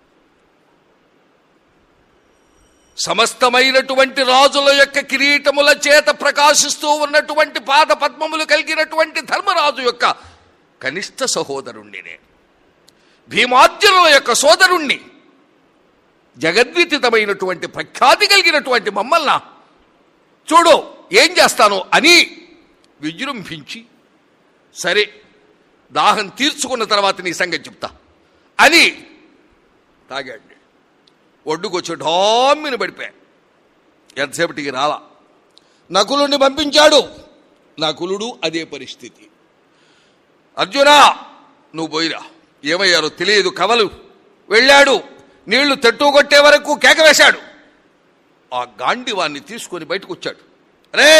సమస్తమైనటువంటి రాజుల యొక్క కిరీటముల చేత ప్రకాశిస్తూ ఉన్నటువంటి పాద పద్మములు కలిగినటువంటి ధర్మరాజు యొక్క కనిష్ట సహోదరుణ్ణి నేను భీమార్జునుల యొక్క సోదరుణ్ణి జగద్వితితమైనటువంటి ప్రఖ్యాతి కలిగినటువంటి మమ్మల్ని చూడు ఏం చేస్తాను అని విజృంభించి సరే దాహం తీర్చుకున్న తర్వాత నీ సంగతి చెప్తా అని తాగాడు ఒడ్డుకొచ్చి ఢామ్మిని పడిపోయా ఎంతసేపటికి రాలా నకులుని పంపించాడు నకులుడు అదే పరిస్థితి అర్జున నువ్వు పోయిరా ఏమయ్యారో తెలియదు కవలు వెళ్ళాడు నీళ్లు తట్టు కొట్టే వరకు కేక వేశాడు ఆ గాండివాన్ని తీసుకొని బయటకు వచ్చాడు రే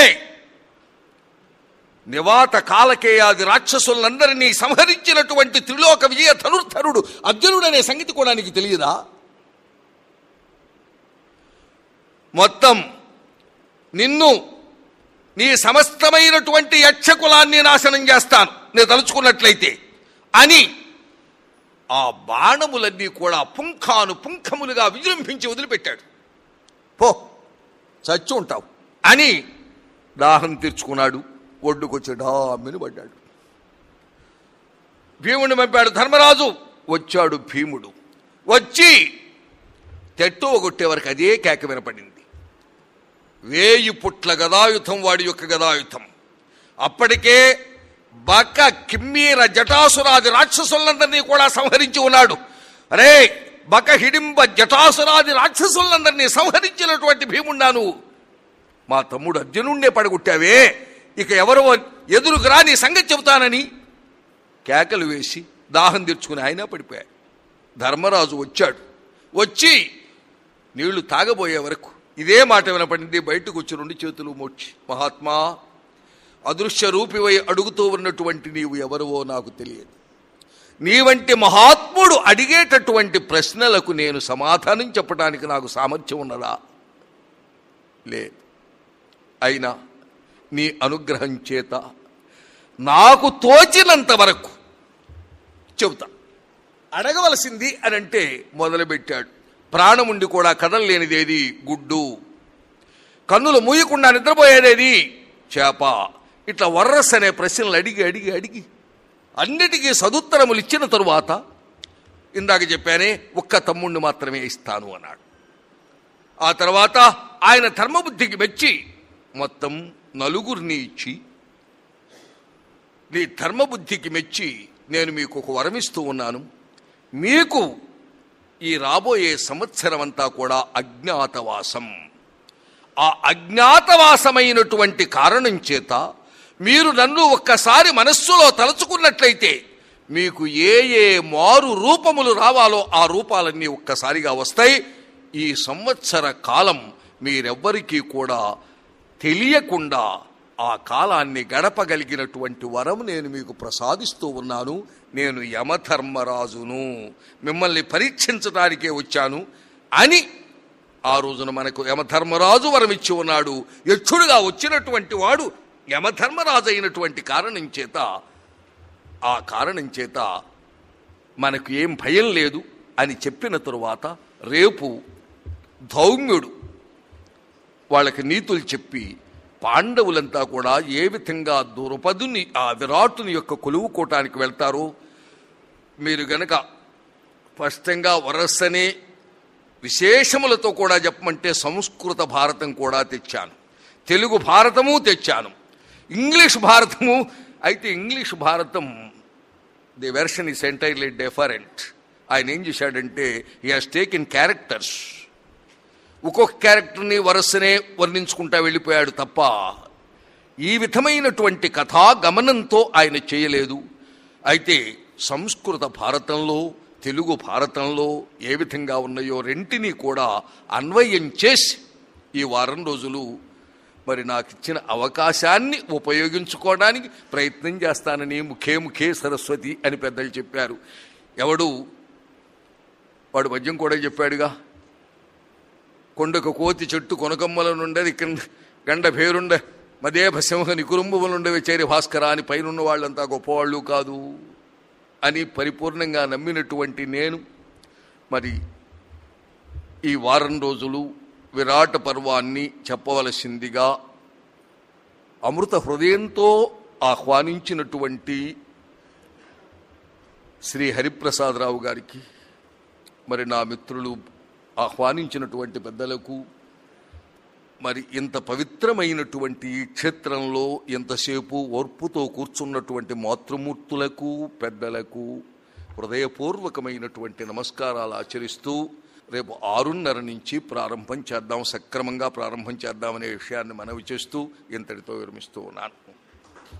నివాత కాలకేయాది రాక్షసులందరినీ సంహరించినటువంటి త్రిలోక విజయ ధనుర్ధరుడు అర్జునుడనే సంగతి కూడా నీకు తెలియదా మొత్తం నిన్ను నీ సమస్తమైనటువంటి యక్షకులాన్ని నాశనం చేస్తాను నేను తలుచుకున్నట్లయితే అని ఆ బాణములన్నీ కూడా పుంఖాను పుంఖములుగా విజృంభించి వదిలిపెట్టాడు పో చచ్చి ఉంటావు అని దాహం తీర్చుకున్నాడు ఒడ్డుకొచ్చి డామిని పడ్డాడు భీముడిని పంపాడు ధర్మరాజు వచ్చాడు భీముడు వచ్చి తెట్టు కొట్టే వరకు అదే కేక వినపడింది వేయి పుట్ల గదాయుధం వాడి యొక్క గదాయుధం అప్పటికే బక కిమ్మీర జటాసురాది రాక్షసులందరినీ కూడా సంహరించి ఉన్నాడు అరే బక హిడింబ జటాసురాది రాక్షసులందరినీ సంహరించినటువంటి భీమున్నాను మా తమ్ముడు అర్జునుణ్ణే పడగొట్టావే ఇక ఎవరో ఎదురుకు రా నీ సంగతి చెబుతానని కేకలు వేసి దాహం తీర్చుకుని ఆయన పడిపోయాడు ధర్మరాజు వచ్చాడు వచ్చి నీళ్లు తాగబోయే వరకు ఇదే మాట వినపడింది బయటకు వచ్చి రెండు చేతులు మోడ్చి మహాత్మా అదృశ్య రూపివై అడుగుతూ ఉన్నటువంటి నీవు ఎవరువో నాకు తెలియదు నీ వంటి మహాత్ముడు అడిగేటటువంటి ప్రశ్నలకు నేను సమాధానం చెప్పడానికి నాకు సామర్థ్యం ఉన్నదా లేదు అయినా నీ అనుగ్రహం చేత నాకు తోచినంత వరకు చెబుతా అడగవలసింది అని అంటే మొదలుపెట్టాడు ప్రాణముండి కూడా కదలలేనిదేది గుడ్డు కన్నులు మూయకుండా నిద్రపోయేదేది చేప ఇట్లా వర్రస్ అనే ప్రశ్నలు అడిగి అడిగి అడిగి అన్నిటికీ సదుత్తరములు ఇచ్చిన తరువాత ఇందాక చెప్పానే ఒక్క తమ్ముణ్ణి మాత్రమే ఇస్తాను అన్నాడు ఆ తర్వాత ఆయన ధర్మబుద్ధికి మెచ్చి మొత్తం నలుగురిని ఇచ్చి నీ ధర్మబుద్ధికి మెచ్చి నేను మీకు ఒక వరమిస్తూ ఉన్నాను మీకు ఈ రాబోయే సంవత్సరం అంతా కూడా అజ్ఞాతవాసం ఆ అజ్ఞాతవాసమైనటువంటి కారణం చేత మీరు నన్ను ఒక్కసారి మనస్సులో తలుచుకున్నట్లయితే మీకు ఏ ఏ మారు రూపములు రావాలో ఆ రూపాలన్నీ ఒక్కసారిగా వస్తాయి ఈ సంవత్సర కాలం మీరెవ్వరికీ కూడా తెలియకుండా ఆ కాలాన్ని గడపగలిగినటువంటి వరం నేను మీకు ప్రసాదిస్తూ ఉన్నాను నేను యమధర్మరాజును మిమ్మల్ని పరీక్షించడానికే వచ్చాను అని ఆ రోజున మనకు యమధర్మరాజు వరం ఇచ్చి ఉన్నాడు యక్షుడుగా వచ్చినటువంటి వాడు యమధర్మరాజు అయినటువంటి కారణం చేత ఆ కారణం చేత మనకు ఏం భయం లేదు అని చెప్పిన తరువాత రేపు ధౌమ్యుడు వాళ్ళకి నీతులు చెప్పి పాండవులంతా కూడా ఏ విధంగా ద్రుపదుని ఆ విరాటుని యొక్క కొలువుకోటానికి వెళ్తారో మీరు గనక స్పష్టంగా వరసనే విశేషములతో కూడా చెప్పమంటే సంస్కృత భారతం కూడా తెచ్చాను తెలుగు భారతము తెచ్చాను ఇంగ్లీష్ భారతము అయితే ఇంగ్లీష్ భారతం the version is entirely different ఆయన ఏం చేశాడంటే ఈ హాస్ టేకిన్ క్యారెక్టర్స్ ఒక్కొక్క క్యారెక్టర్ని వరుసనే వర్ణించుకుంటా వెళ్ళిపోయాడు తప్ప ఈ విధమైనటువంటి కథా గమనంతో ఆయన చేయలేదు అయితే సంస్కృత భారతంలో తెలుగు భారతంలో ఏ విధంగా ఉన్నాయో రెంటిని కూడా అన్వయం చేసి ఈ వారం రోజులు మరి నాకు ఇచ్చిన అవకాశాన్ని ఉపయోగించుకోవడానికి ప్రయత్నం చేస్తానని ముఖే ముఖే సరస్వతి అని పెద్దలు చెప్పారు ఎవడు వాడు పద్యం కూడా చెప్పాడుగా కొండకు కోతి చెట్టు కొనకమ్మల నుండది కింద గండ పేరుండ మదేభ సింహ నికురుంబములుండవి చేరి భాస్కర అని పైనున్న వాళ్ళంతా గొప్పవాళ్ళు కాదు అని పరిపూర్ణంగా నమ్మినటువంటి నేను మరి ఈ వారం రోజులు విరాట పర్వాన్ని చెప్పవలసిందిగా అమృత హృదయంతో ఆహ్వానించినటువంటి శ్రీ హరిప్రసాదరావు గారికి మరి నా మిత్రులు ఆహ్వానించినటువంటి పెద్దలకు మరి ఇంత పవిత్రమైనటువంటి ఈ క్షేత్రంలో ఎంతసేపు ఓర్పుతో కూర్చున్నటువంటి మాతృమూర్తులకు పెద్దలకు హృదయపూర్వకమైనటువంటి నమస్కారాలు ఆచరిస్తూ రేపు ఆరున్నర నుంచి ప్రారంభం చేద్దాం సక్రమంగా ప్రారంభం చేద్దామనే విషయాన్ని మనవి చేస్తూ ఇంతటితో విరమిస్తూ ఉన్నాను